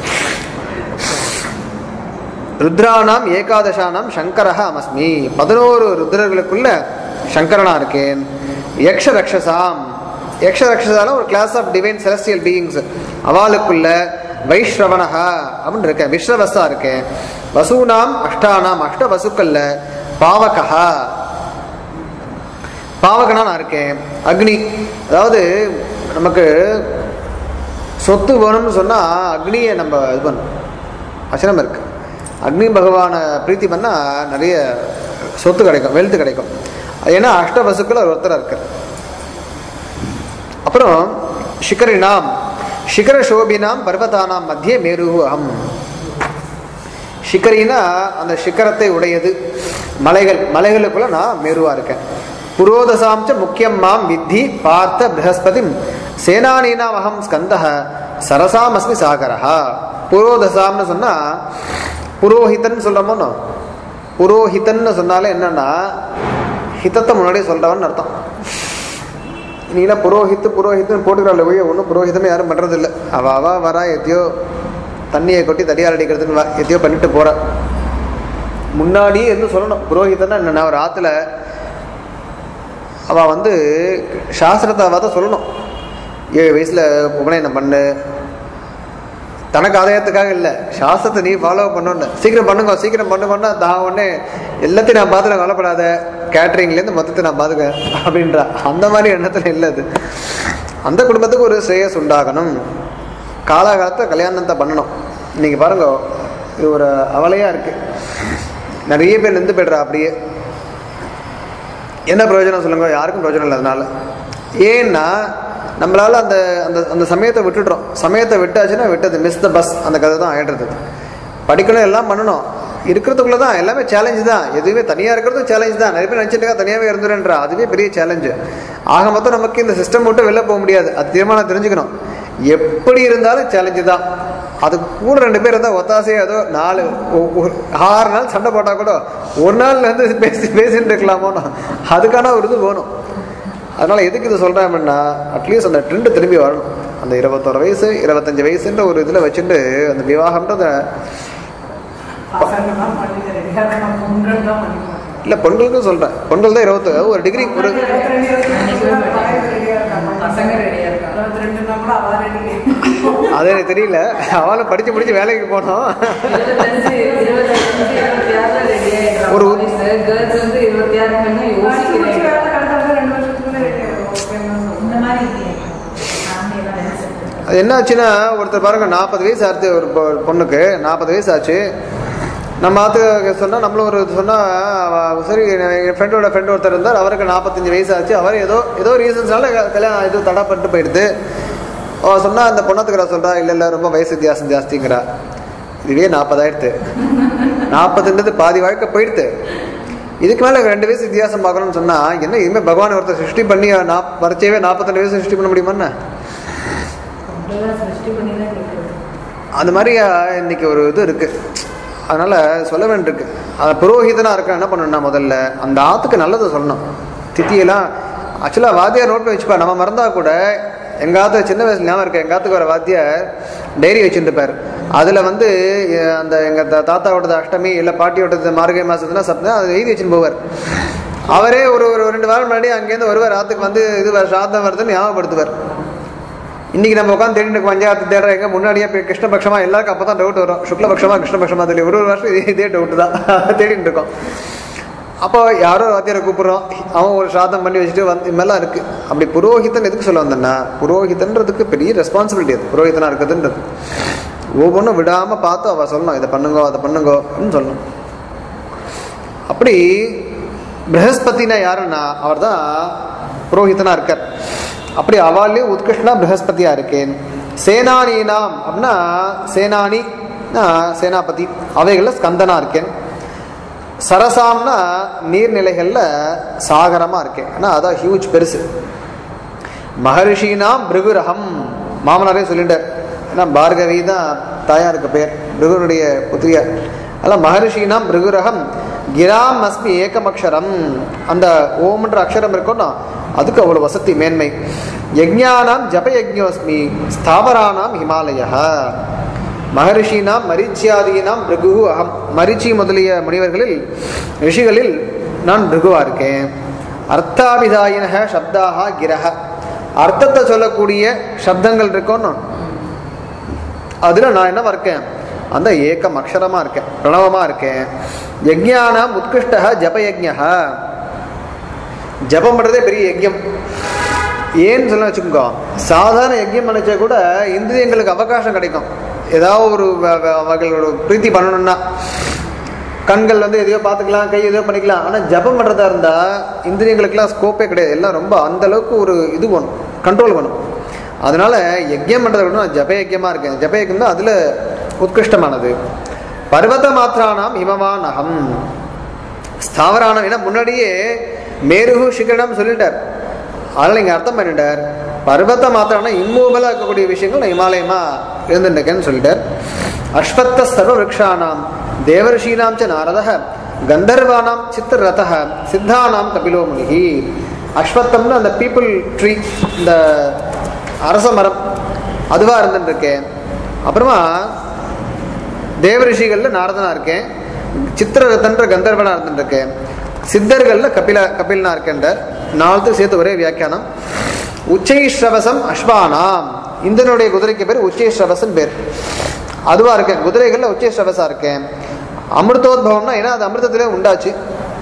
ருத்ரானாம் ஏகாதசானாம் சங்கரஹ அமஸ்மி பதினோரு ருத்ரர்களுக்குள்ள சங்கரனா இருக்கேன் யக்ஷ ரக்ஷசாம் யக்ஷ ரக்ஷசால ஒரு class of divine celestial beings அவளுக்குள்ள வைஷ்ரவணஹா அப்படின்னு இருக்கேன் விஸ்வவசா இருக்கேன் வசூனாம் அஷ்டானாம் அஷ்ட வசுக்கள்ல பாவகஹா பாவகனா நான் இருக்கேன் அக்னி அதாவது நமக்கு சொத்து வேணும்னு சொன்னால் அக்னியை நம்ம இது பண்ணணும் வசனம் இருக்கு அக்னி பகவானை பிரீத்தி பண்ணால் நிறைய சொத்து கிடைக்கும் வெல்த் கிடைக்கும் அது ஏன்னா அஷ்ட வசுக்கள் அவர் ஒருத்தர் இருக்கார் அப்புறம் சிகரினாம் சிகர சோபினாம் பர்வதானாம் மத்திய மேரு அகம் சிகரினா அந்த சிகரத்தை உடையது மலைகள் மலைகளுக்குள்ள நான் மேருவா இருக்கேன் புரோதசாம்ச முக்கியம் மாம் வித்தி பார்த்த பிரகஸ்பதி சேனானீனாம் அகம் ஸ்கந்தः சரசாம் அஸ்மி சாகரஹா புரோதசாம்னு சொன்னா புரோஹிதன் சொல்றோமோ புரோஹிதன்னு சொன்னாலே என்னன்னா ஹிதத்தை முன்னாடியே சொல்றவன் அர்த்தம் நீலாம் புரோஹித்து புரோஹித்துன்னு போட்டுக்கிறாள் ஒழிய ஒன்றும் புரோஹிதமே யாரும் பண்ணுறதில்ல அவ அவ வரா எத்தையோ தண்ணியை கொட்டி தடியால் அடிக்கிறதுன்னு வா எத்தையோ பண்ணிட்டு போறா முன்னாடியே இருந்து சொல்லணும் புரோஹிதன்னா என்னென்ன ஒரு ஆற்றுல அவள் வந்து சாஸ்திரத்தை அவள் தான் சொல்லணும் ஏழு வயசில் உபநயனம் பண்ணு தனக்கு ஆதாயத்துக்காக இல்லை சாஸ்திரத்தை நீ ஃபாலோ பண்ணணும்னு சீக்கிரம் பண்ணுங்க சீக்கிரம் பண்ணுங்கன்னா தான் உடனே எல்லாத்தையும் நான் பார்த்து நான் கவலைப்படாத கேட்ரிங்லேருந்து மொத்தத்தை நான் பார்த்துக்கேன் அப்படின்றா அந்த மாதிரி எண்ணத்தில் இல்லை அது அந்த குடும்பத்துக்கு ஒரு ஸ்ரேயஸ் உண்டாகணும் காலாகாலத்தில் கல்யாணத்தை பண்ணணும் இன்னைக்கு பாருங்க இது ஒரு அவலையாக இருக்கு நிறைய பேர் நின்று போய்டுறா அப்படியே என்ன பிரயோஜனம் சொல்லுங்க யாருக்கும் பிரயோஜனம் இல்லை அதனால ஏன்னா நம்மளால அந்த அந்த அந்த சமயத்தை விட்டுடுறோம் சமயத்தை விட்டாச்சுன்னா விட்டது மிஸ் த பஸ் அந்த கதை தான் ஆயிடுறது படிக்கணும் எல்லாம் பண்ணணும் இருக்கிறதுக்குள்ள தான் எல்லாமே சேலஞ்சு தான் எதுவுமே தனியாக இருக்கிறதும் சேலஞ்ச் தான் நிறைய பேர் நினச்சிட்டு தனியாகவே இருந்துருன்றா அதுவே பெரிய சேலஞ்சு ஆக மொத்தம் நமக்கு இந்த சிஸ்டம் விட்டு வெளில போக முடியாது அது தீர்மானம் தெரிஞ்சுக்கணும் எப்படி இருந்தாலும் சேலஞ்சு தான் அது கூட ரெண்டு பேர் இருந்தால் ஒத்தாசையே ஏதோ நாலு ஒ- ஒரு ஆறு நாள் சண்டை போட்டால் கூட ஒரு நாள் வந்து பேசி பேசிட்டு இருக்கலாமோன்னு அதுக்கான ஒரு இது வேணும் அதனால எதுக்கு இது சொல்கிறேன் அப்படின்னா அட்லீஸ்ட் அந்த ட்ரெண்டு திரும்பி வரணும் அந்த இருபத்தொரு வயசு இருபத்தஞ்சு வயசுன்ற ஒரு இதில் வச்சுட்டு அந்த விவாகம்ன்றத பசங்கெல்லாம் பண்ணிக்க ரெடியாக இருக்கான் பொங்கல் தான் பண்ணிக்கலாம் இல்லை பெண்களுக்கும் சொல்கிறேன் பெண்கள் தான் இருபத்தி ஒரு டிகிரி ஒரு இருபத்தி ரெண்டு இருபத்தி மூணு பசங்க ரெடியாக இருக்காங்க பசங்க ரெடியா இருக்காங்க இருபத்தி ரெண்டுனா கூட அவ ரெடி அது எனக்கு தெரியல அவளும் படித்து முடிச்சு வேலைக்கு போனோம் இருபத்தஞ்சு இருபத்தஞ்சு இருபத்தி ஆறுல ரெடி ஆயிடுறாங்க ஒரு- கேர்ள்ஸ் வந்து இருபத்தி ஆறு மணி யோசிக்கிறேன் வேலை கிடைச்சாலும் ரெண்டு வருஷத்துக்குள்ள ரெடி ஆயிடும் ஓகேன்னு இந்த மாதிரி ஃபேமிலி எல்லாம் நினைச்சிட்டு அது என்ன ஆச்சுன்னா ஒருத்தர் பாருங்க நாற்பது வயசு ஆச்சு ஒரு பொ- பொண்ணுக்கு நாற்பது வயசு ஆச்சு நம்ம ஆத்து சொன்னால் நம்மளும் ஒரு சொன்னால் சரி என் ஃப்ரெண்டோட ஃப்ரெண்ட் ஒருத்தர் இருந்தார் அவருக்கு நாற்பத்தஞ்சு வயசு ஆச்சு அவர் ஏதோ ஏதோ ரீசன்ஸ்னால கல்யாணம் இது தடைப்பட்டு போயிடுது அவ சொன்னா அந்த பொண்ணத்துக்கிறா சொல்றா இல்லை இல்லை ரொம்ப வயசு வித்தியாசம் ஜாஸ்திங்கிறா இதுவே நாற்பதாயிரத்து நாற்பதுன்றது பாதி வாழ்க்கை போயிடுது இதுக்கு மேலே ரெண்டு வயசு வித்தியாசம் பார்க்கணும்னு சொன்னா என்ன இனிமேல் பகவான் ஒருத்தர் சிருஷ்டி பண்ணி நாப் வரைச்சவே நாற்பத்தெண்டு வயசு சிருஷ்டி பண்ண முடியுமா என்ன அப்படிலாம் சிருஷ்டி பண்ணி தான் கேட்குறது அந்த மாதிரி அஹ், இன்னைக்கு ஒரு இது இருக்கு அதனால சொல்ல வேண்டியிருக்கு அது புரோஹிதனா இருக்க என்ன பண்ணணும்னா முதல்ல அந்த ஆத்துக்கு நல்லதை சொல்லணும் தித்தியெல்லாம் ஆக்சுவலாக வாத்தியார் நோட் பண்ணி வச்சுப்பா நம்ம மறந்தா கூட எங்க ஆத்து சின்ன வயசுல ஞாபகம் இருக்கு எங்க ஆத்துக்கு வர வாத்தியார் டைரி வச்சுருப்பார் அதில் வந்து அஹ், அந்த எங்க தா- தாத்தாவோடது அஷ்டமி இல்லை பாட்டியோடது மார்கழி மாசத்துனா சப்தம் அதை எழுதி வச்சுன்னு போவார் அவரே ஒரு ஒரு ரெண்டு வாரம் முன்னாடி அங்கேருந்து வருவார் ஆத்துக்கு வந்து இது வ- சாதம் வருதுன்னு ஞாபகப்படுத்துவார் இன்னைக்கு நம்ம உட்காந்து தேடிட்டு இருக்கோம் பஞ்சாயத்து தேடுற எங்க முன்னாடியே போய் கிருஷ்ணபக்ஷமா எல்லாருக்கும் அப்பதான் டவுட் வரும் சுக்லபக்ஷமா கிருஷ்ணபக்ஷமா தெரியல ஒரு ஒரு வருஷம் இதே- இதே டவுட் தான் தேடிட்டு இருக்கோம் அப்போ யாரோ ஒரு வாத்தியாரை கூப்பிடுறோம் அவன் ஒரு சாதம் பண்ணி வச்சுட்டு வந்து இமெல்லாம் இருக்கு அப்படி புரோஹிதன் எதுக்கு சொல்ல வந்தேன்னா புரோஹிதன்றதுக்கு பெரிய ரெஸ்பான்சிபிலிட்டி அது புரோஹிதனா இருக்குதுன்றது ஒவ்வொன்றும் விடாம பார்த்து அவ சொல்லணும் இதை பண்ணுங்கோ அதை பண்ணுங்கோ அப்படின்னு சொல்லணும் அப்படி பிரகஸ்பதினா யாருன்னா அவர் தான் புரோஹிதனா இருக்கார் அப்படி அவாலே உத்கிருஷ்ணா பிரகஸ்பதியா இருக்கேன் சேனானீனாம் அப்படின்னா சேனானி சேனாபதி அவைகளில் ஸ்கந்தனா இருக்கேன் சரசாம்னா நீர்நிலைகளில் சாகரமா இருக்கேன் ஏன்னா அதான் ஹியூஜ் பெருசு மகரிஷினாம் பிருகுரகம் மாமனாரே சொல்லிட்டார் ஏன்னா பார்கவி தான் தாயாருக்கு பேர் பிருகுனுடைய புத்திரியார் அதெல்லாம் மகரிஷினாம் பிருகுரகம் கிராம் அஸ்மி ஏகமக்ஷரம் அந்த ஓம்ன்ற அக்ஷரம் இருக்கணும் அதுக்கு அவ்வளோ வசதி மேன்மை யஜ்ஞானாம் ஜப யஜ்ஞோஸ்மி ஸ்தாவரானாம் ஹிமாலய மகரிஷினாம் மரிச்சியாதீனாம் பிருகு அகம் மரிச்சி முதலிய முனிவர்களில் ரிஷிகளில் நான் பிருகுவா இருக்கேன் அர்த்தாபிதாயினக சப்தாக கிரக அர்த்தத்தை சொல்லக்கூடிய சப்தங்கள் இருக்கணும் அதில் நான் என்னவா இருக்கேன் அந்த ஏக்கம் அக்ஷரமா இருக்கேன் பிரணவமா இருக்கேன் யஜ்ஞானாம் உத்கிருஷ்ட ஜப யஜ்ஞா ஜபம் பண்றதே பெரிய யஜ்யம் ஏன்னு சொல்ல வச்சுக்கோங்க சாதாரண யஜ்யம் நினைச்சா கூட இந்திரியங்களுக்கு அவகாசம் கிடைக்கும் ஏதாவது ஒரு வ- வ- அவர்களோட பிரீத்தி பண்ணணும்னா கண்கள் வந்து எதையோ பார்த்துக்கலாம் கை எதையோ பண்ணிக்கலாம் ஆனால் ஜபம் பண்ணுறதா இருந்தால் இந்திரியங்களுக்கெல்லாம் ஸ்கோப்பே கிடையாது எல்லாம் ரொம்ப அந்த அளவுக்கு ஒரு இது வேணும் கண்ட்ரோல் வேணும் அதனால யஜ்யம் பண்ணுறத விட நான் ஜப யஜ்யமாக இருக்கேன் ஜப யஜ்யம் தான் அதில் உத்கிருஷ்டமானது பர்வத மாத்திரானாம் ஹிமவான் அகம் ஸ்தாவரானம் ஏன்னா முன்னாடியே மேருகு சிகரம் சொல்லிட்டார் அதனால் இங்கே அர்த்தம் பண்ணிட்டார் பர்வத மாத்திரம்னா இம்மூவலாக இருக்கக்கூடிய விஷயங்கள் நான் இமாலயமா இருந்துருக்கேன்னு சொல்லிட்டார் அஸ்வத்த சர்வ விரக்ஷானாம் தேவர்ஷீனாம் ச நாரதः கந்தர்வானாம் சித்திரதः சித்தானாம் கபிலோ முனிகி அஸ்வத்தம்னு அந்த பீப்புள் ட்ரீ இந்த அரச மரம் அதுவாக இருந்துட்டுருக்கேன் அப்புறமா தேவரிஷிகளில் நாரதனா இருக்கேன் சித்திரரத்தன்ற கந்தர்வனா இருந்துருக்கேன் சித்தர்களில் கபில கபில்னா இருக்கேன்றார் நாலுத்து சேர்த்து ஒரே வியாக்கியானம் உச்சைஸ்ரவசம் அஸ்வானாம் இந்திரனுடைய குதிரைக்கு பேர் உச்சைஸ்ரவசன் பேர் அதுவா இருக்கேன் குதிரைகளில் உச்சைஸ்ரவசா இருக்கேன் அமிர்தோத்பவம்னா ஏன்னா அது அமிர்தத்திலே உண்டாச்சு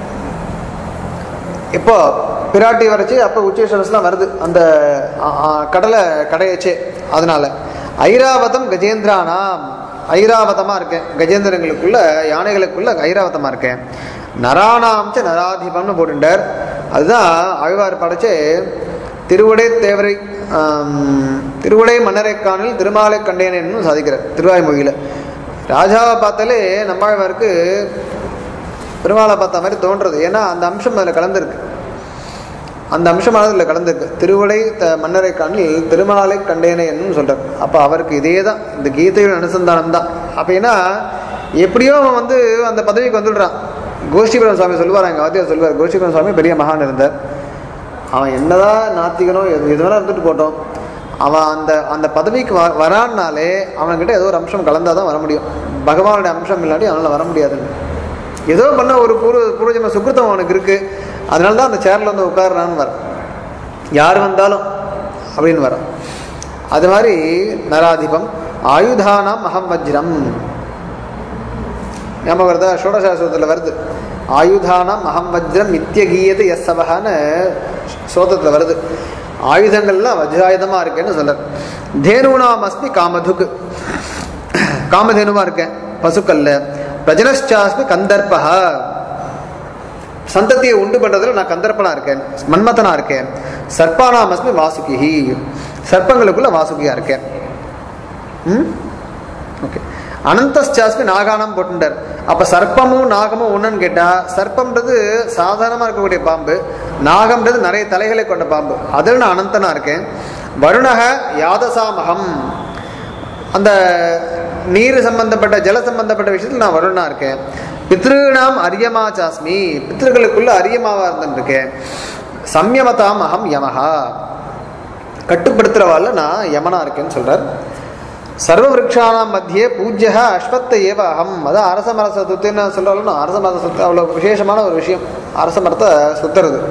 இப்போ பிராட்டி வரைச்சு அப்போ உச்சேஸ்வரஸ்லாம் வருது அந்த ஆ, ஆ, கடலை கடையச்சே அதனால ஐராவதம் கஜேந்திரானாம் ஐராவதமா இருக்கேன் கஜேந்திரங்களுக்குள்ள யானைகளுக்குள்ள ஐராவதமா இருக்கேன் நரானாம் ச நராதிபம்னு போட்டுட்டார் அதுதான் ஆழ்வார் படைச்சு திருவுடை தேவரை ஆம், திருவுடை மன்னரைக்கானில் திருமாலை கண்டேனேன்னு சாதிக்கிறார் திருவாய்மொழியில் ராஜாவை பார்த்தாலே நம்மாழ்வாருக்கு பெருமாளை பார்த்த மாதிரி தோன்றது ஏன்னா அந்த அம்சம் அதில் கலந்துருக்கு அந்த அம்சமானது இதில் கலந்துருக்கு திருவிடை த மன்னரை காணில் திருமாலை கண்டேனேன்னு சொல்றார் அப்போ அவருக்கு இதே தான் இந்த கீதையோட அனுசந்தானம் தான் அப்போ ஏன்னா எப்படியோ அவன் வந்து அந்த பதவிக்கு வந்துடுறான் கோஷ்டிபுரம் சுவாமி சொல்லுவார் எங்கள் வாத்தியார் சொல்லுவார் கோஷ்டிபுரம் சுவாமி பெரிய மகான் இருந்தார் அவன் என்னதான் நாத்திகனோ எது எது வேணா இருந்துட்டு போட்டோம் அவன் அந்த அந்த பதவிக்கு வ வரான்னாலே அவன்கிட்ட ஏதோ ஒரு அம்சம் கலந்தால் தான் வர முடியும் பகவானுடைய அம்சம் இல்லாட்டி அவனால் வர முடியாதுன்னு ஏதோ பண்ண ஒரு பூர்வ பூர்வஜம சுக்கிருத்தம் அவனுக்கு இருக்குது அதனால தான் அந்த சேரில் வந்து உட்கார்றான்னு வர யார் வந்தாலும் அப்படின்னு வர அது மாதிரி நராதிபம் ஆயுதானாம் அகம் வஜ்ரம் ஞாபகம் வருதா ஷோடசாஸ்திரத்தில் வருது ஆயுதானாம் அகம் வஜ்ரம் நித்தியகீயது எஸ் சபகான்னு சோதத்தில் வருது ஆயுதங்கள்லாம் வஜ்ராயுதமாக இருக்கேன்னு சொல்றார் தேனுனாம் அஸ்மி காமதுக்கு காமதேனுமா இருக்கேன் பசுக்கல்ல பிரஜனஷ்டாஸ்மி கந்தர்பா சந்ததியை உண்டு பண்றதுல நான் கந்தர்ப்பனா இருக்கேன் மன்மதனா இருக்கேன் சர்ப்பானாம் அஸ்மி வாசுகி சர்ப்பங்களுக்குள்ள வாசுகியா இருக்கேன் ம் ஓகே அனந்தஸ்டாஸ்மி நாகானம் போட்டுண்டார் அப்ப சர்ப்பமும் நாகமும் ஒன்றுன்னு கேட்டா சர்ப்பம்ன்றது சாதாரணமா இருக்கக்கூடிய பாம்பு நாகம்ன்றது நிறைய தலைகளை கொண்ட பாம்பு அதில் நான் அனந்தனா இருக்கேன் வருணக யாதசாமகம் அந்த நீர் சம்பந்தப்பட்ட ஜல சம்பந்தப்பட்ட விஷயத்தில் நான் வருணா இருக்கேன் பித்ருநாம் அரியமா சாஸ்மி பித்ருக்களுக்குள்ள அரியமாவா இருந்துருக்கேன் சம்யமதாம் அகம் யமஹா கட்டுப்படுத்துறவாள் நான் யமனா இருக்கேன்னு சொல்றார் சர்வ விரக்ஷானாம் மத்தியே பூஜ்ய அஸ்வத்த ஏவ அகம் அதான் அரச மர சொத்துன்னு சொல்றாலும் அரச மர சொத்து அவ்வளோ விசேஷமான ஒரு விஷயம் அரச மரத்தை சுத்துறது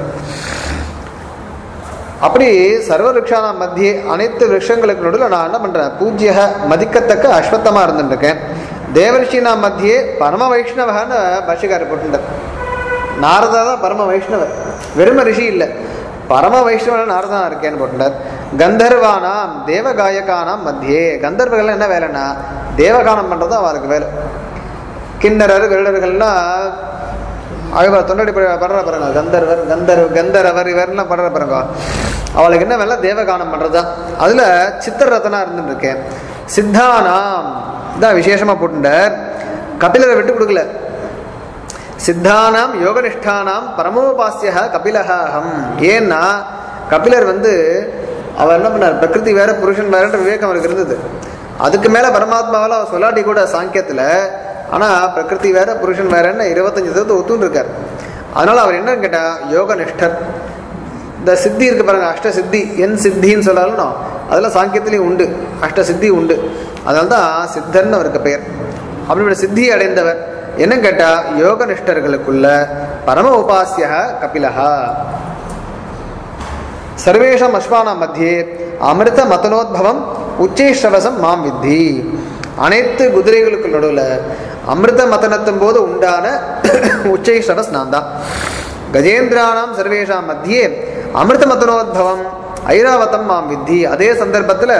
அப்படி சர்வ விரக்ஷானாம் மத்தியே அனைத்து விரக்ஷங்களுக்கு நடுவில் நான் என்ன பண்றேன் பூஜ்ய மதிக்கத்தக்க அஸ்வத்தமா இருந்துருக்கேன் தேவரிஷினா மத்தியே பரம வைஷ்ணவன்னு பாஷிகாரர் போட்டுட்டார் நாரதா தான் பரம வைஷ்ணவர் வெறும ரிஷி இல்லை பரம வைஷ்ணவன் நாரதா இருக்கேன்னு போட்டுட்டார் கந்தர்வானாம் தேவகாயக்கானாம் மத்தியே கந்தர்வர்கள் என்ன வேலைன்னா தேவகானம் பண்றது அவருக்கு வேலை கிண்ணறர் வெள்ளர்கள்லாம் அழுவா தொண்டடி படுற பாருங்க கந்தர்வர் கந்தர் கந்தரவர் இவர்லாம் படுற பாருங்க அவளுக்கு என்ன வேலை தேவகானம் பண்றதுதான் அதுல சித்திர ரத்தனா இருந்துட்டு இருக்கேன் சித்தானாம் இதான் விசேஷமா போட்டுட்டார் கபிலரை விட்டு கொடுக்கல சித்தானாம் யோகனிஷ்டானாம் பரமோபாசிய கபிலஹ அகம் ஏன்னா கபிலர் வந்து அவர் என்ன பண்ணார் பிரகிருதி வேற புருஷன் வேறன்ற விவேகம் அவருக்கு இருந்தது அதுக்கு மேல பரமாத்மாவால் அவர் சொல்லாட்டி கூட சாங்கியத்துல ஆனா பிரகிருதி வேற புருஷன் வேறன்னு இருபத்தஞ்சு சதவீதம் ஒத்துன்னு இருக்கார் அதனால அவர் என்னன்னு கேட்டா யோக நிஷ்டர் இந்த சித்தி இருக்கு பாருங்க அஷ்ட சித்தி என் சித்தின்னு சொல்லாலும் அதெல்லாம் சாங்கியத்திலையும் உண்டு அஷ்ட சித்தி உண்டு அதனால தான் சித்தர்னு அவருக்கு பெயர் அப்படிப்பட்ட சித்தியை அடைந்தவர் என்ன கேட்டா யோக நிஷ்டர்களுக்குள்ள பரம உபாசிய கபிலஹா சர்வேஷாம் அஸ்வானாம் மத்தியே அமிர்த மதனோத்பவம் உச்சைஸ்ரவசம் மாம் வித்தி அனைத்து குதிரைகளுக்கு நடுவில் அமிர்த மதனத்தும் போது உண்டான உச்சைஸ்ரவஸ் நான் தான் கஜேந்திரானாம் சர்வேஷாம் மத்தியே அமிர்த மதனோத்பவம் ஐராவதம் மாம் வித்தி அதே சந்தர்ப்பத்தில்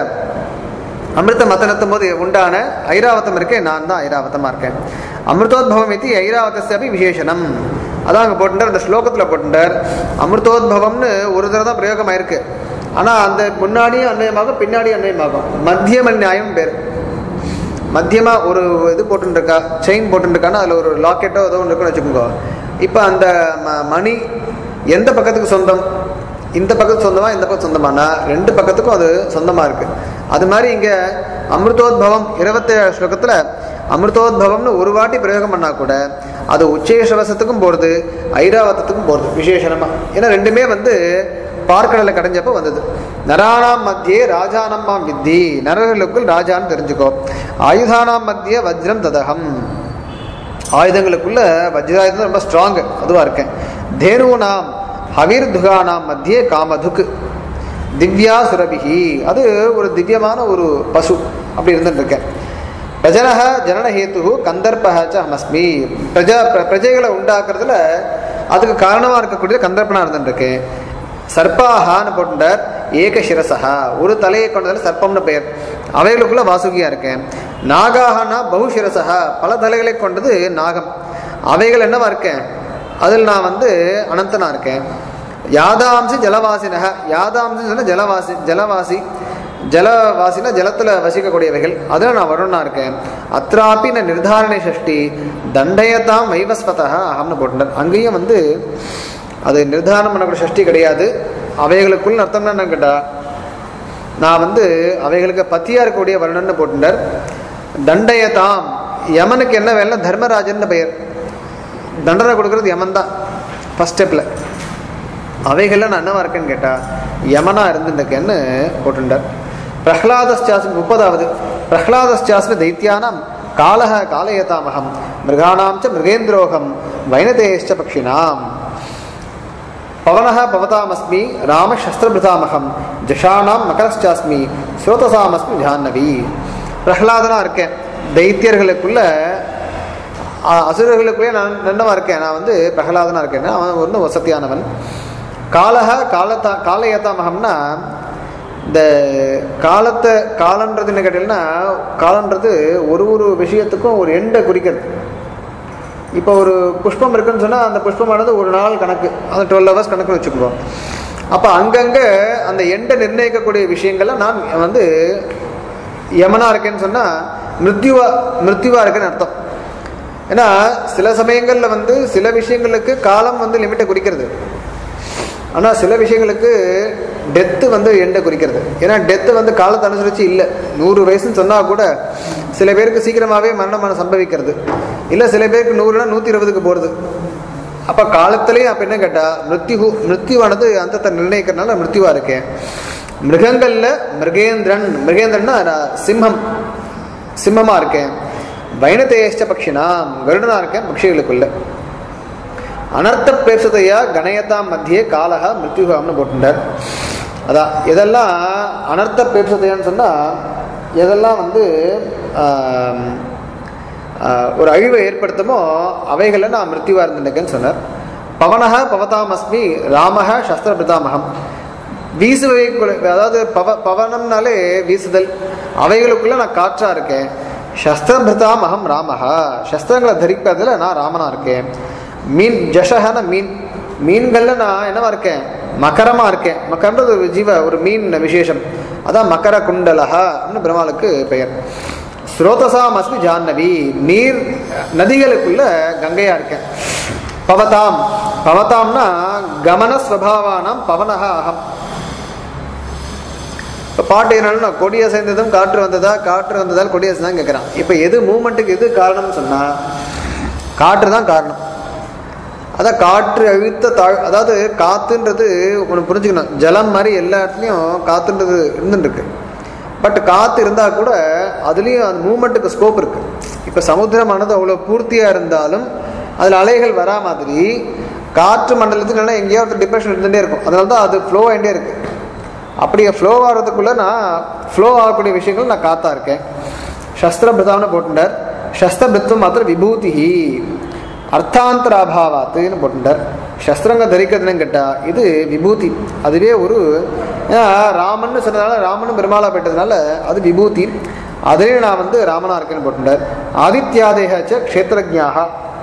அமிர்த மதனத்தும் போது உண்டான ஐராவதம் இருக்கேன் நான் தான் ஐராவதமாக இருக்கேன் அமிர்தோத்பவம் இது ஐராவதஸ்ய அப்படி விசேஷனம் அதான் அங்கே போட்டுட்டார் அந்த ஸ்லோகத்தில் போட்டுட்டார் அமிர்தோத்பவம்னு ஒரு தடவை தான் பிரயோகமாயிருக்கு ஆனால் அந்த முன்னாடியும் அன்வயமாகும் பின்னாடியும் அன்வயமாகும் மத்தியம நியாயம் பேர் மத்தியமா ஒரு இது போட்டுருக்கா செயின் போட்டுருக்கான்னா அதில் ஒரு லாக்கெட்டோ ஏதோ ஒன்று இருக்குன்னு வச்சுக்கோங்க இப்போ அந்த ம- மணி எந்த பக்கத்துக்கு சொந்தம் இந்த பக்கத்துக்கு சொந்தமா இந்த பக்கம் சொந்தமானா ரெண்டு பக்கத்துக்கும் அது சொந்தமா இருக்கு அது மாதிரி இங்க அமிர்தோத்பவம் இருபத்தேழு ஸ்லோகத்துல அமிர்தோத்பவம்னு ஒரு வாட்டி பிரயோகம் பண்ணா கூட அது உச்சேஷவசத்துக்கும் போறது ஐராவதத்துக்கும் போறது விசேஷனமா ஏன்னா ரெண்டுமே வந்து பார்க்கடலை கடைஞ்சப்போ வந்தது நராணாம் மத்தியே ராஜானம் மாம் வித்தி நரர்களுக்குள் ராஜான்னு தெரிஞ்சுக்கோ ஆயுதானாம் மத்திய வஜ்ரம் ததகம் ஆயுதங்களுக்குள்ள வஜ்ராயுதம் ரொம்ப ஸ்ட்ராங் அதுவா இருக்கேன் தேனூனாம் ஹவீர் துகானாம் மத்தியே காமதுக்கு திவ்யா சுரபிகி அது ஒரு திவ்யமான ஒரு பசு அப்படி இருந்துட்டு இருக்கேன் பிரஜனக ஜனனஹேத்து கந்தர்பக ச அஹமஸ்மி பிரஜா பிர- பிரஜைகளை உண்டாக்குறதுல அதுக்கு காரணமா இருக்கக்கூடிய கந்தர்ப்பனா இருந்துட்டு இருக்கேன் சர்ப்பாகான்னு போட்டுட்டார் ஏகசிரசா ஒரு தலையை கொண்டதில் சர்ப்பம்னு பெயர் அவைகளுக்குள்ள வாசுகியா இருக்கேன் நாகாகனா பகுஷிரசா பல தலைகளை கொண்டது நாகம் அவைகள் என்னவா இருக்கேன் அதில் நான் வந்து அனந்தனா இருக்கேன் யாதாம்சி ஜலவாசினக யாதாம்சி சொன்னா ஜலவாசி ஜலவாசி ஜலவாசினா ஜலத்துல வசிக்கக்கூடியவைகள் அதில் நான் வருணனா இருக்கேன் அத்ராப்பி ந நிர்தாரணை சஷ்டி தண்டயதாம் வைவஸ்வதா அகம்னு போட்டுட்டார் அங்கேயும் வந்து அது நிர்தாரணம் பண்ணக்கூடிய சஷ்டி கிடையாது அவைகளுக்குள்ள அர்த்தம்னா என்ன கேட்டா நான் வந்து அவைகளுக்கு பத்தியா இருக்கக்கூடிய வருணன்னு போட்டுட்டார் தண்டயதாம் யமனுக்கு என்ன வேலை தர்மராஜன் பெயர் தண்டனை கொடுக்கறது யமன் தான் ஃபர்ஸ்ட் ஸ்டெப்பில் அவைகளில் நான் என்னவா இருக்கேன்னு கேட்டால் யமனா இருந்துருக்கேன்னு போட்டுட்டார் பிரஹ்லாதஸ்சாஸ்மி முப்பதாவது பிரஹ்லாதஸ்சாஸ்மி தைத்தியானாம் காலக காலயதாமகம் மிருகாணாம் ச மிருகேந்திரோகம் வைனதேஷ்ச பக்ஷினாம் பவனः பவதாமஸ்மி ராமசஸ்திரபிருதாமகம் ஜஷானாம் மகரஸ்சாஸ்மி ஸ்ரோதசாமஸ்மி ஜான்னவி பிரஹ்லாதனா இருக்கேன் தைத்தியர்களுக்குள்ள அ- அசுரர்களுக்குள்ளே நான் நன்னவா இருக்கேன் நான் வந்து பிரகலாதனா இருக்கேன் அவன் ஒன்றும் வசதியானவன் காலக காலத்தா காலயத்தாமகம்னா இந்த காலத்தை காலன்றது என்ன கேட்டீங்கன்னா காலன்றது ஒரு ஒரு விஷயத்துக்கும் ஒரு எண்டை குறிக்கிறது இப்போ ஒரு புஷ்பம் இருக்குன்னு சொன்னால் அந்த புஷ்பமானது ஒரு நாள் கணக்கு அந்த டுவெல் ஹவர்ஸ் கணக்குன்னு வச்சுக்குவோம் அப்போ அங்கங்கே அந்த எண்டை நிர்ணயிக்கக்கூடிய விஷயங்கள்ல நான் வந்து யமனா இருக்கேன்னு சொன்னால் மிருத்யுவா மிருத்யுவா இருக்கேன்னு அர்த்தம் ஏன்னா சில சமயங்களில் வந்து சில விஷயங்களுக்கு காலம் வந்து லிமிட்டை குறிக்கிறது ஆனால் சில விஷயங்களுக்கு டெத்து வந்து எண்டை குறிக்கிறது ஏன்னா டெத்து வந்து காலத்தை அனுசரித்து இல்லை நூறு வயசுன்னு சொன்னால் கூட சில பேருக்கு சீக்கிரமாகவே மரணம் சம்பவிக்கிறது இல்லை சில பேருக்கு நூறுனா நூற்றி இருபதுக்கு போகிறது அப்போ காலத்திலையும் அப்போ என்ன கேட்டால் மிருத்யு மிருத்யுவானது அந்தத்தை நிர்ணயிக்கிறதுனால மிருத்யுவா இருக்கேன் மிருகங்களில் மிருகேந்திரன் மிருகேந்திரன்னா நான் சிம்மம் சிம்மமாக இருக்கேன் வைணதேஷ்ட பக்ஷினாம் கருடனா இருக்கேன் பக்ஷிகளுக்குள்ள அனர்த்த பேசுதையா கணயதாம் மத்தியே காலக மிருத்யுகாம்னு போட்டுட்டார் அதான் எதெல்லாம் அனர்த்த பேசுதையான்னு சொன்னால் எதெல்லாம் வந்து ஆம், ஆ, ஒரு அழிவை ஏற்படுத்துமோ அவைகளில் நான் மிருத்யுவா இருந்திருக்கேன்னு சொன்னார் பவனக பவதாமஸ்மி ராமக சஸ்திர பிதாமகம் வீசுவை அதாவது பவ பவனம்னாலே வீசுதல் அவைகளுக்குள்ள நான் காற்றா இருக்கேன் சஸ்திரபிரதாம் அகம் ராமஹா சஸ்திரங்களை தரிப்பதில் நான் ராமனா இருக்கேன் மீன் ஜஷஹன மீன் மீன்கள்ல நான் என்னவா இருக்கேன் மகரமா இருக்கேன் மகரன்றது ஒரு ஜீவ ஒரு மீன் விசேஷம் அதான் மகர குண்டலஹா அப்படின்னு பிரம்மாளுக்கு பெயர் ஸ்ரோதசாம் அஸ்மி ஜான்னவி நீர் நதிகளுக்குள்ள கங்கையா இருக்கேன் பவதாம் பவதாம்னா கமன ஸ்வபாவானாம் பவனஹா அகம் இப்போ பாட்டு என்னன்னா கொடியை சேர்ந்ததும் காற்று வந்ததா காற்று வந்ததால் கொடியை சேர்ந்தான் கேட்குறான் இப்போ எது மூமெண்ட்டுக்கு எது காரணம்னு சொன்னால் காற்று தான் காரணம் அதான் காற்று அழுத்த தாழ் அதாவது காத்துன்றது ஒன்று புரிஞ்சுக்கணும் ஜலம் மாதிரி எல்லா இடத்துலையும் காத்துன்றது இருந்துருக்கு பட் காற்று இருந்தால் கூட அதுலேயும் அந்த மூமெண்ட்டுக்கு ஸ்கோப் இருக்குது இப்போ சமுத்திரமானது அவ்வளோ பூர்த்தியாக இருந்தாலும் அதில் அலைகள் வரா மாதிரி காற்று மண்டலத்துக்கு நல்லா எங்கேயோ ஒரு டிப்ரெஷன் இருந்துகிட்டே இருக்கும் அதனால தான் அது ஃப்ளோ ஆகிட்டே இருக்குது அப்படியே ஃப்ளோ ஆகிறதுக்குள்ளே நான் ஃப்ளோ ஆகக்கூடிய விஷயங்கள் நான் காத்தா இருக்கேன் சஸ்திர பிரதான போட்டுட்டார் சஸ்திரபிருத்தம் மாத்திரம் விபூதி அர்த்தாந்தராபாவாத்துன்னு போட்டுட்டார் சஸ்திரங்க தரிக்கிறதுன்னு கேட்டால் இது விபூதி அதுவே ஒரு ஏன்னா ராமன்னு சொன்னதால ராமனும் பெருமாளா போயிட்டதுனால அது விபூதி அதுவே நான் வந்து ராமனா இருக்கேன்னு போட்டுட்டார் ஆதித்யாதேகச்ச க்ஷேத்திரஜாக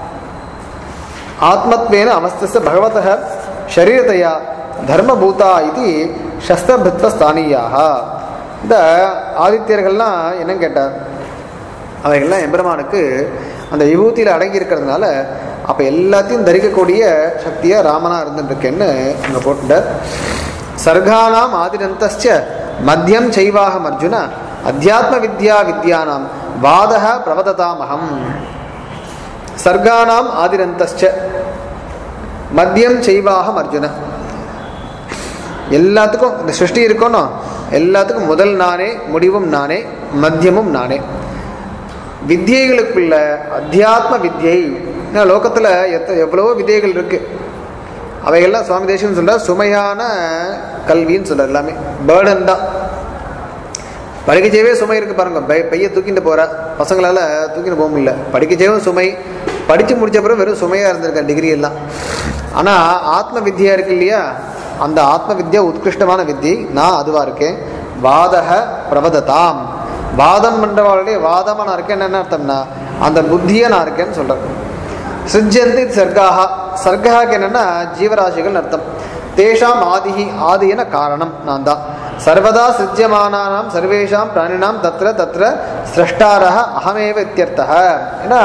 ஆத்மத்வேன அவஸ்தஸ்ய பகவதः ஷரீரத்தையா தர்மபூதா இது சஸ்திரபிருத்வஸ்தானியாக இந்த ஆதித்யர்கள்லாம் என்னன்னு கேட்டார் அவைகள்லாம் எம்பெருமானுக்கு அந்த விபூதியில் அடங்கி இருக்கிறதுனால அப்போ எல்லாத்தையும் தரிக்கக்கூடிய சக்தியாக ராமனா இருந்துருக்கேன்னு அங்கே போட்டுட்டார் சர்கானாம் ஆதிரந்தஸ்ச மத்தியம் செய்வாகம் அர்ஜுன அத்தியாத்ம வித்யா வித்யானாம் வாதக பிரவததாமகம் சர்கானாம் ஆதிரந்தஸ்ச மத்தியம் செய்வாகம் அர்ஜுன எல்லாத்துக்கும் இந்த சிருஷ்டி இருக்கணும் எல்லாத்துக்கும் முதல் நானே முடிவும் நானே மத்தியமும் நானே வித்தியைகளுக்குள்ள அத்தியாத்ம வித்யை ஏன்னா லோகத்தில் எத்த எவ்வளவோ வித்தியைகள் இருக்கு அவைகள்லாம் சுவாமி தேசியம் சொல்ற சுமையான கல்வின்னு சொல்ற எல்லாமே பேர்டன் தான் படிக்கச்சேவே சுமை இருக்கு பாருங்க பை பைய தூக்கிட்டு போற பசங்களால தூக்கிட்டு போக முடியல படிக்கச்சேவும் சுமை படிச்சு முடிச்ச பிறகு வெறும் சுமையா இருந்திருக்க டிகிரி எல்லாம் ஆனா ஆத்ம வித்யா இருக்கு இல்லையா அந்த ஆத்ம வித்யா உத்கிருஷ்டமான வித்தியை நான் அதுவா இருக்கேன் வாதக பிரவததாம் வாதம் பண்றவாளுடைய வாதமா நான் இருக்கேன்னு என்ன அர்த்தம்னா அந்த புத்தியை நான் இருக்கேன்னு சொல்றேன் சிஜ்ஜந்தி சர்க்காக சர்க்காக்கு என்னன்னா ஜீவராசிகள் அர்த்தம் தேஷாம் ஆதிஹி ஆதின காரணம் நான் தான் சர்வதா சிருஜ்யமானானாம் சர்வேஷாம் பிராணினாம் தத்ர தத்ர சிரஷ்டாரக அகமேவ இத்தியர்த்தக ஏன்னா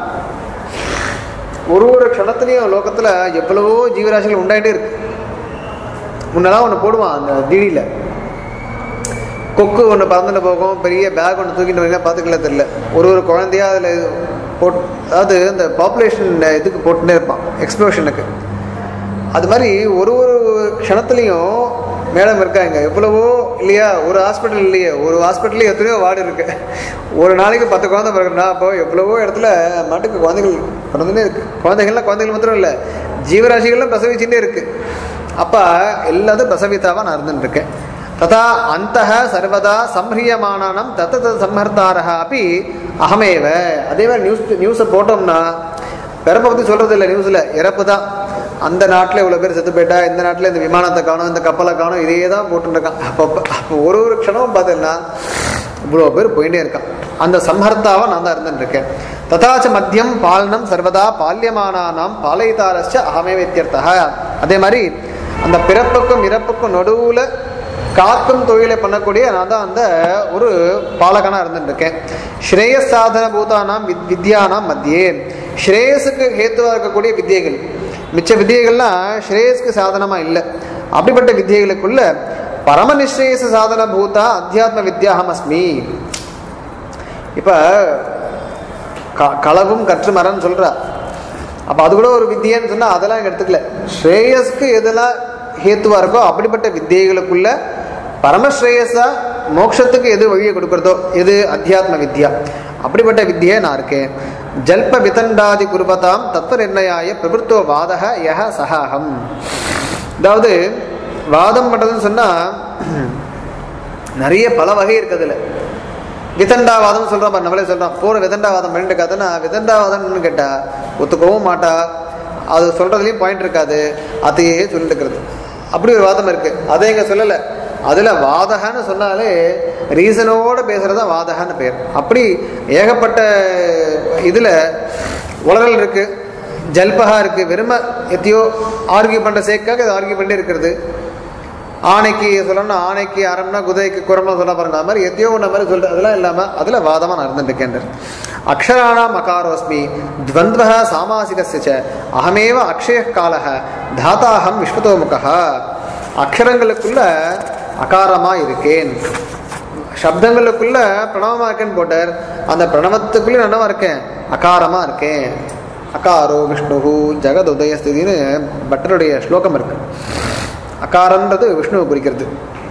ஒரு ஒரு க்ஷணத்துலையும் லோகத்தில் எவ்வளவோ ஜீவராசிகள் உண்டாயிட்டே இருக்கு முன்னெல்லாம் ஒன்று போடுவான் அந்த திடீரில் கொக்கு ஒன்று பறந்துட்டு போகும் பெரிய பேக் ஒன்று தூக்கிட்டு வரீங்கன்னா பார்த்துக்கல தெரியல ஒரு ஒரு குழந்தையா அதில் போட் அதாவது இந்த பாப்புலேஷன் இதுக்கு போட்டுட்டே இருப்பான் எக்ஸ்ப்ளோஷனுக்கு அது மாதிரி ஒரு ஒரு க்ஷணத்துலையும் மேடம் இருக்காங்க எவ்வளவோ இல்லையா ஒரு ஹாஸ்பிட்டல் இல்லையே ஒரு ஹாஸ்பிட்டல்ல எத்தனையோ வார்டு இருக்கு ஒரு நாளைக்கு பத்து குழந்தை பிறகுனா அப்போ எவ்வளவோ இடத்துல மாட்டுக்கு குழந்தைகள் பிறந்துனே இருக்கு குழந்தைகள்லாம் குழந்தைகள் மாத்திரம் இல்லை ஜீவராசிகள்லாம் பிரசவிச்சுட்டே இருக்கு அப்ப எல்லாத்தையும் பிரசவித்தாவா நான் இருந்துட்டு இருக்கேன் ததா அந்த சர்வதா சம்ஹியமானானம் தத்த தத் சம்ஹர்த்தாரः அப்படி அகமேவ அதே மாதிரி நியூஸ் நியூஸை போட்டோம்னா பிறப்பை பற்றி சொல்றது இல்லை நியூஸில் இறப்பு தான் அந்த நாட்டில் இவ்வளோ பேர் செத்து போயிட்டா இந்த நாட்டில் இந்த விமானத்தை காணும் இந்த கப்பலை காணும் இதே தான் போட்டுருக்கான் அப்போ அப்போ ஒரு ஒரு க்ஷணமும் பார்த்தீங்கன்னா இவ்வளோ பேர் போயிட்டே இருக்கான் அந்த சம்ஹர்த்தாவை நான் தான் இருந்துட்டு இருக்கேன் ததாச்ச மத்தியம் பாலனம் சர்வதா பால்யமானானாம் பாலயிதாரஸ்ய அகமே வித்தியர்த்தா அதே மாதிரி அந்த பிறப்புக்கும் இறப்புக்கும் நடுவில் காக்கும் தொழிலை பண்ணக்கூடிய நான் தான் அந்த ஒரு பாலகனா இருந்துட்டு இருக்கேன் ஸ்ரேயஸ் சாதன பூதானாம் வித் வித்யானாம் மத்தியே ஸ்ரேயஸுக்கு ஹேத்துவா இருக்கக்கூடிய வித்தியைகள் மிச்ச வித்தியைகள்லாம் ஸ்ரேயஸ்க்கு சாதனமா இல்லை அப்படிப்பட்ட வித்தியைகளுக்குள்ள பரம நிஸ்ரேயச சாதன பூதா அத்தியாத்ம வித்யாகம் அஸ்மி இப்ப க- களவும் கற்று மரன்னு சொல்றா அப்ப அது கூட ஒரு வித்தியன்னு சொன்னா அதெல்லாம் இங்க எடுத்துக்கல ஸ்ரேயஸ்க்கு எதெல்லாம் ஹேத்துவா இருக்கோ அப்படிப்பட்ட வித்தியைகளுக்குள்ள பரமஸ்ரேயஸா மோட்சத்துக்கு எது வழியை கொடுக்கறதோ எது அத்தியாத்ம வித்யா அப்படிப்பட்ட வித்தியை நான் இருக்கேன் ஜல்ப விதண்டாதி குருபதாம் தத்துவ நிர்ணயாய பிரபுத்துவ வாதக யஹ சகாகம் அதாவது வாதம் பண்றதுன்னு சொன்னா நிறைய பல வகை இருக்குதுல விதண்டாவாதம் சொல்றோம் பாரு, நம்மளே சொல்றோம் போற விதண்டாவாதம் பண்ணிட்டு இருக்காதுன்னா விதண்டாவாதம்னு கேட்டா ஒத்துக்கவும் மாட்டா அது சொல்றதுலயும் பாயிண்ட் இருக்காது அதையே சொல்லிட்டு இருக்கிறது அப்படி ஒரு வாதம் இருக்கு அதை இங்க சொல்லல அதுல வாதகன்னு சொன்னாலே ரீசனோட பேசுறதா வாதகன்னு பேர் அப்படி ஏகப்பட்ட இதுல உலகல் இருக்கு ஜல்பகா இருக்கு வெறும எத்தையோ ஆர்கியூ பண்ற சேக்காக இது ஆர்கியூ பண்ணிட்டு இருக்கிறது ஆணைக்கு சொல்லணும்னா ஆணைக்கு அறம்னா குதிரைக்கு குரம்னா சொல்ல பாருங்க அது மாதிரி எத்தையோ ஒன்ற மாதிரி சொல்லிட்டு அதெல்லாம் இல்லாமல் அதில் வாதமாக நான் இருந்துருக்கேன் அக்ஷராணாம் அகாரோஸ்மி துவந்த்வ சாமாசிகஸ்ய ச அகமேவ அக்ஷய காலக தாத்தாகம் விஸ்வதோமுகா அக்ஷரங்களுக்குள்ள அகாரமாக இருக்கேன் சப்தங்களுக்குள்ள பிரணவமா இருக்கேன்னு போட்டார் அந்த பிரணவத்துக்குள்ள நான் என்னவா இருக்கேன் அகாரமா இருக்கேன் அகாரோ விஷ்ணு ஜெகத் உதயஸ்திதின்னு பட்டருடைய ஸ்லோகம் இருக்கு அகாரன்றது விஷ்ணுவை குறிக்கிறது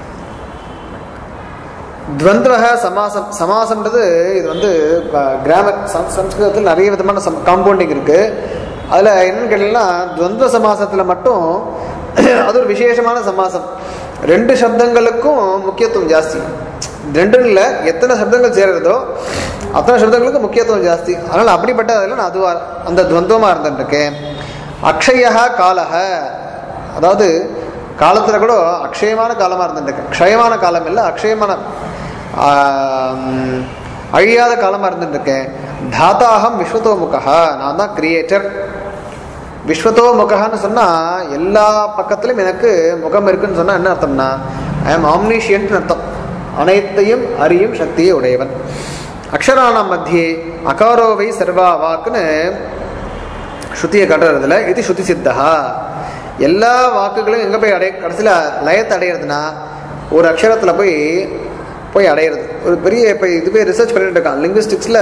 துவந்துவக சமாசம் சமாசம்ன்றது இது வந்து கிராமர் சம்ஸ்கிருதத்தில் நிறைய விதமான சம் காம்பவுண்டிங் இருக்கு அதில் என்னன்னு கேட்டீங்கன்னா துவந்துவ சமாசத்தில் மட்டும் அது ஒரு விசேஷமான சமாசம் ரெண்டு சப்தங்களுக்கும் முக்கியத்துவம் ஜாஸ்தி ரெண்டும் இல்லை எத்தனை சப்தங்கள் சேர்றதோ அத்தனை சப்தங்களுக்கு முக்கியத்துவம் ஜாஸ்தி அதனால் அப்படிப்பட்ட அதில் நான் அதுவா அந்த துவந்துவமாக இருந்துட்டுருக்கேன் அக்ஷயா காலக அதாவது காலத்தில் கூட அக்ஷயமான காலமாக இருந்துருக்கு க்ஷயமான காலம் இல்லை அக்ஷயமான ஆம், அழியாத காலமாக இருந்துருக்கேன் தாத்தாகம் விஸ்வத்தோமுகா நான் தான் கிரியேட்டர் விஸ்வத்தோமுகான்னு சொன்னால் எல்லா பக்கத்துலையும் எனக்கு முகம் இருக்குன்னு சொன்னால் என்ன அர்த்தம்னா ஐ ஆம் ஆம்னிஷியன்ட்னு அர்த்தம் அனைத்தையும் அறியும் சக்தியை உடையவன் அக்ஷராணாம் மத்தியே அகாரோவை சர்வா வாக்குன்னு ஸ்ருதியை காட்டுறதுல இது ஸ்ருதி சித்தா எல்லா வாக்குகளும் எங்கே போய் அடைய கடைசியில் லயத்தை அடையிறதுனா ஒரு அக்ஷரத்தில் போய் போய் அடையிறது ஒரு பெரிய இப்போ இதுவே ரிசர்ச் பண்ணிட்டு இருக்கான் லிங்குவிஸ்டிக்ஸில்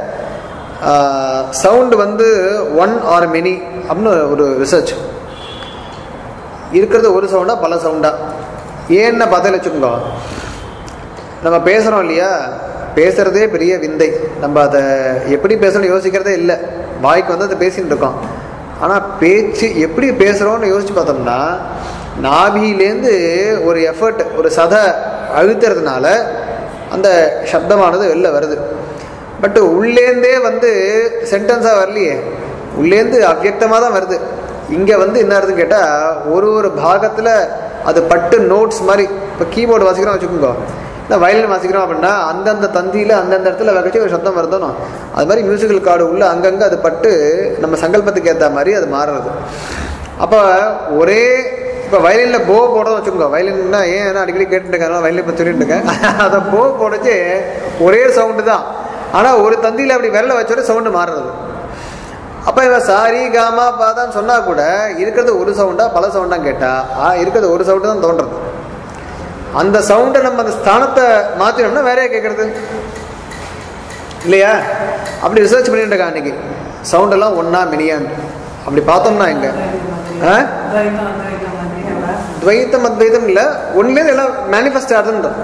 சவுண்டு வந்து ஒன் ஆர் மெனி அப்படின்னு ஒரு ரிசர்ச் இருக்கிறது ஒரு சவுண்டா பல சவுண்டா ஏன்னு பதில் வச்சுக்கோங்க நம்ம பேசுகிறோம் இல்லையா பேசுறதே பெரிய விந்தை நம்ம அதை எப்படி பேசணும்னு யோசிக்கிறதே இல்லை வாய்க்கு வந்து அதை பேசிட்டு இருக்கோம் ஆனால் பேச்சு எப்படி பேசுகிறோம்னு யோசிச்சு பார்த்தோம்னா நாபியிலேருந்து ஒரு எஃபர்ட் ஒரு சத அழுத்துறதுனால அந்த சப்தமானது வெளில வருது பட் உள்ளேந்தே வந்து சென்டென்ஸாக வரலையே உள்ளேந்து அவ்யக்தமாக தான் வருது இங்கே வந்து என்ன வருதுன்னு கேட்டால் ஒரு ஒரு பாகத்தில் அது பட்டு நோட்ஸ் மாதிரி இப்போ கீபோர்டு வாசிக்கிறோம் வச்சுக்கோங்க இல்லை வயலின் வாசிக்கிறோம் அப்படின்னா அந்தந்த தந்தியில் அந்தந்த இடத்துல வகைச்சு ஒரு சப்தம் வருதோனோ அது மாதிரி மியூசிக்கல் கார்டு உள்ள அங்கங்கே அது பட்டு நம்ம சங்கல்பத்துக்கு ஏற்ற மாதிரி அது மாறுறது அப்போ ஒரே இப்போ வயலினில் போ போடுறோம் வச்சுக்கோங்க வயலின்னா ஏன் ஏன்னா அடிக்கடி கேட்டுட்டு இருக்கேன் வயலின் பற்றி சொல்லிட்டு இருக்கேன் அதை போ போடச்சு ஒரே சவுண்டு தான் ஆனால் ஒரு தந்தியில் அப்படி விரல வச்சோட சவுண்டு மாறுறது அப்போ இவன் சாரி காமா பாதான்னு சொன்னா கூட இருக்கிறது ஒரு சவுண்டா பல சவுண்டா கேட்டா ஆ இருக்கிறது ஒரு சவுண்டு தான் தோன்றது அந்த சவுண்டை நம்ம அந்த ஸ்தானத்தை மாற்றினோம்னா வேறையா கேட்கறது இல்லையா அப்படி ரிசர்ச் பண்ணிட்டு இருக்கான் அன்னைக்கு சவுண்டெல்லாம் ஒன்றா மினியான் அப்படி பார்த்தோம்னா எங்க ஆ அத்வைதம் அத்வைதம் மாதிரி எல்லாம் துவைத்தம் அத்வைதம் இல்லை ஒன்றுலேயே எல்லாம் மேனிஃபெஸ்ட் ஆகுதுன்றான்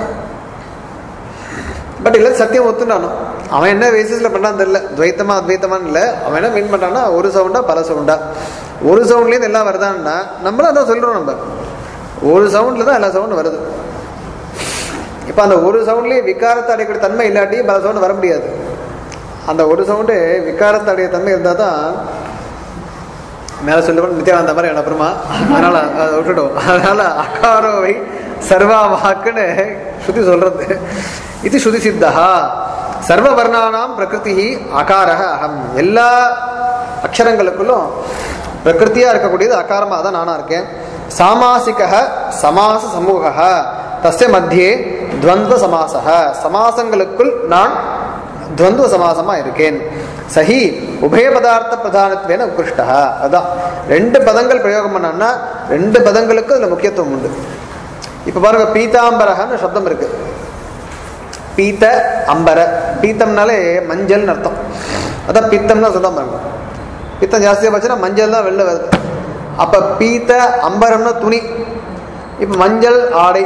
பட் இல்லை சத்தியம் ஒத்துண்டானோ அவன் என்ன பேசிஸில் பண்ணான்னு தெரியல துவைத்தமா அத்வைத்தமான்னு இல்லை அவன் என்ன மீன் பண்ணுறான்னா ஒரு சவுண்டா பல சவுண்டா ஒரு சவுண்ட்லேருந்து எல்லாம் வருதான்னா நம்மளும் அதான் சொல்கிறோம் நம்ம ஒரு சவுண்டில் தான் எல்லா சவுண்டும் வருது இப்போ அந்த ஒரு சவுண்ட்லேயே விகாரத்தை அடைக்கிற தன்மை இல்லாட்டி பல சவுண்டு வர முடியாது அந்த ஒரு சவுண்டு விகாரத்தை அடைய தன்மை இருந்தால் தான் மேலே சொல்லுவோம் நித்யானந்த மாதிரி எனக்கு அப்புறமா அதனால அதை விட்டுடும் அதனால அகாரோவை சர்வா வாக்குன்னு ஸ்ருதி சொல்றது இது ஸ்ருதி சித்தா சர்வ வர்ணானாம் பிரகிருதி அகாரக அகம் எல்லா அக்ஷரங்களுக்குள்ளும் பிரகிருத்தியா இருக்கக்கூடியது அகாரமாக தான் நானா இருக்கேன் சாமாசிக சமாச சமூக தஸ்ய மத்தியே துவந்த சமாசக சமாசங்களுக்குள் நான் துவந்துவ சமாசமா இருக்கேன் சஹி உபய பதார்த்த பிரதானத்துவேன உத்கிருஷ்டா அதான் ரெண்டு பதங்கள் பிரயோகம் பண்ணோம்னா ரெண்டு பதங்களுக்கு அதுல முக்கியத்துவம் உண்டு இப்ப பாருங்க பீதாம்பரகன்னு சப்தம் இருக்கு பீத்த அம்பர பீத்தம்னாலே மஞ்சள்னு அர்த்தம் அதான் பித்தம்னு சொல்ல பாருங்க பித்தம் ஜாஸ்தியாக போச்சுன்னா மஞ்சள் தான் வெளில வருது அப்ப பீத்த அம்பரம்னா துணி இப்ப மஞ்சள் ஆடை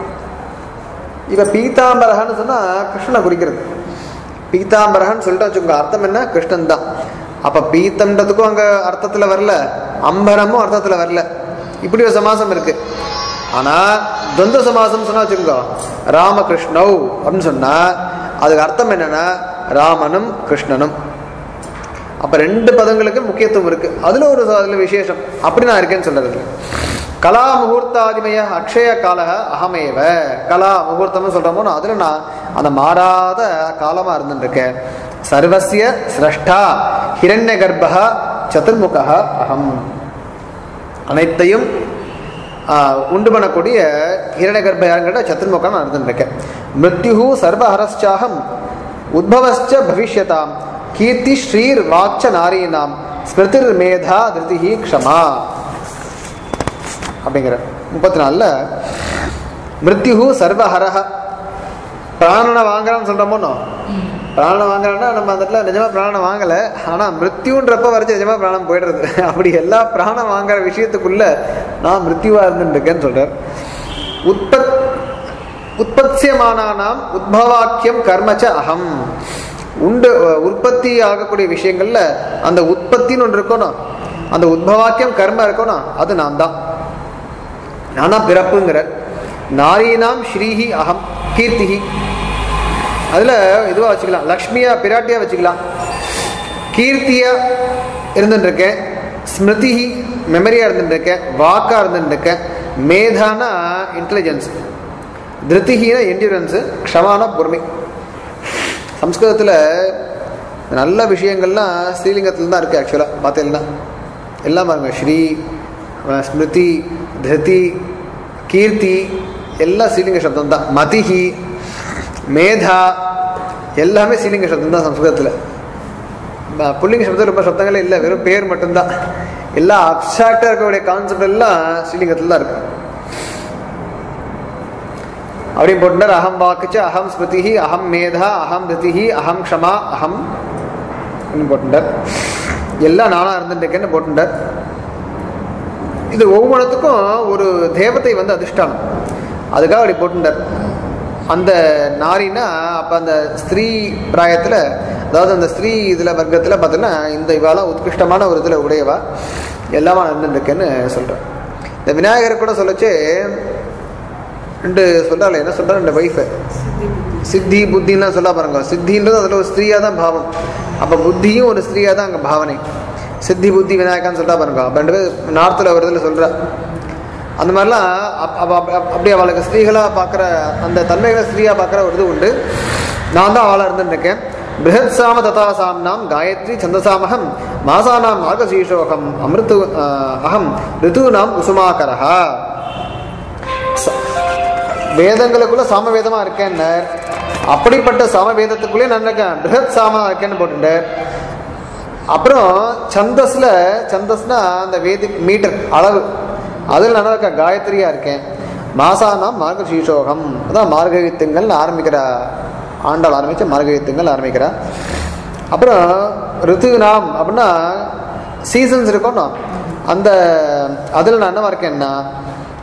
இப்ப பீதாம்பரகன்னு சொன்னா கிருஷ்ணனை குறிக்கிறது பீதாம்பரகன்னு சொல்லிட்டு வச்சுக்கோங்க அர்த்தம் என்ன கிருஷ்ணன் தான் அப்ப பீத்தம்ன்றதுக்கும் அங்க அர்த்தத்துல வரல அம்பரமும் அர்த்தத்துல வரல இப்படி ஒரு சமாசம் இருக்கு ஆனா துவந்த சமாசம் சொன்னா வச்சுக்கோங்க ராமகிருஷ்ணவ் அப்படின்னு சொன்னா அதுக்கு அர்த்தம் என்னன்னா ராமனும் கிருஷ்ணனும் அப்ப ரெண்டு பதங்களுக்கு முக்கியத்துவம் இருக்கு அதுல ஒரு அதுல விசேஷம் அப்படி நான் இருக்கேன்னு சொல்றது கலா முகூர்த்தாதிமய அக்ஷய காலக அகமேவ கலா முகூர்த்தம்னு சொல்றோமோ நான் அதுல நான் அந்த மாறாத காலமா இருந்துருக்கேன் சர்வசிய சிரஷ்டா ஹிரண்ய கர்ப்ப சதுர்முக அகம் அனைத்தையும் ஆஹ், உண்டு பண்ணக்கூடிய ஹிரண்ய கர்ப்ப யாருங்கிட்ட சத்துர்முகம் நான் இருந்துருக்கேன் மிருத்யு சர்வஹரஸ்சாகம் உத்பவஸ்ச பவிஷ்யதாம் கீர்த்தி ஸ்ரீர் வாச்ச நாரீனாம் ஸ்மிருதிர் மேதா திருதிஹி க்ஷமா அப்படிங்கிற முப்பத்தி நாலில் மிருத்யு சர்வஹரஹ பிராணனை வாங்குறான்னு சொல்கிறோமோனோ பிராணனை வாங்குறான்னா நம்ம அந்த இடத்துல நிஜமாக பிராணம் வாங்கலை ஆனால் மிருத்யுன்றப்ப வரைச்சு நிஜமாக பிராணம் போயிடுறது அப்படி எல்லா பிராணம் வாங்குற விஷயத்துக்குள்ள நான் மிருத்யுவா இருந்துருக்கேன்னு சொல்கிறார் உற்பத் உற்பத்தியமானானாம் உத்பவாக்கியம் கர்மச்ச அகம் உண்டு உற்பத்தி ஆகக்கூடிய விஷயங்கள்ல அந்த உற்பத்தின்னு ஒன்று இருக்கணும் அந்த உத்பவாக்கியம் கர்ம இருக்கணும் அது நான் தான் நானா பிறப்புங்கிற நாரீனாம் ஸ்ரீஹி அகம் கீர்த்திஹி அதில் இதுவாக வச்சுக்கலாம் லக்ஷ்மியா பிராட்டியா வச்சுக்கலாம் கீர்த்தியா இருந்துட்டுருக்கேன் ஸ்மிருதிஹி மெமரியாக இருந்துட்டுருக்கேன் வாக்காக இருந்துட்டுருக்கேன் மேதானா இன்டெலிஜென்ஸ் திருத்திஹீன என்டியூரன்ஸு க்ஷமான பொறுமை சம்ஸ்கிருதத்தில் நல்ல விஷயங்கள்லாம் ஸ்ரீலிங்கத்தில் தான் இருக்குது ஆக்சுவலாக பார்த்தீங்கன்னா எல்லாம் பாருங்க ஸ்ரீ அஹ், ஸ்மிருதி திருதி கீர்த்தி எல்லாம் ஸ்ரீலிங்க சப்தம் தான் மதிஹி மேதா எல்லாமே ஸ்ரீலிங்க சப்தம் தான் சம்ஸ்கிருதத்தில் ப- புல்லிங்க சப்தம் ரொம்ப சப்தங்களே இல்லை வெறும் பேர் மட்டும்தான் எல்லாம் அப்சாக்டாக இருக்கக்கூடிய கான்செப்ட் எல்லாம் ஸ்ரீலிங்கத்தில் தான் இருக்கு அப்படின்னு போட்டுட்டார் அகம் வாக்குச்ச அகம் ஸ்மிருதி அகம் மேதா அகம் திருதி அகம் க்ஷமா அகம் அப்படின்னு போட்டுட்டார் எல்லாம் நானா இருந்துருக்கேன்னு போட்டுட்டார் இது ஒவ்வொன்றுத்துக்கும் ஒரு தேவதை வந்து அதிஷ்டானம் அதுக்காக அப்படி போட்டுட்டார் அந்த நாரினா அப்போ அந்த ஸ்திரீ பிராயத்தில் அதாவது அந்த ஸ்திரீ இதில் வர்க்கத்தில் பார்த்தீங்கன்னா இந்த இவாலாம் உத்கிருஷ்டமான ஒரு இதில் உடையவா எல்லாமா இருந்துருக்கேன்னு சொல்கிறேன் இந்த விநாயகர் கூட சொல்லச்சே ரெண்டு சொல்கிறாள் என்ன சொல்கிறா ரெண்டு ஒய்ஃபு சித்தி புத்தின்லாம் சொல்ல பாருங்க சித்தின்றது அதில் ஒரு ஸ்திரீயாக தான் பாவம் அப்போ புத்தியும் ஒரு ஸ்திரீயாக தான் அங்கே பாவனை சித்தி புத்தி விநாயகான்னு சொல்லிட்டா பாருங்க அப்போ ரெண்டு பேர் நார்த்தில் ஒரு இதில் சொல்கிறா அந்த மாதிரிலாம் அப்- அப்ப- அப்ப- அப்ப- அப்படி அவளுக்கு ஸ்திரீகளாக பார்க்குற அந்த தன்மைகளை ஸ்திரீயாக பார்க்குற ஒரு இது உண்டு நான் தான் ஆளாக இருந்துருக்கேன் பிருஹத் சாம ததா சாம்னாம் காயத்ரி சந்தசாமகம் மாசானாம் மார்கசீஷோகம் அமிர்து ஆஹ், அகம் ரிதூனாம் குசுமாகரஹா ச- வேதங்களுக்குள்ள சாமவேதமா இருக்கேன்னார் அப்படிப்பட்ட சாமவேதத்துக்குள்ளே நான் இருக்கேன் பிருஹத் சாமா இருக்கேன்னு போட்டுட்டார் அப்புறம் சந்தஸ்ல சந்தஸ்னா அந்த வேதிக் மீட்டர் அளவு அதில் நான் இருக்க காயத்ரியா இருக்கேன் மாசானாம் மார்கசீஷோகம் அதான் மார்கழி திங்கள் ஆரம்பிக்கிற ஆண்டாள் ஆரம்பிச்சு மார்கழி திங்கள் ஆரம்பிக்கிறா அப்புறம் ரித்துநாம் அப்படின்னா சீசன்ஸ் இருக்கணும் அந்த அதில் நான் என்னவா இருக்கேன்னா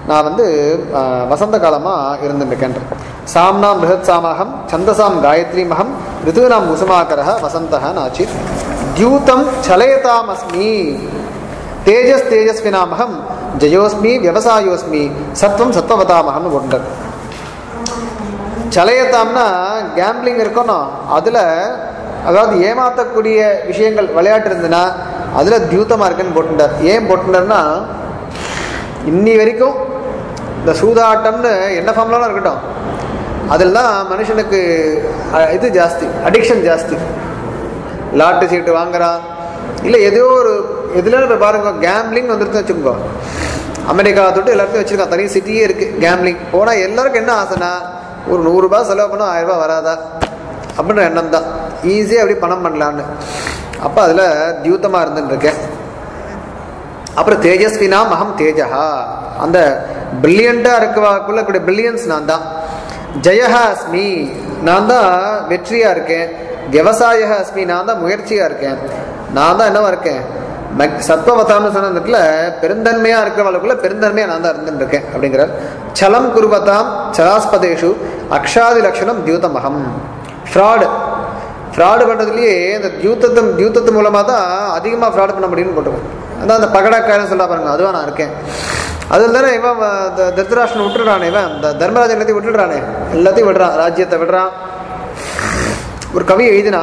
நான் வந்து ஆஹ், வசந்த காலமாக இருந்துருக்கேன் சாம்னாம் பிருகத் சாமகம் சந்தசாம் காயத்ரி மகம் ரிதுனாம் குசுமாக்கரः வசந்தः நாச்சித் தியூதம் சலயதாம் அஸ்மி தேஜஸ் தேஜஸ்வினாமகம் ஜயோஸ்மி விவசாயோஸ்மி சத்வம் சத்வவதாமகம்னு போட்டுட்டார் சலையத்தாம்னா கேம்பிளிங் இருக்கணும் அதில் அதாவது ஏமாற்றக்கூடிய விஷயங்கள் விளையாட்டு இருந்ததுன்னா அதில் தியூத்தமாக இருக்குன்னு போட்டுட்டார் ஏன் போட்டுட்டார்னா இன்னி வரைக்கும் இந்த சூதாட்டம்னு என்ன ஃபார்ம்லாம் இருக்கட்டும் அதெல்லாம் மனுஷனுக்கு அஹ், இது ஜாஸ்தி அடிக்ஷன் ஜாஸ்தி லாட்டு சீட்டு வாங்குறான் இல்லை ஏதோ ஒரு எதுல இப்போ பாருங்க கேம்லிங் வந்துருச்சுன்னு வச்சுக்கோங்க அமெரிக்கா தொட்டு எல்லாத்தையும் வச்சிருக்கான் தனி சிட்டியே இருக்குது கேம்லிங் போனால் எல்லாருக்கும் என்ன ஆசைனா ஒரு நூறுரூபா செலவு பண்ணால் ஆயிரம் ரூபாய் வராதா அப்படின்ற எண்ணம் தான் ஈஸியாக அப்படி பணம் பண்ணலான்னு அப்போ அதில் தியூத்தமாக இருந்துட்டு இருக்கேன் அப்புறம் தேஜஸ்வினா மகம் தேஜஹா அந்த பிரில்லியண்ட்டாக இருக்கவாக்குள்ள கூடிய பிரில்லியன்ஸ் நான் தான் ஜெயஹா அஸ்மி நான் தான் வெற்றியாக இருக்கேன் விவசாய அஸ்மி நான் தான் முயற்சியாக இருக்கேன் நான் தான் என்னவா இருக்கேன் மக் சத்வவதான்னு சொன்ன இடத்துல பெருந்தன்மையாக இருக்கிறவளுக்குள்ள பெருந்தன்மையாக நான் தான் இருந்துட்டு இருக்கேன் அப்படிங்கிறார் சலம் குருவதாம் சலாஸ்பதேஷு அக்ஷாதி லட்சணம் தியூதமகம் ஃப்ராடு ஃப்ராடு பண்ணுறதுலேயே இந்த தியூத்தத்து தியூத்தத்து மூலமாக தான் அதிகமாக ஃப்ராடு பண்ண முடியும்னு போட்டுருக்கோம் அதான் அந்த பகடக்காரன் சொல்ல பாருங்க அதுவா நான் இருக்கேன் அதில் தானே இவன் வ- த- திருதராஷ்டிரன் விட்டுடுறானே இவன் இந்த தர்மராஜன் எல்லாத்தையும் விட்டுடுறானே எல்லாத்தையும் விடுறான் ராஜ்யத்தை விடுறான் ஒரு கவி எழுதினா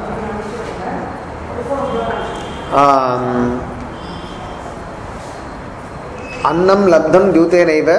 ஆம், அன்னம் லப்தம் தியூத்தேனைவ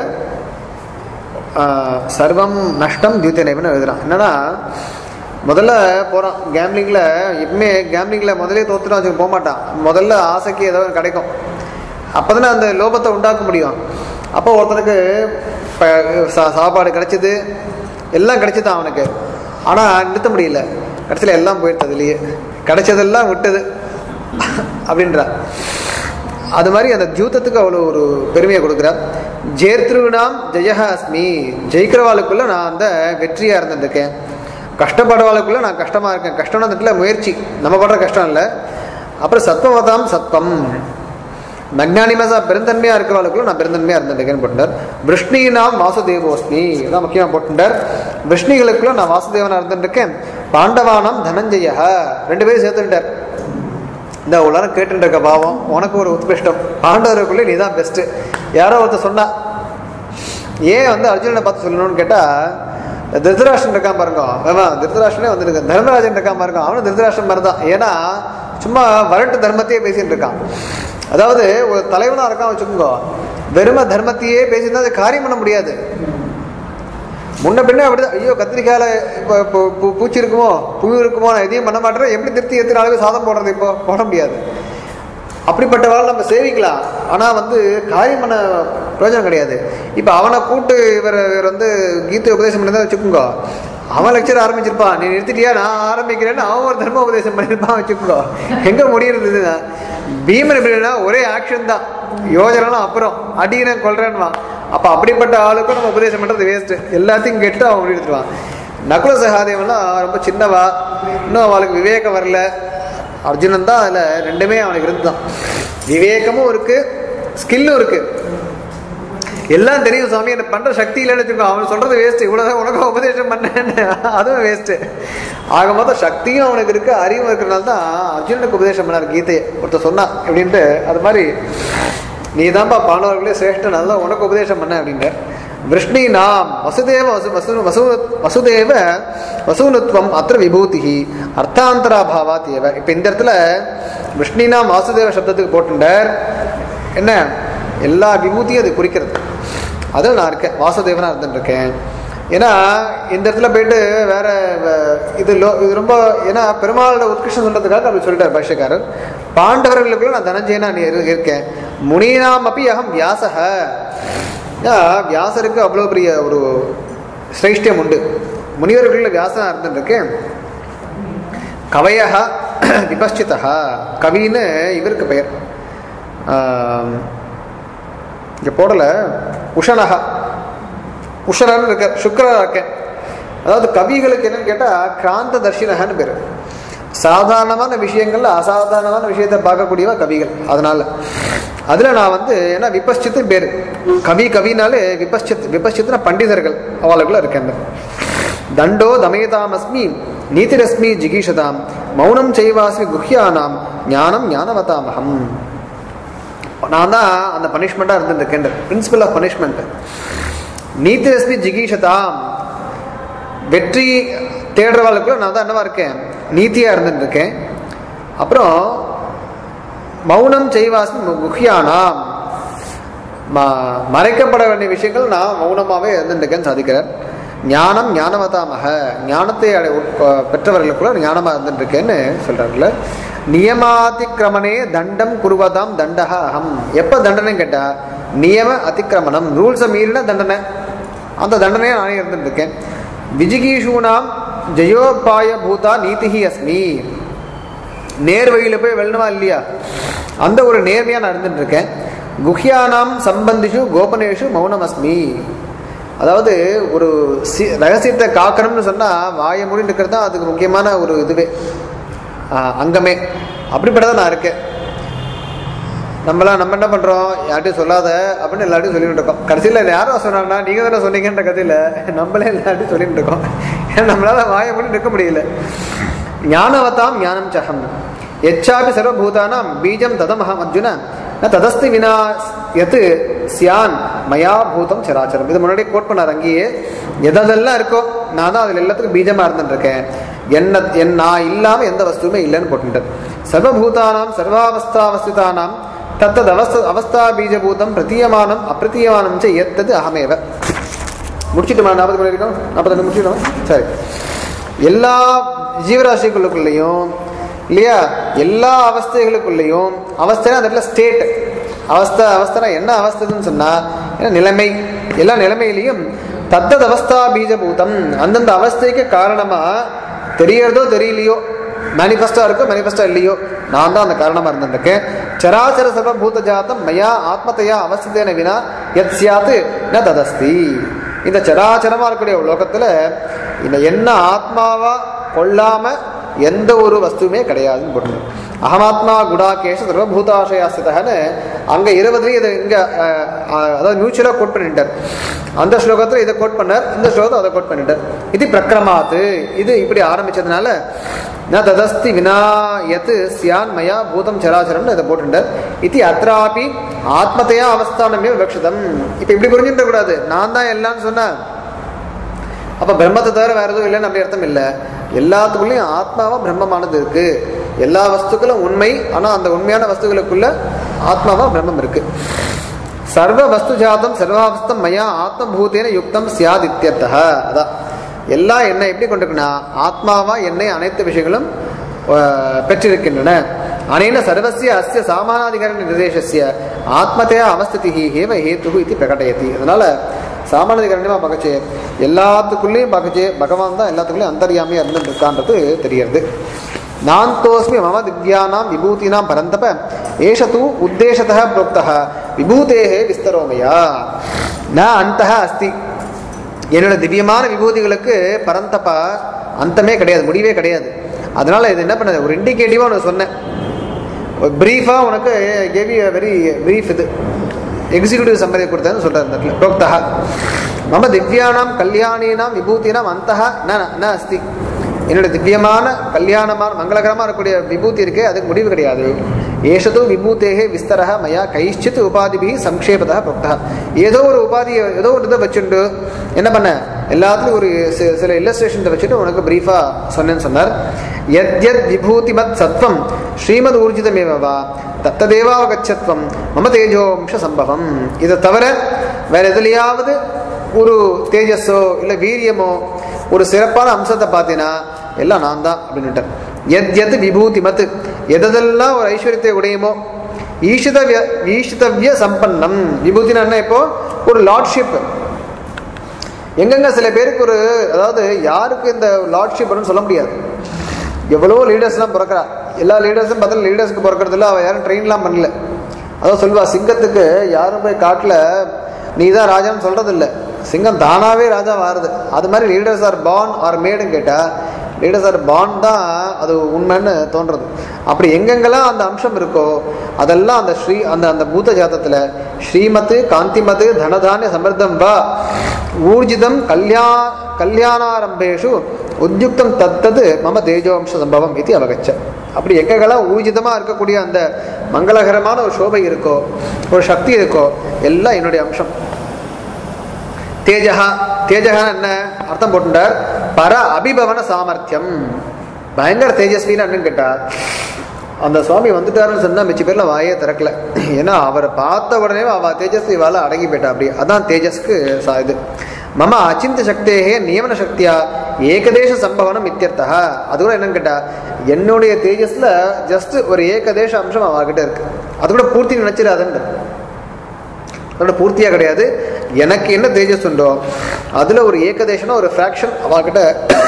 ஆஹ், சர்வம் நஷ்டம் தியூத்தேனைவன்னு எழுதுறான் என்னன்னா முதல்ல போகிறான் கேம்லிங்கில் எப்பவுமே கேம்லிங்கில் முதலே தோத்துட்டு வச்சு போக மாட்டான் முதல்ல ஆசைக்கு ஏதோ ஒண்ணு கிடைக்கும் அப்போ தானே அந்த லோபத்தை உண்டாக்க முடியும் அப்போ ஒருத்தனுக்கு ப- சா- சாப்பாடு கிடைச்சிது எல்லாம் கிடைச்சிதான் அவனுக்கு ஆனால் நிறுத்த முடியல கடைசியில் எல்லாம் போயிடுது அதுலேயே கிடைச்சதெல்லாம் விட்டது அப்படின்றா அது மாதிரி அந்த தியூத்தத்துக்கு அவ்வளோ ஒரு பெருமையை கொடுக்குறார் ஜேத்ருனாம் ஜெயஹ அஸ்மி ஜெயிக்கிறவாளுக்குள்ள நான் அந்த வெற்றியாக இருந்திருக்கேன் கஷ்டப்படுறவாளுக்குள்ள நான் கஷ்டமாக இருக்கேன் கஷ்டம்னு அந்த இடத்துல முயற்சி நம்ம படுற கஷ்டம் இல்லை அப்புறம் சத்வவதாம் சத்வம் மக்ஞானிமசா பெருந்தன்மையாக இருக்கிறவளுக்குள்ள நான் பெருந்தன்மையாக இருந்திருக்கேன்னு போட்டுட்டார் விஷ்ணினாம் வாசுதேவோஸ்மி இதான் முக்கியமாக போட்டுட்டார் விஷ்ணிகளுக்குள்ள நான் வாசுதேவனாக இருந்திருக்கேன் பாண்டவானாம் தனஞ்சய ரெண்டு பேரும் சேர்த்துட்டார் இந்த எல்லாரும் கேட்டுட்டு இருக்க பாவம் உனக்கு ஒரு உத்கிருஷ்டம் பாண்டவருக்குள்ளே நீ தான் பெஸ்ட்டு யாரோ ஒருத்தர் சொன்னா ஏன் வந்து அர்ஜுனனை பார்த்து சொல்லணும்னு கேட்டால் திருதராஷ்டிரன் இருக்கான் பாருங்க அவன் திருதராஷ்டனே வந்துருக்கு தர்மராஜன் இருக்கான் பாருங்க அவனும் திருதராஷ்டிரன் மாதிரி தான் ஏன்னா சும்மா வரட்டு தர்மத்தையே பேசிட்டு இருக்கான் அதாவது ஒரு தலைவனாக இருக்கான் வச்சுக்கோங்க வெறும தர்மத்தையே பேசியிருந்தா அது காரியம் பண்ண முடியாது முன்ன பின்ன அப்படிதான் ஐயோ கத்திரிக்காயில இப்போ இப்போ பூ- பூச்சி இருக்குமோ புழு இருக்குமோ நான் எதையும் பண்ண மாட்டேன் எப்படி திருத்தி எத்தனை அளவுக்கு சாதம் போடுறது இப்போ போட முடியாது அப்படிப்பட்டவாள் நம்ம சேவிக்கலாம் ஆனால் வந்து காரியம் பண்ண பிரயோஜனம் கிடையாது இப்போ அவனை கூட்டு இவர் இவர் வந்து கீதை உபதேசம் பண்ணி வச்சுக்கோங்க அவன் லெக்சர் ஆரம்பிச்சிருப்பான் நீ நிறுத்திட்டியா நான் ஆரம்பிக்கிறேன்னு அவன் ஒரு தர்ம உபதேசம் பண்ணியிருப்பான் வச்சுக்கோங்க எங்கே முடியறது இதுன்னா பீமன் எப்படின்னா ஒரே ஆக்ஷன் தான் யோஜனைலாம் அப்புறம் அடிக்கிறேன் கொள்றேன்வான் அப்போ அப்படிப்பட்ட ஆளுக்கும் நம்ம உபதேசம் பண்ணுறது வேஸ்ட்டு எல்லாத்தையும் கெட்டு அவன் முடிடுத்துருவான் நகுல சகாதேவன்லாம் ரொம்ப சின்னவா இன்னும் அவளுக்கு விவேகம் வரல அர்ஜுனன் தான் அதில் ரெண்டுமே அவனுக்கு இருந்துதான் விவேகமும் இருக்கு ஸ்கில்லும் இருக்கு எல்லாம் தெரியும் சாமி எனக்கு பண்ற சக்தி இல்லைன்னு வச்சுக்கோ அவன் சொல்றது வேஸ்ட் இவ்வளவுதான் உனக்கு உபதேசம் பண்ணேன்னு அதுவும் வேஸ்ட் ஆக மொத்தம் சக்தியும் அவனுக்கு இருக்கு அறிவும் இருக்கிறனால தான் அர்ஜுனனுக்கு உபதேசம் பண்ணார் கீதையை ஒருத்தர் சொன்னான் அப்படின்ட்டு அது மாதிரி நீ தான்ப்பா பாண்டவர்களே சிரேஷ்ட நல்லா உனக்கு உபதேசம் பண்ண அப்படின்ட்டு விஷ்ணி நாம் வசுதேவ வசு வசு வசு வசுதேவ வசூனுத்வம் அத்திர விபூதி அர்த்தாந்தராபாவாத் ஏவ இப்போ இந்த இடத்துல விஷ்ணினாம் வாசுதேவ சப்தத்துக்கு போட்டுட்டார் என்ன எல்லா விபூதியும் அது குறிக்கிறது அதில் நான் இருக்கேன் வாசுதேவனாக இருந்துட்டு இருக்கேன் ஏன்னா இந்த இடத்துல போயிட்டு வேற வ- இது லோ இது ரொம்ப ஏன்னா பெருமாளோட உத்கிருஷ்டம் சொல்றதுக்காக அப்படி சொல்லிட்டார் பாஷ்யக்காரர் பாண்டவர்களுக்குள்ள நான் தனஞ்சயனா நீ இரு- இருக்கேன் முனீனாம் அப்பி அகம் வியாசக ஏன்னா, வியாசருக்கு அவ்வளோ பெரிய ஒரு சிரேஷ்டியம் உண்டு முனிவர்களில் வியாசனா இருந்துட்டு இருக்கேன் கவயக விபஸ்சிதா கவின்னு இவருக்கு பெயர் இங்கே போடலை உஷனகா உஷனன்னு இருக்க சுக்கரா இருக்கேன் அதாவது கவிகளுக்கு என்னன்னு கேட்டால் கிராந்த தர்ஷினகன்னு பேர் சாதாரணமான விஷயங்கள்ல அசாதாரணமான விஷயத்தை பார்க்கக்கூடியவ கவிகள் அதனால அதில் நான் வந்து ஏன்னா விபஸ்சித்து பேர் கவி கவினாலே விபஸ்சித் விபஸ்சித்னா பண்டிதர்கள் அவளுக்குள்ள இருக்கேன் தண்டோ தமயதாமஸ்மி நீதிரஸ்மி ஜிகீஷதாம் மௌனம் செய்வாஸ்மி குஹ்யானாம் ஞானம் ஞானவதாமகம் நான் தான் அந்த பனிஷ்மெண்ட்டாக இருந்துருக்கேன் பிரின்சிபல் ஆஃப் பனிஷ்மெண்ட் நீதிரஸ்மி ஜிகீஷதாம் வெற்றி தேடுறவாளுக்குள்ள நான் தான் என்னவா இருக்கேன் நீதியாக இருந்துட்டு இருக்கேன் அப்புறம் மௌனம் செய்வாஸ்மி குஹ்யானாம் ம மறைக்கப்பட வேண்டிய விஷயங்கள் நான் மௌனமாகவே இருந்துருக்கேன்னு சாதிக்கிறார் ஞானம் ஞானவதாமக ஞானத்தை அடை உட்ப- பெற்றவர்களுக்குள்ள ஞானமாக இருந்துருக்கேன்னு சொல்கிறாங்கல்ல நியமாதிக்கிரமணே தண்டம் குருவதாம் தண்டக அகம் எப்போ தண்டனை கேட்டால் நியம அதிக்கிரமணம் ரூல்ஸை மீறின தண்டனை அந்த தண்டனையை நானே இருந்துட்டு இருக்கேன் விஜிகீஷூனாம் ஜெயோபாய பூதா நீதிஹி அஸ்மி நேர் வழியில் போய் வெல்லணுமா இல்லையா அந்த ஒரு நேர்மையாக நான் இருந்துட்டு இருக்கேன் குஹ்யானாம் சம்பந்திஷு கோபனேஷு மௌனமஸ்மி அதாவது ஒரு சி ரகசியத்தை காக்கணும்னு சொன்னால் வாயை மூடி இருக்கிறது தான் அதுக்கு முக்கியமான ஒரு இதுவே ஆஹ், அங்கமே அப்படிப்பட்டதான் நான் இருக்கேன் நம்மளாம் நம்ம என்ன பண்ணுறோம் யார்ட்டையும் சொல்லாத அப்படின்னு எல்லார்ட்டையும் சொல்லிட்டு இருக்கோம் கடைசியில் யாரும் சொன்னாங்கன்னா நீங்கள் தானே சொன்னீங்கன்ற கதையில் நம்மளே எல்லார்ட்டையும் சொல்லிட்டு இருக்கோம் ஏன்னா நம்மளால வாயை மூடி நிற்க முடியல ஞானவதாம் ஞானம் சகம் எச்சாபி சர்வபூதானாம் பீஜம் ததமஹம் அர்ஜுன ந ததஸ்தி வினா எது சியான் மயா பூதம் சராச்சரம் இது முன்னாடி கோட் பண்ணார் அங்கேயே எதெல்லாம் இருக்கோ நான் தான் அதில் எல்லாத்துக்கும் பீஜமாக இருந்துட்டு இருக்கேன் என்ன என் நான் இல்லாமல் எந்த வஸ்துவுமே இல்லைன்னு போட்டுட்டார் சர்வபூதானாம் சர்வாவஸ்தாவஸ்திதானாம் தத்தது அவஸ்த அவஸ்தா பீஜபூதம் பிரதீயமானம் அப்பிரதீயமானம் ச எத்தது அகமேவ முடிச்சிட்டுமா நாற்பது மணி வரைக்கும் நாற்பது முடிச்சிட்டோம் சரி எல்லா ஜீவராசிகளுக்குள்ளேயும் இல்லையா எல்லா அவஸ்தைகளுக்குள்ளேயும் அவஸ்தைனா அந்த இடத்துல ஸ்டேட் அவஸ்தை அவஸ்தைனா என்ன அவஸ்தைன்னு சொன்னால் என்ன நிலைமை எல்லா நிலைமையிலையும் தத்தது அவஸ்தா பீஜபூதம் அந்தந்த அவஸ்தைக்கு காரணமாக தெரியறதோ தெரியலையோ மேனிஃபெஸ்டா இருக்கோ மேனிஃபெஸ்டா இல்லையோ நான் தான் அந்த காரணமாக இருந்திருக்கேன் சராச்சர சர்வபூத ஜாத்தம் மயா ஆத்மத்தையா அவஸ்தித்தேன வினா எத் சியாத்து ந ததஸ்தி இந்த சராச்சரமாக இருக்கக்கூடிய லோகத்தில் இந்த என்ன ஆத்மாவா கொள்ளாம எந்த ஒரு வஸ்துவுமே கிடையாதுன்னு போட்டு அகமாத்மா குடாகேஷ சர்வபூதாசயாஸ்திதன்னு அங்கே இருபதுலேயும் இதை இங்கே அதாவது மியூச்சுவலாக கோட் பண்ணிட்டார் அந்த ஸ்லோகத்தில் இதை கோட் பண்ணார் இந்த ஸ்லோகத்தை அதை கோட் பண்ணிட்டார் இது பிரக்கிரமாத்து இது இப்படி ஆரம்பிச்சதுனால ந ததஸ்தி வினா யத் சியான் மயா பூதம் சராச்சரம்னு இதை போட்டுட்டார் இது அத்ராபி ஆத்மத்தையா அவஸ்தானமே விவக்ஷதம் இப்போ இப்படி புரிஞ்சுட்டு கூடாது நான் தான் எல்லாம்னு சொன்னேன் அப்போ பிரம்மத்தை தவிர வேற எதுவும் இல்லைன்னு அப்படி அர்த்தம் இல்லை எல்லாத்துக்குள்ளேயும் ஆத்மாவா பிரம்மமானது இருக்கு எல்லா வஸ்துக்களும் உண்மை ஆனால் அந்த உண்மையான வஸ்துக்களுக்குள்ள ஆத்மாவா பிரம்மம் இருக்கு சர்வ வஸ்து ஜாதம் சர்வாவஸ்தம் மயா ஆத்மபூதேன யுக்தம் சியாத் இத்தியர்த்தः அதான் எல்லாம் என்ன எப்படி கொண்டிருக்குன்னா ஆத்மாவா என்னை அனைத்து விஷயங்களும் அஹ், பெற்றிருக்கின்றன அனேன சர்வசிய அஸ்ய சாமானாதிகரண நிர்தேசஸ்ய ஆத்மத்தையா அவஸ்திதி ஹேவ ஹேத்து இது பிரகடயதி அதனால சாமானாதிகரணமாக பார்க்கச்சு எல்லாத்துக்குள்ளேயும் பார்க்கச்சு பகவான் தான் எல்லாத்துக்குள்ளேயும் அந்தர்யாமியாக இருந்துட்டு இருக்கான்றது தெரியறது நாந்தோஸ்மி மம திவ்யானாம் விபூதினாம் பரந்தப ஏஷ தூ உத்தேசத்தः प्रोक्तः விபூதேः விஸ்தரோமயா ந அந்தः அஸ்தி என்னோட திவ்யமான விபூதிகளுக்கு பரந்தப்பா அந்தமே கிடையாது முடிவே கிடையாது அதனால இது என்ன பண்ணது ஒரு இண்டிகேட்டிவாக உனக்கு சொன்னேன் ஒரு ப்ரீஃபாக உனக்கு கேவி வெரி ப்ரீஃப் இது எக்ஸிக்யூட்டிவ் சம்மதி கொடுத்தேன்னு சொல்கிறார் இந்த இடத்துல புரோக்தா மம திவ்யானாம் கல்யாணீனாம் விபூதினாம் அந்தः ந ந அஸ்தி என்னோட திவ்யமான கல்யாணமான மங்களகரமாக இருக்கக்கூடிய விபூதி இருக்கே அதுக்கு முடிவு கிடையாது ஏஷது விபூதேகே விஸ்தரः மயா கைஷ்சித் உபாதிபிகி சம்க்ஷேபதா புரோக்தா ஏதோ ஒரு உபாதியை ஏதோ ஒரு இதை வச்சுட்டு என்ன பண்ண எல்லாத்துலையும் ஒரு சி- சில இல்லஸ்ட்ரேஷன்ஸை வச்சுட்டு உனக்கு ப்ரீஃபாக சொன்னேன்னு சொன்னார் எத் எத் விபூதிமத் சத்வம் ஸ்ரீமத் ஊர்ஜிதமேவா தத்ததேவாவகச்சத்வம் மம தேஜோம்ச சம்பவம் இதை தவிர வேற எதுலையாவது ஒரு தேஜஸோ இல்லை வீரியமோ ஒரு சிறப்பான அம்சத்தை பார்த்தீங்கன்னா எல்லாம் நான் தான் அப்படின்னுட்டேன் எத் எத் விபூதி மத் எதெல்லாம் ஒரு ஐஸ்வர்யத்தை உடையுமோ ஈஷிதவ்ய ஈஷிதவ்ய சம்பன்னம் விபூதினா என்ன இப்போ ஒரு லார்ட்ஷிப் எங்கெங்க சில பேருக்கு ஒரு அதாவது யாருக்கு இந்த லார்ட்ஷிப் சொல்ல முடியாது எவ்வளோ லீடர்ஸ்லாம் பிறக்கிறா எல்லா லீடர்ஸும் பார்த்தா லீடர்ஸ்க்கு பிறக்கிறதுல அவள் யாரும் ட்ரெயின்லாம் பண்ணல அதான் சொல்வா சிங்கத்துக்கு யாரும் போய் காட்டில் நீ தான் ராஜான்னு சொல்கிறது இல்லை சிங்கம் தானாகவே ராஜா வாருது அது மாதிரி லீடர்ஸ் ஆர் பார்ன் ஆர் மேடுன்னு கேட்டால் லீடர் சார் பாண்ட் தான் அது உண்மைன்னு தோன்றது அப்படி எங்கெங்கெல்லாம் அந்த அம்சம் இருக்கோ அதெல்லாம் அந்த ஸ்ரீ அந்த அந்த பூத ஜாதத்தில் ஸ்ரீமத் காந்திமத் தனதானிய சமிர்தம் வா ஊர்ஜிதம் கல்யா கல்யாணாரம்பேஷு உத்யுக்தம் தத்தது மம தேஜோம்ச சம்பவம் இது அவகச்ச அப்படி எங்கெங்கெல்லாம் ஊர்ஜிதமாக இருக்கக்கூடிய அந்த மங்களகரமான ஒரு சோபை இருக்கோ ஒரு சக்தி இருக்கோ எல்லாம் என்னுடைய அம்சம் தேஜகா தேஜகா என்ன அர்த்தம் போட்டுட்டார் பர அபிபவன சாமர்த்தியம் பயங்கர தேஜஸ்வின்னு அப்படின்னு கேட்டா அந்த சுவாமி வந்துட்டாருன்னு சொன்னா மிச்ச பேர்ல வாயே திறக்கல ஏன்னா அவரை பார்த்த உடனே அவ தேஜஸ்வி வாழ அடங்கி போயிட்டா அப்படி அதான் தேஜஸ்க்கு சா- இது மம அச்சிந்த சக்தேகே நியமன சக்தியா ஏகதேச சம்பவனம் இத்தியர்த்தா அது கூட என்னன்னு கேட்டா என்னுடைய தேஜஸ்ல ஜஸ்ட் ஒரு ஏகதேச அம்சம் அவகிட்ட இருக்கு அது கூட பூர்த்தி நினைச்சிடாதுன்ற அதோட பூர்த்தியாக கிடையாது எனக்கு என்ன தேஜஸ் உண்டோ அதில் ஒரு ஏகதேசனா ஒரு ஃப்ராக்ஷன் அவகிட்ட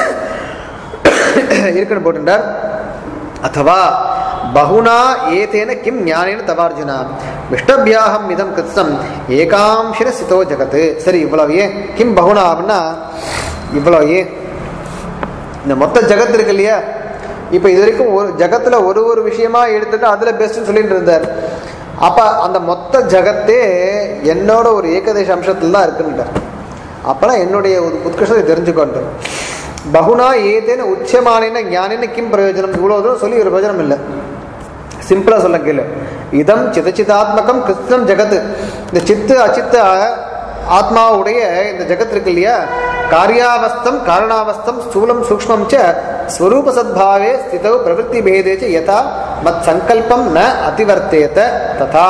இருக்குன்னு போட்டுட்டார் அத்தவா பகுனா ஏதேன கிம் ஞானேன தவார்ஜுனா விஷ்டபியாகம் இதம் கிருத்தம் ஏகாம்சிர சிதோ ஜகத்து சரி இவ்வளவு ஏன் கிம் பகுனா அப்படின்னா இவ்வளவு ஏன் இந்த மொத்த ஜகத் இருக்கு இல்லையா இப்போ இது வரைக்கும் ஒரு ஜகத்துல ஒரு ஒரு விஷயமா எடுத்துட்டு அதுல பெஸ்ட்னு சொல்லிட்டு இருந்தார் அப்ப அந்த மொத்த ஜகத்தே என்னோட ஒரு ஏகதேச அம்சத்துல தான் இருக்குன்றார் அப்பெல்லாம் என்னுடைய ஒரு உத்கிருஷ்டத்தை தெரிஞ்சுக்கொண்டு பகுனா ஏதேன உச்சமானேன ஞானேன கிம் பிரயோஜனம் இவ்வளவு தூரம் சொல்லி ஒரு பிரயோஜனம் இல்லை சிம்பிளா சொல்ல கேளு இதம் சிதச்சிதாத்மகம் கிருஷ்ணம் ஜெகத் இந்த சித்து அச்சித்த ஆத்மாவுடைய இந்த ஜெகத் இருக்கு இல்லையா காரியாவஸ்தம் காரணாவஸ்தம் ஸ்தூலம் சூக்ஷ்மம் ச ஸ்வரூப சத்பாவே ஸ்திதௌ பிரவೃತ್ತಿ பேதே ச யதா மத் சங்கல்பம் ந அதிவர்த்தேத ததா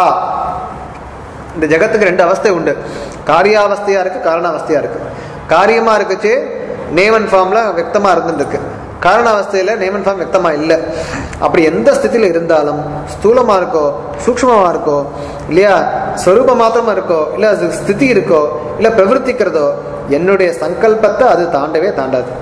இந்த ஜெகத்துக்கு ரெண்டு அவஸ்தை உண்டு காரியாவஸ்தையா இருக்கு காரணாவஸ்தையா இருக்கு காரியமா இருக்குச்சு நேமன் ஃபார்ம்ல வெக்தமா இருந்துட்டு இருக்கு காரண அவஸ்தையில நேமன் ஃபார்ம் வெக்தமா இல்லை அப்படி எந்த ஸ்திதியில இருந்தாலும் ஸ்தூலமா இருக்கோ சூக்ஷ்மமா இருக்கோ இல்லையா ஸ்வரூப மாத்திரமா இருக்கோ இல்ல அது ஸ்திதி இருக்கோ இல்ல பிரவர்த்திக்கிறதோ என்னுடைய சங்கல்பத்தை அது தாண்டவே தாண்டாது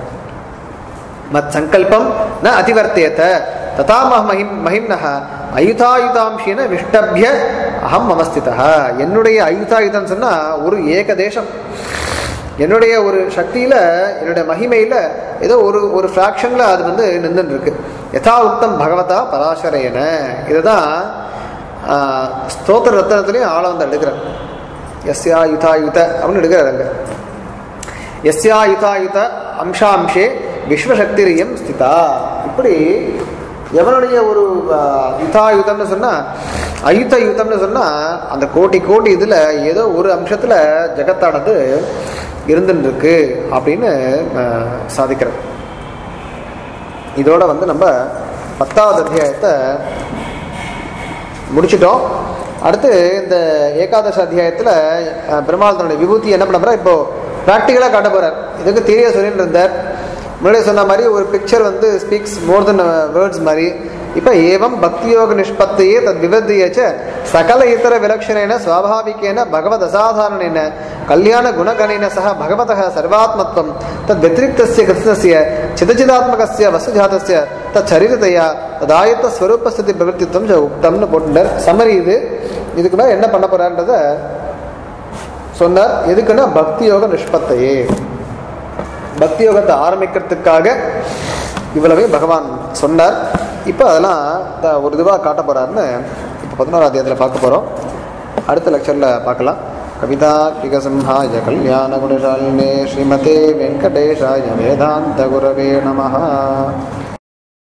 மத் சங்கல்பம் ந அதிவர்த்தேத ததா மஹ மஹிம் மஹிம்னஹ அயுதாயுதாம்சேன விஷ்டபிய அகம் மமஸ்திதா என்னுடைய அயுதாயுதம் சொன்னா ஒரு ஏகதேசம் என்னுடைய ஒரு சக்தியில என்னுடைய மகிமையில ஏதோ ஒரு ஒரு ஃப்ராக்ஷன்ல அது வந்து நின்றுட்டு இருக்கு யதா உக்தம் பகவதா பராசரேன இதுதான் ஆஹ், ஸ்தோத்திர ரத்தனத்திலையும் ஆள வந்து எடுக்கிறார் எஸ்யா யுதாயுத அப்படின்னு எடுக்கிறார் அங்க எஸ்யாயுதாயுத அம்சாம்சே விஸ்வசக்திரியம் ஸ்திதா இப்படி எவனுடைய ஒரு ஆஹ், யுதாயுதம்னு சொன்னா அயுத யுத்தம்னு சொன்னா அந்த கோட்டி கோட்டி இதுல ஏதோ ஒரு அம்சத்துல ஜெகத்தானது இருந்துன்னு இருக்கு அப்படின்னு ஆஹ், சாதிக்கிறது இதோட வந்து நம்ம பத்தாவது அத்தியாயத்தை முடிச்சிட்டோம் அடுத்து இந்த ஏகாதச அத்தியாயத்தில் அஹ், பெருமாள் தன்னுடைய விபூதி என்ன பண்ண போறார் இப்போ ப்ராக்டிக்கலாக காட்ட போறார் இதுக்கு தெரிய சொல்லிட்டு இருந்தார் முன்னாடி சொன்ன மாதிரி ஒரு பிக்சர் வந்து ஸ்பீக்ஸ் மோர் தென் வேர்ட்ஸ் மாதிரி இப்போ ஏவம் பக்தியோக நிஷ்பத்தியே தத் விவத்தியச்ச சகல இத்தர விலக்ஷணேன சுவாபாவிகேன பகவத் அசாதாரணேன கல்யாண குணகணேன சக பகவதः சர்வாத்மத்வம் தத் व्यतिरिक्तस्य कृष्णस्य चिदचिदात्मकस्य वस्तुजातस्य தச்சரிதத்தையா ததாயத்த ஸ்வரூபஸ்திதி பிரவர்த்தித்வம் ச உக்தம்னு போட்டுட்டார் சமரி இது இதுக்கு மேலே என்ன பண்ண போறான்றத சொன்னார் எதுக்குன்னா பக்தி யோக நிஷ்பத்தையே பக்தி யோகத்தை ஆரம்பிக்கிறதுக்காக இவ்வளவே பகவான் சொன்னார் இப்போ அதெல்லாம் த- ஒரு இதுவாக காட்ட போறாருன்னு இப்போ பதினோராம் அத்தியாயத்தில் பார்க்க போகிறோம் அடுத்த லெக்சரில் பார்க்கலாம் கவிதா கிகசிம்ஹாய கல்யாண குணசாலினே ஸ்ரீமதே வெங்கடேஷாய வேதாந்த குரவே நமஹ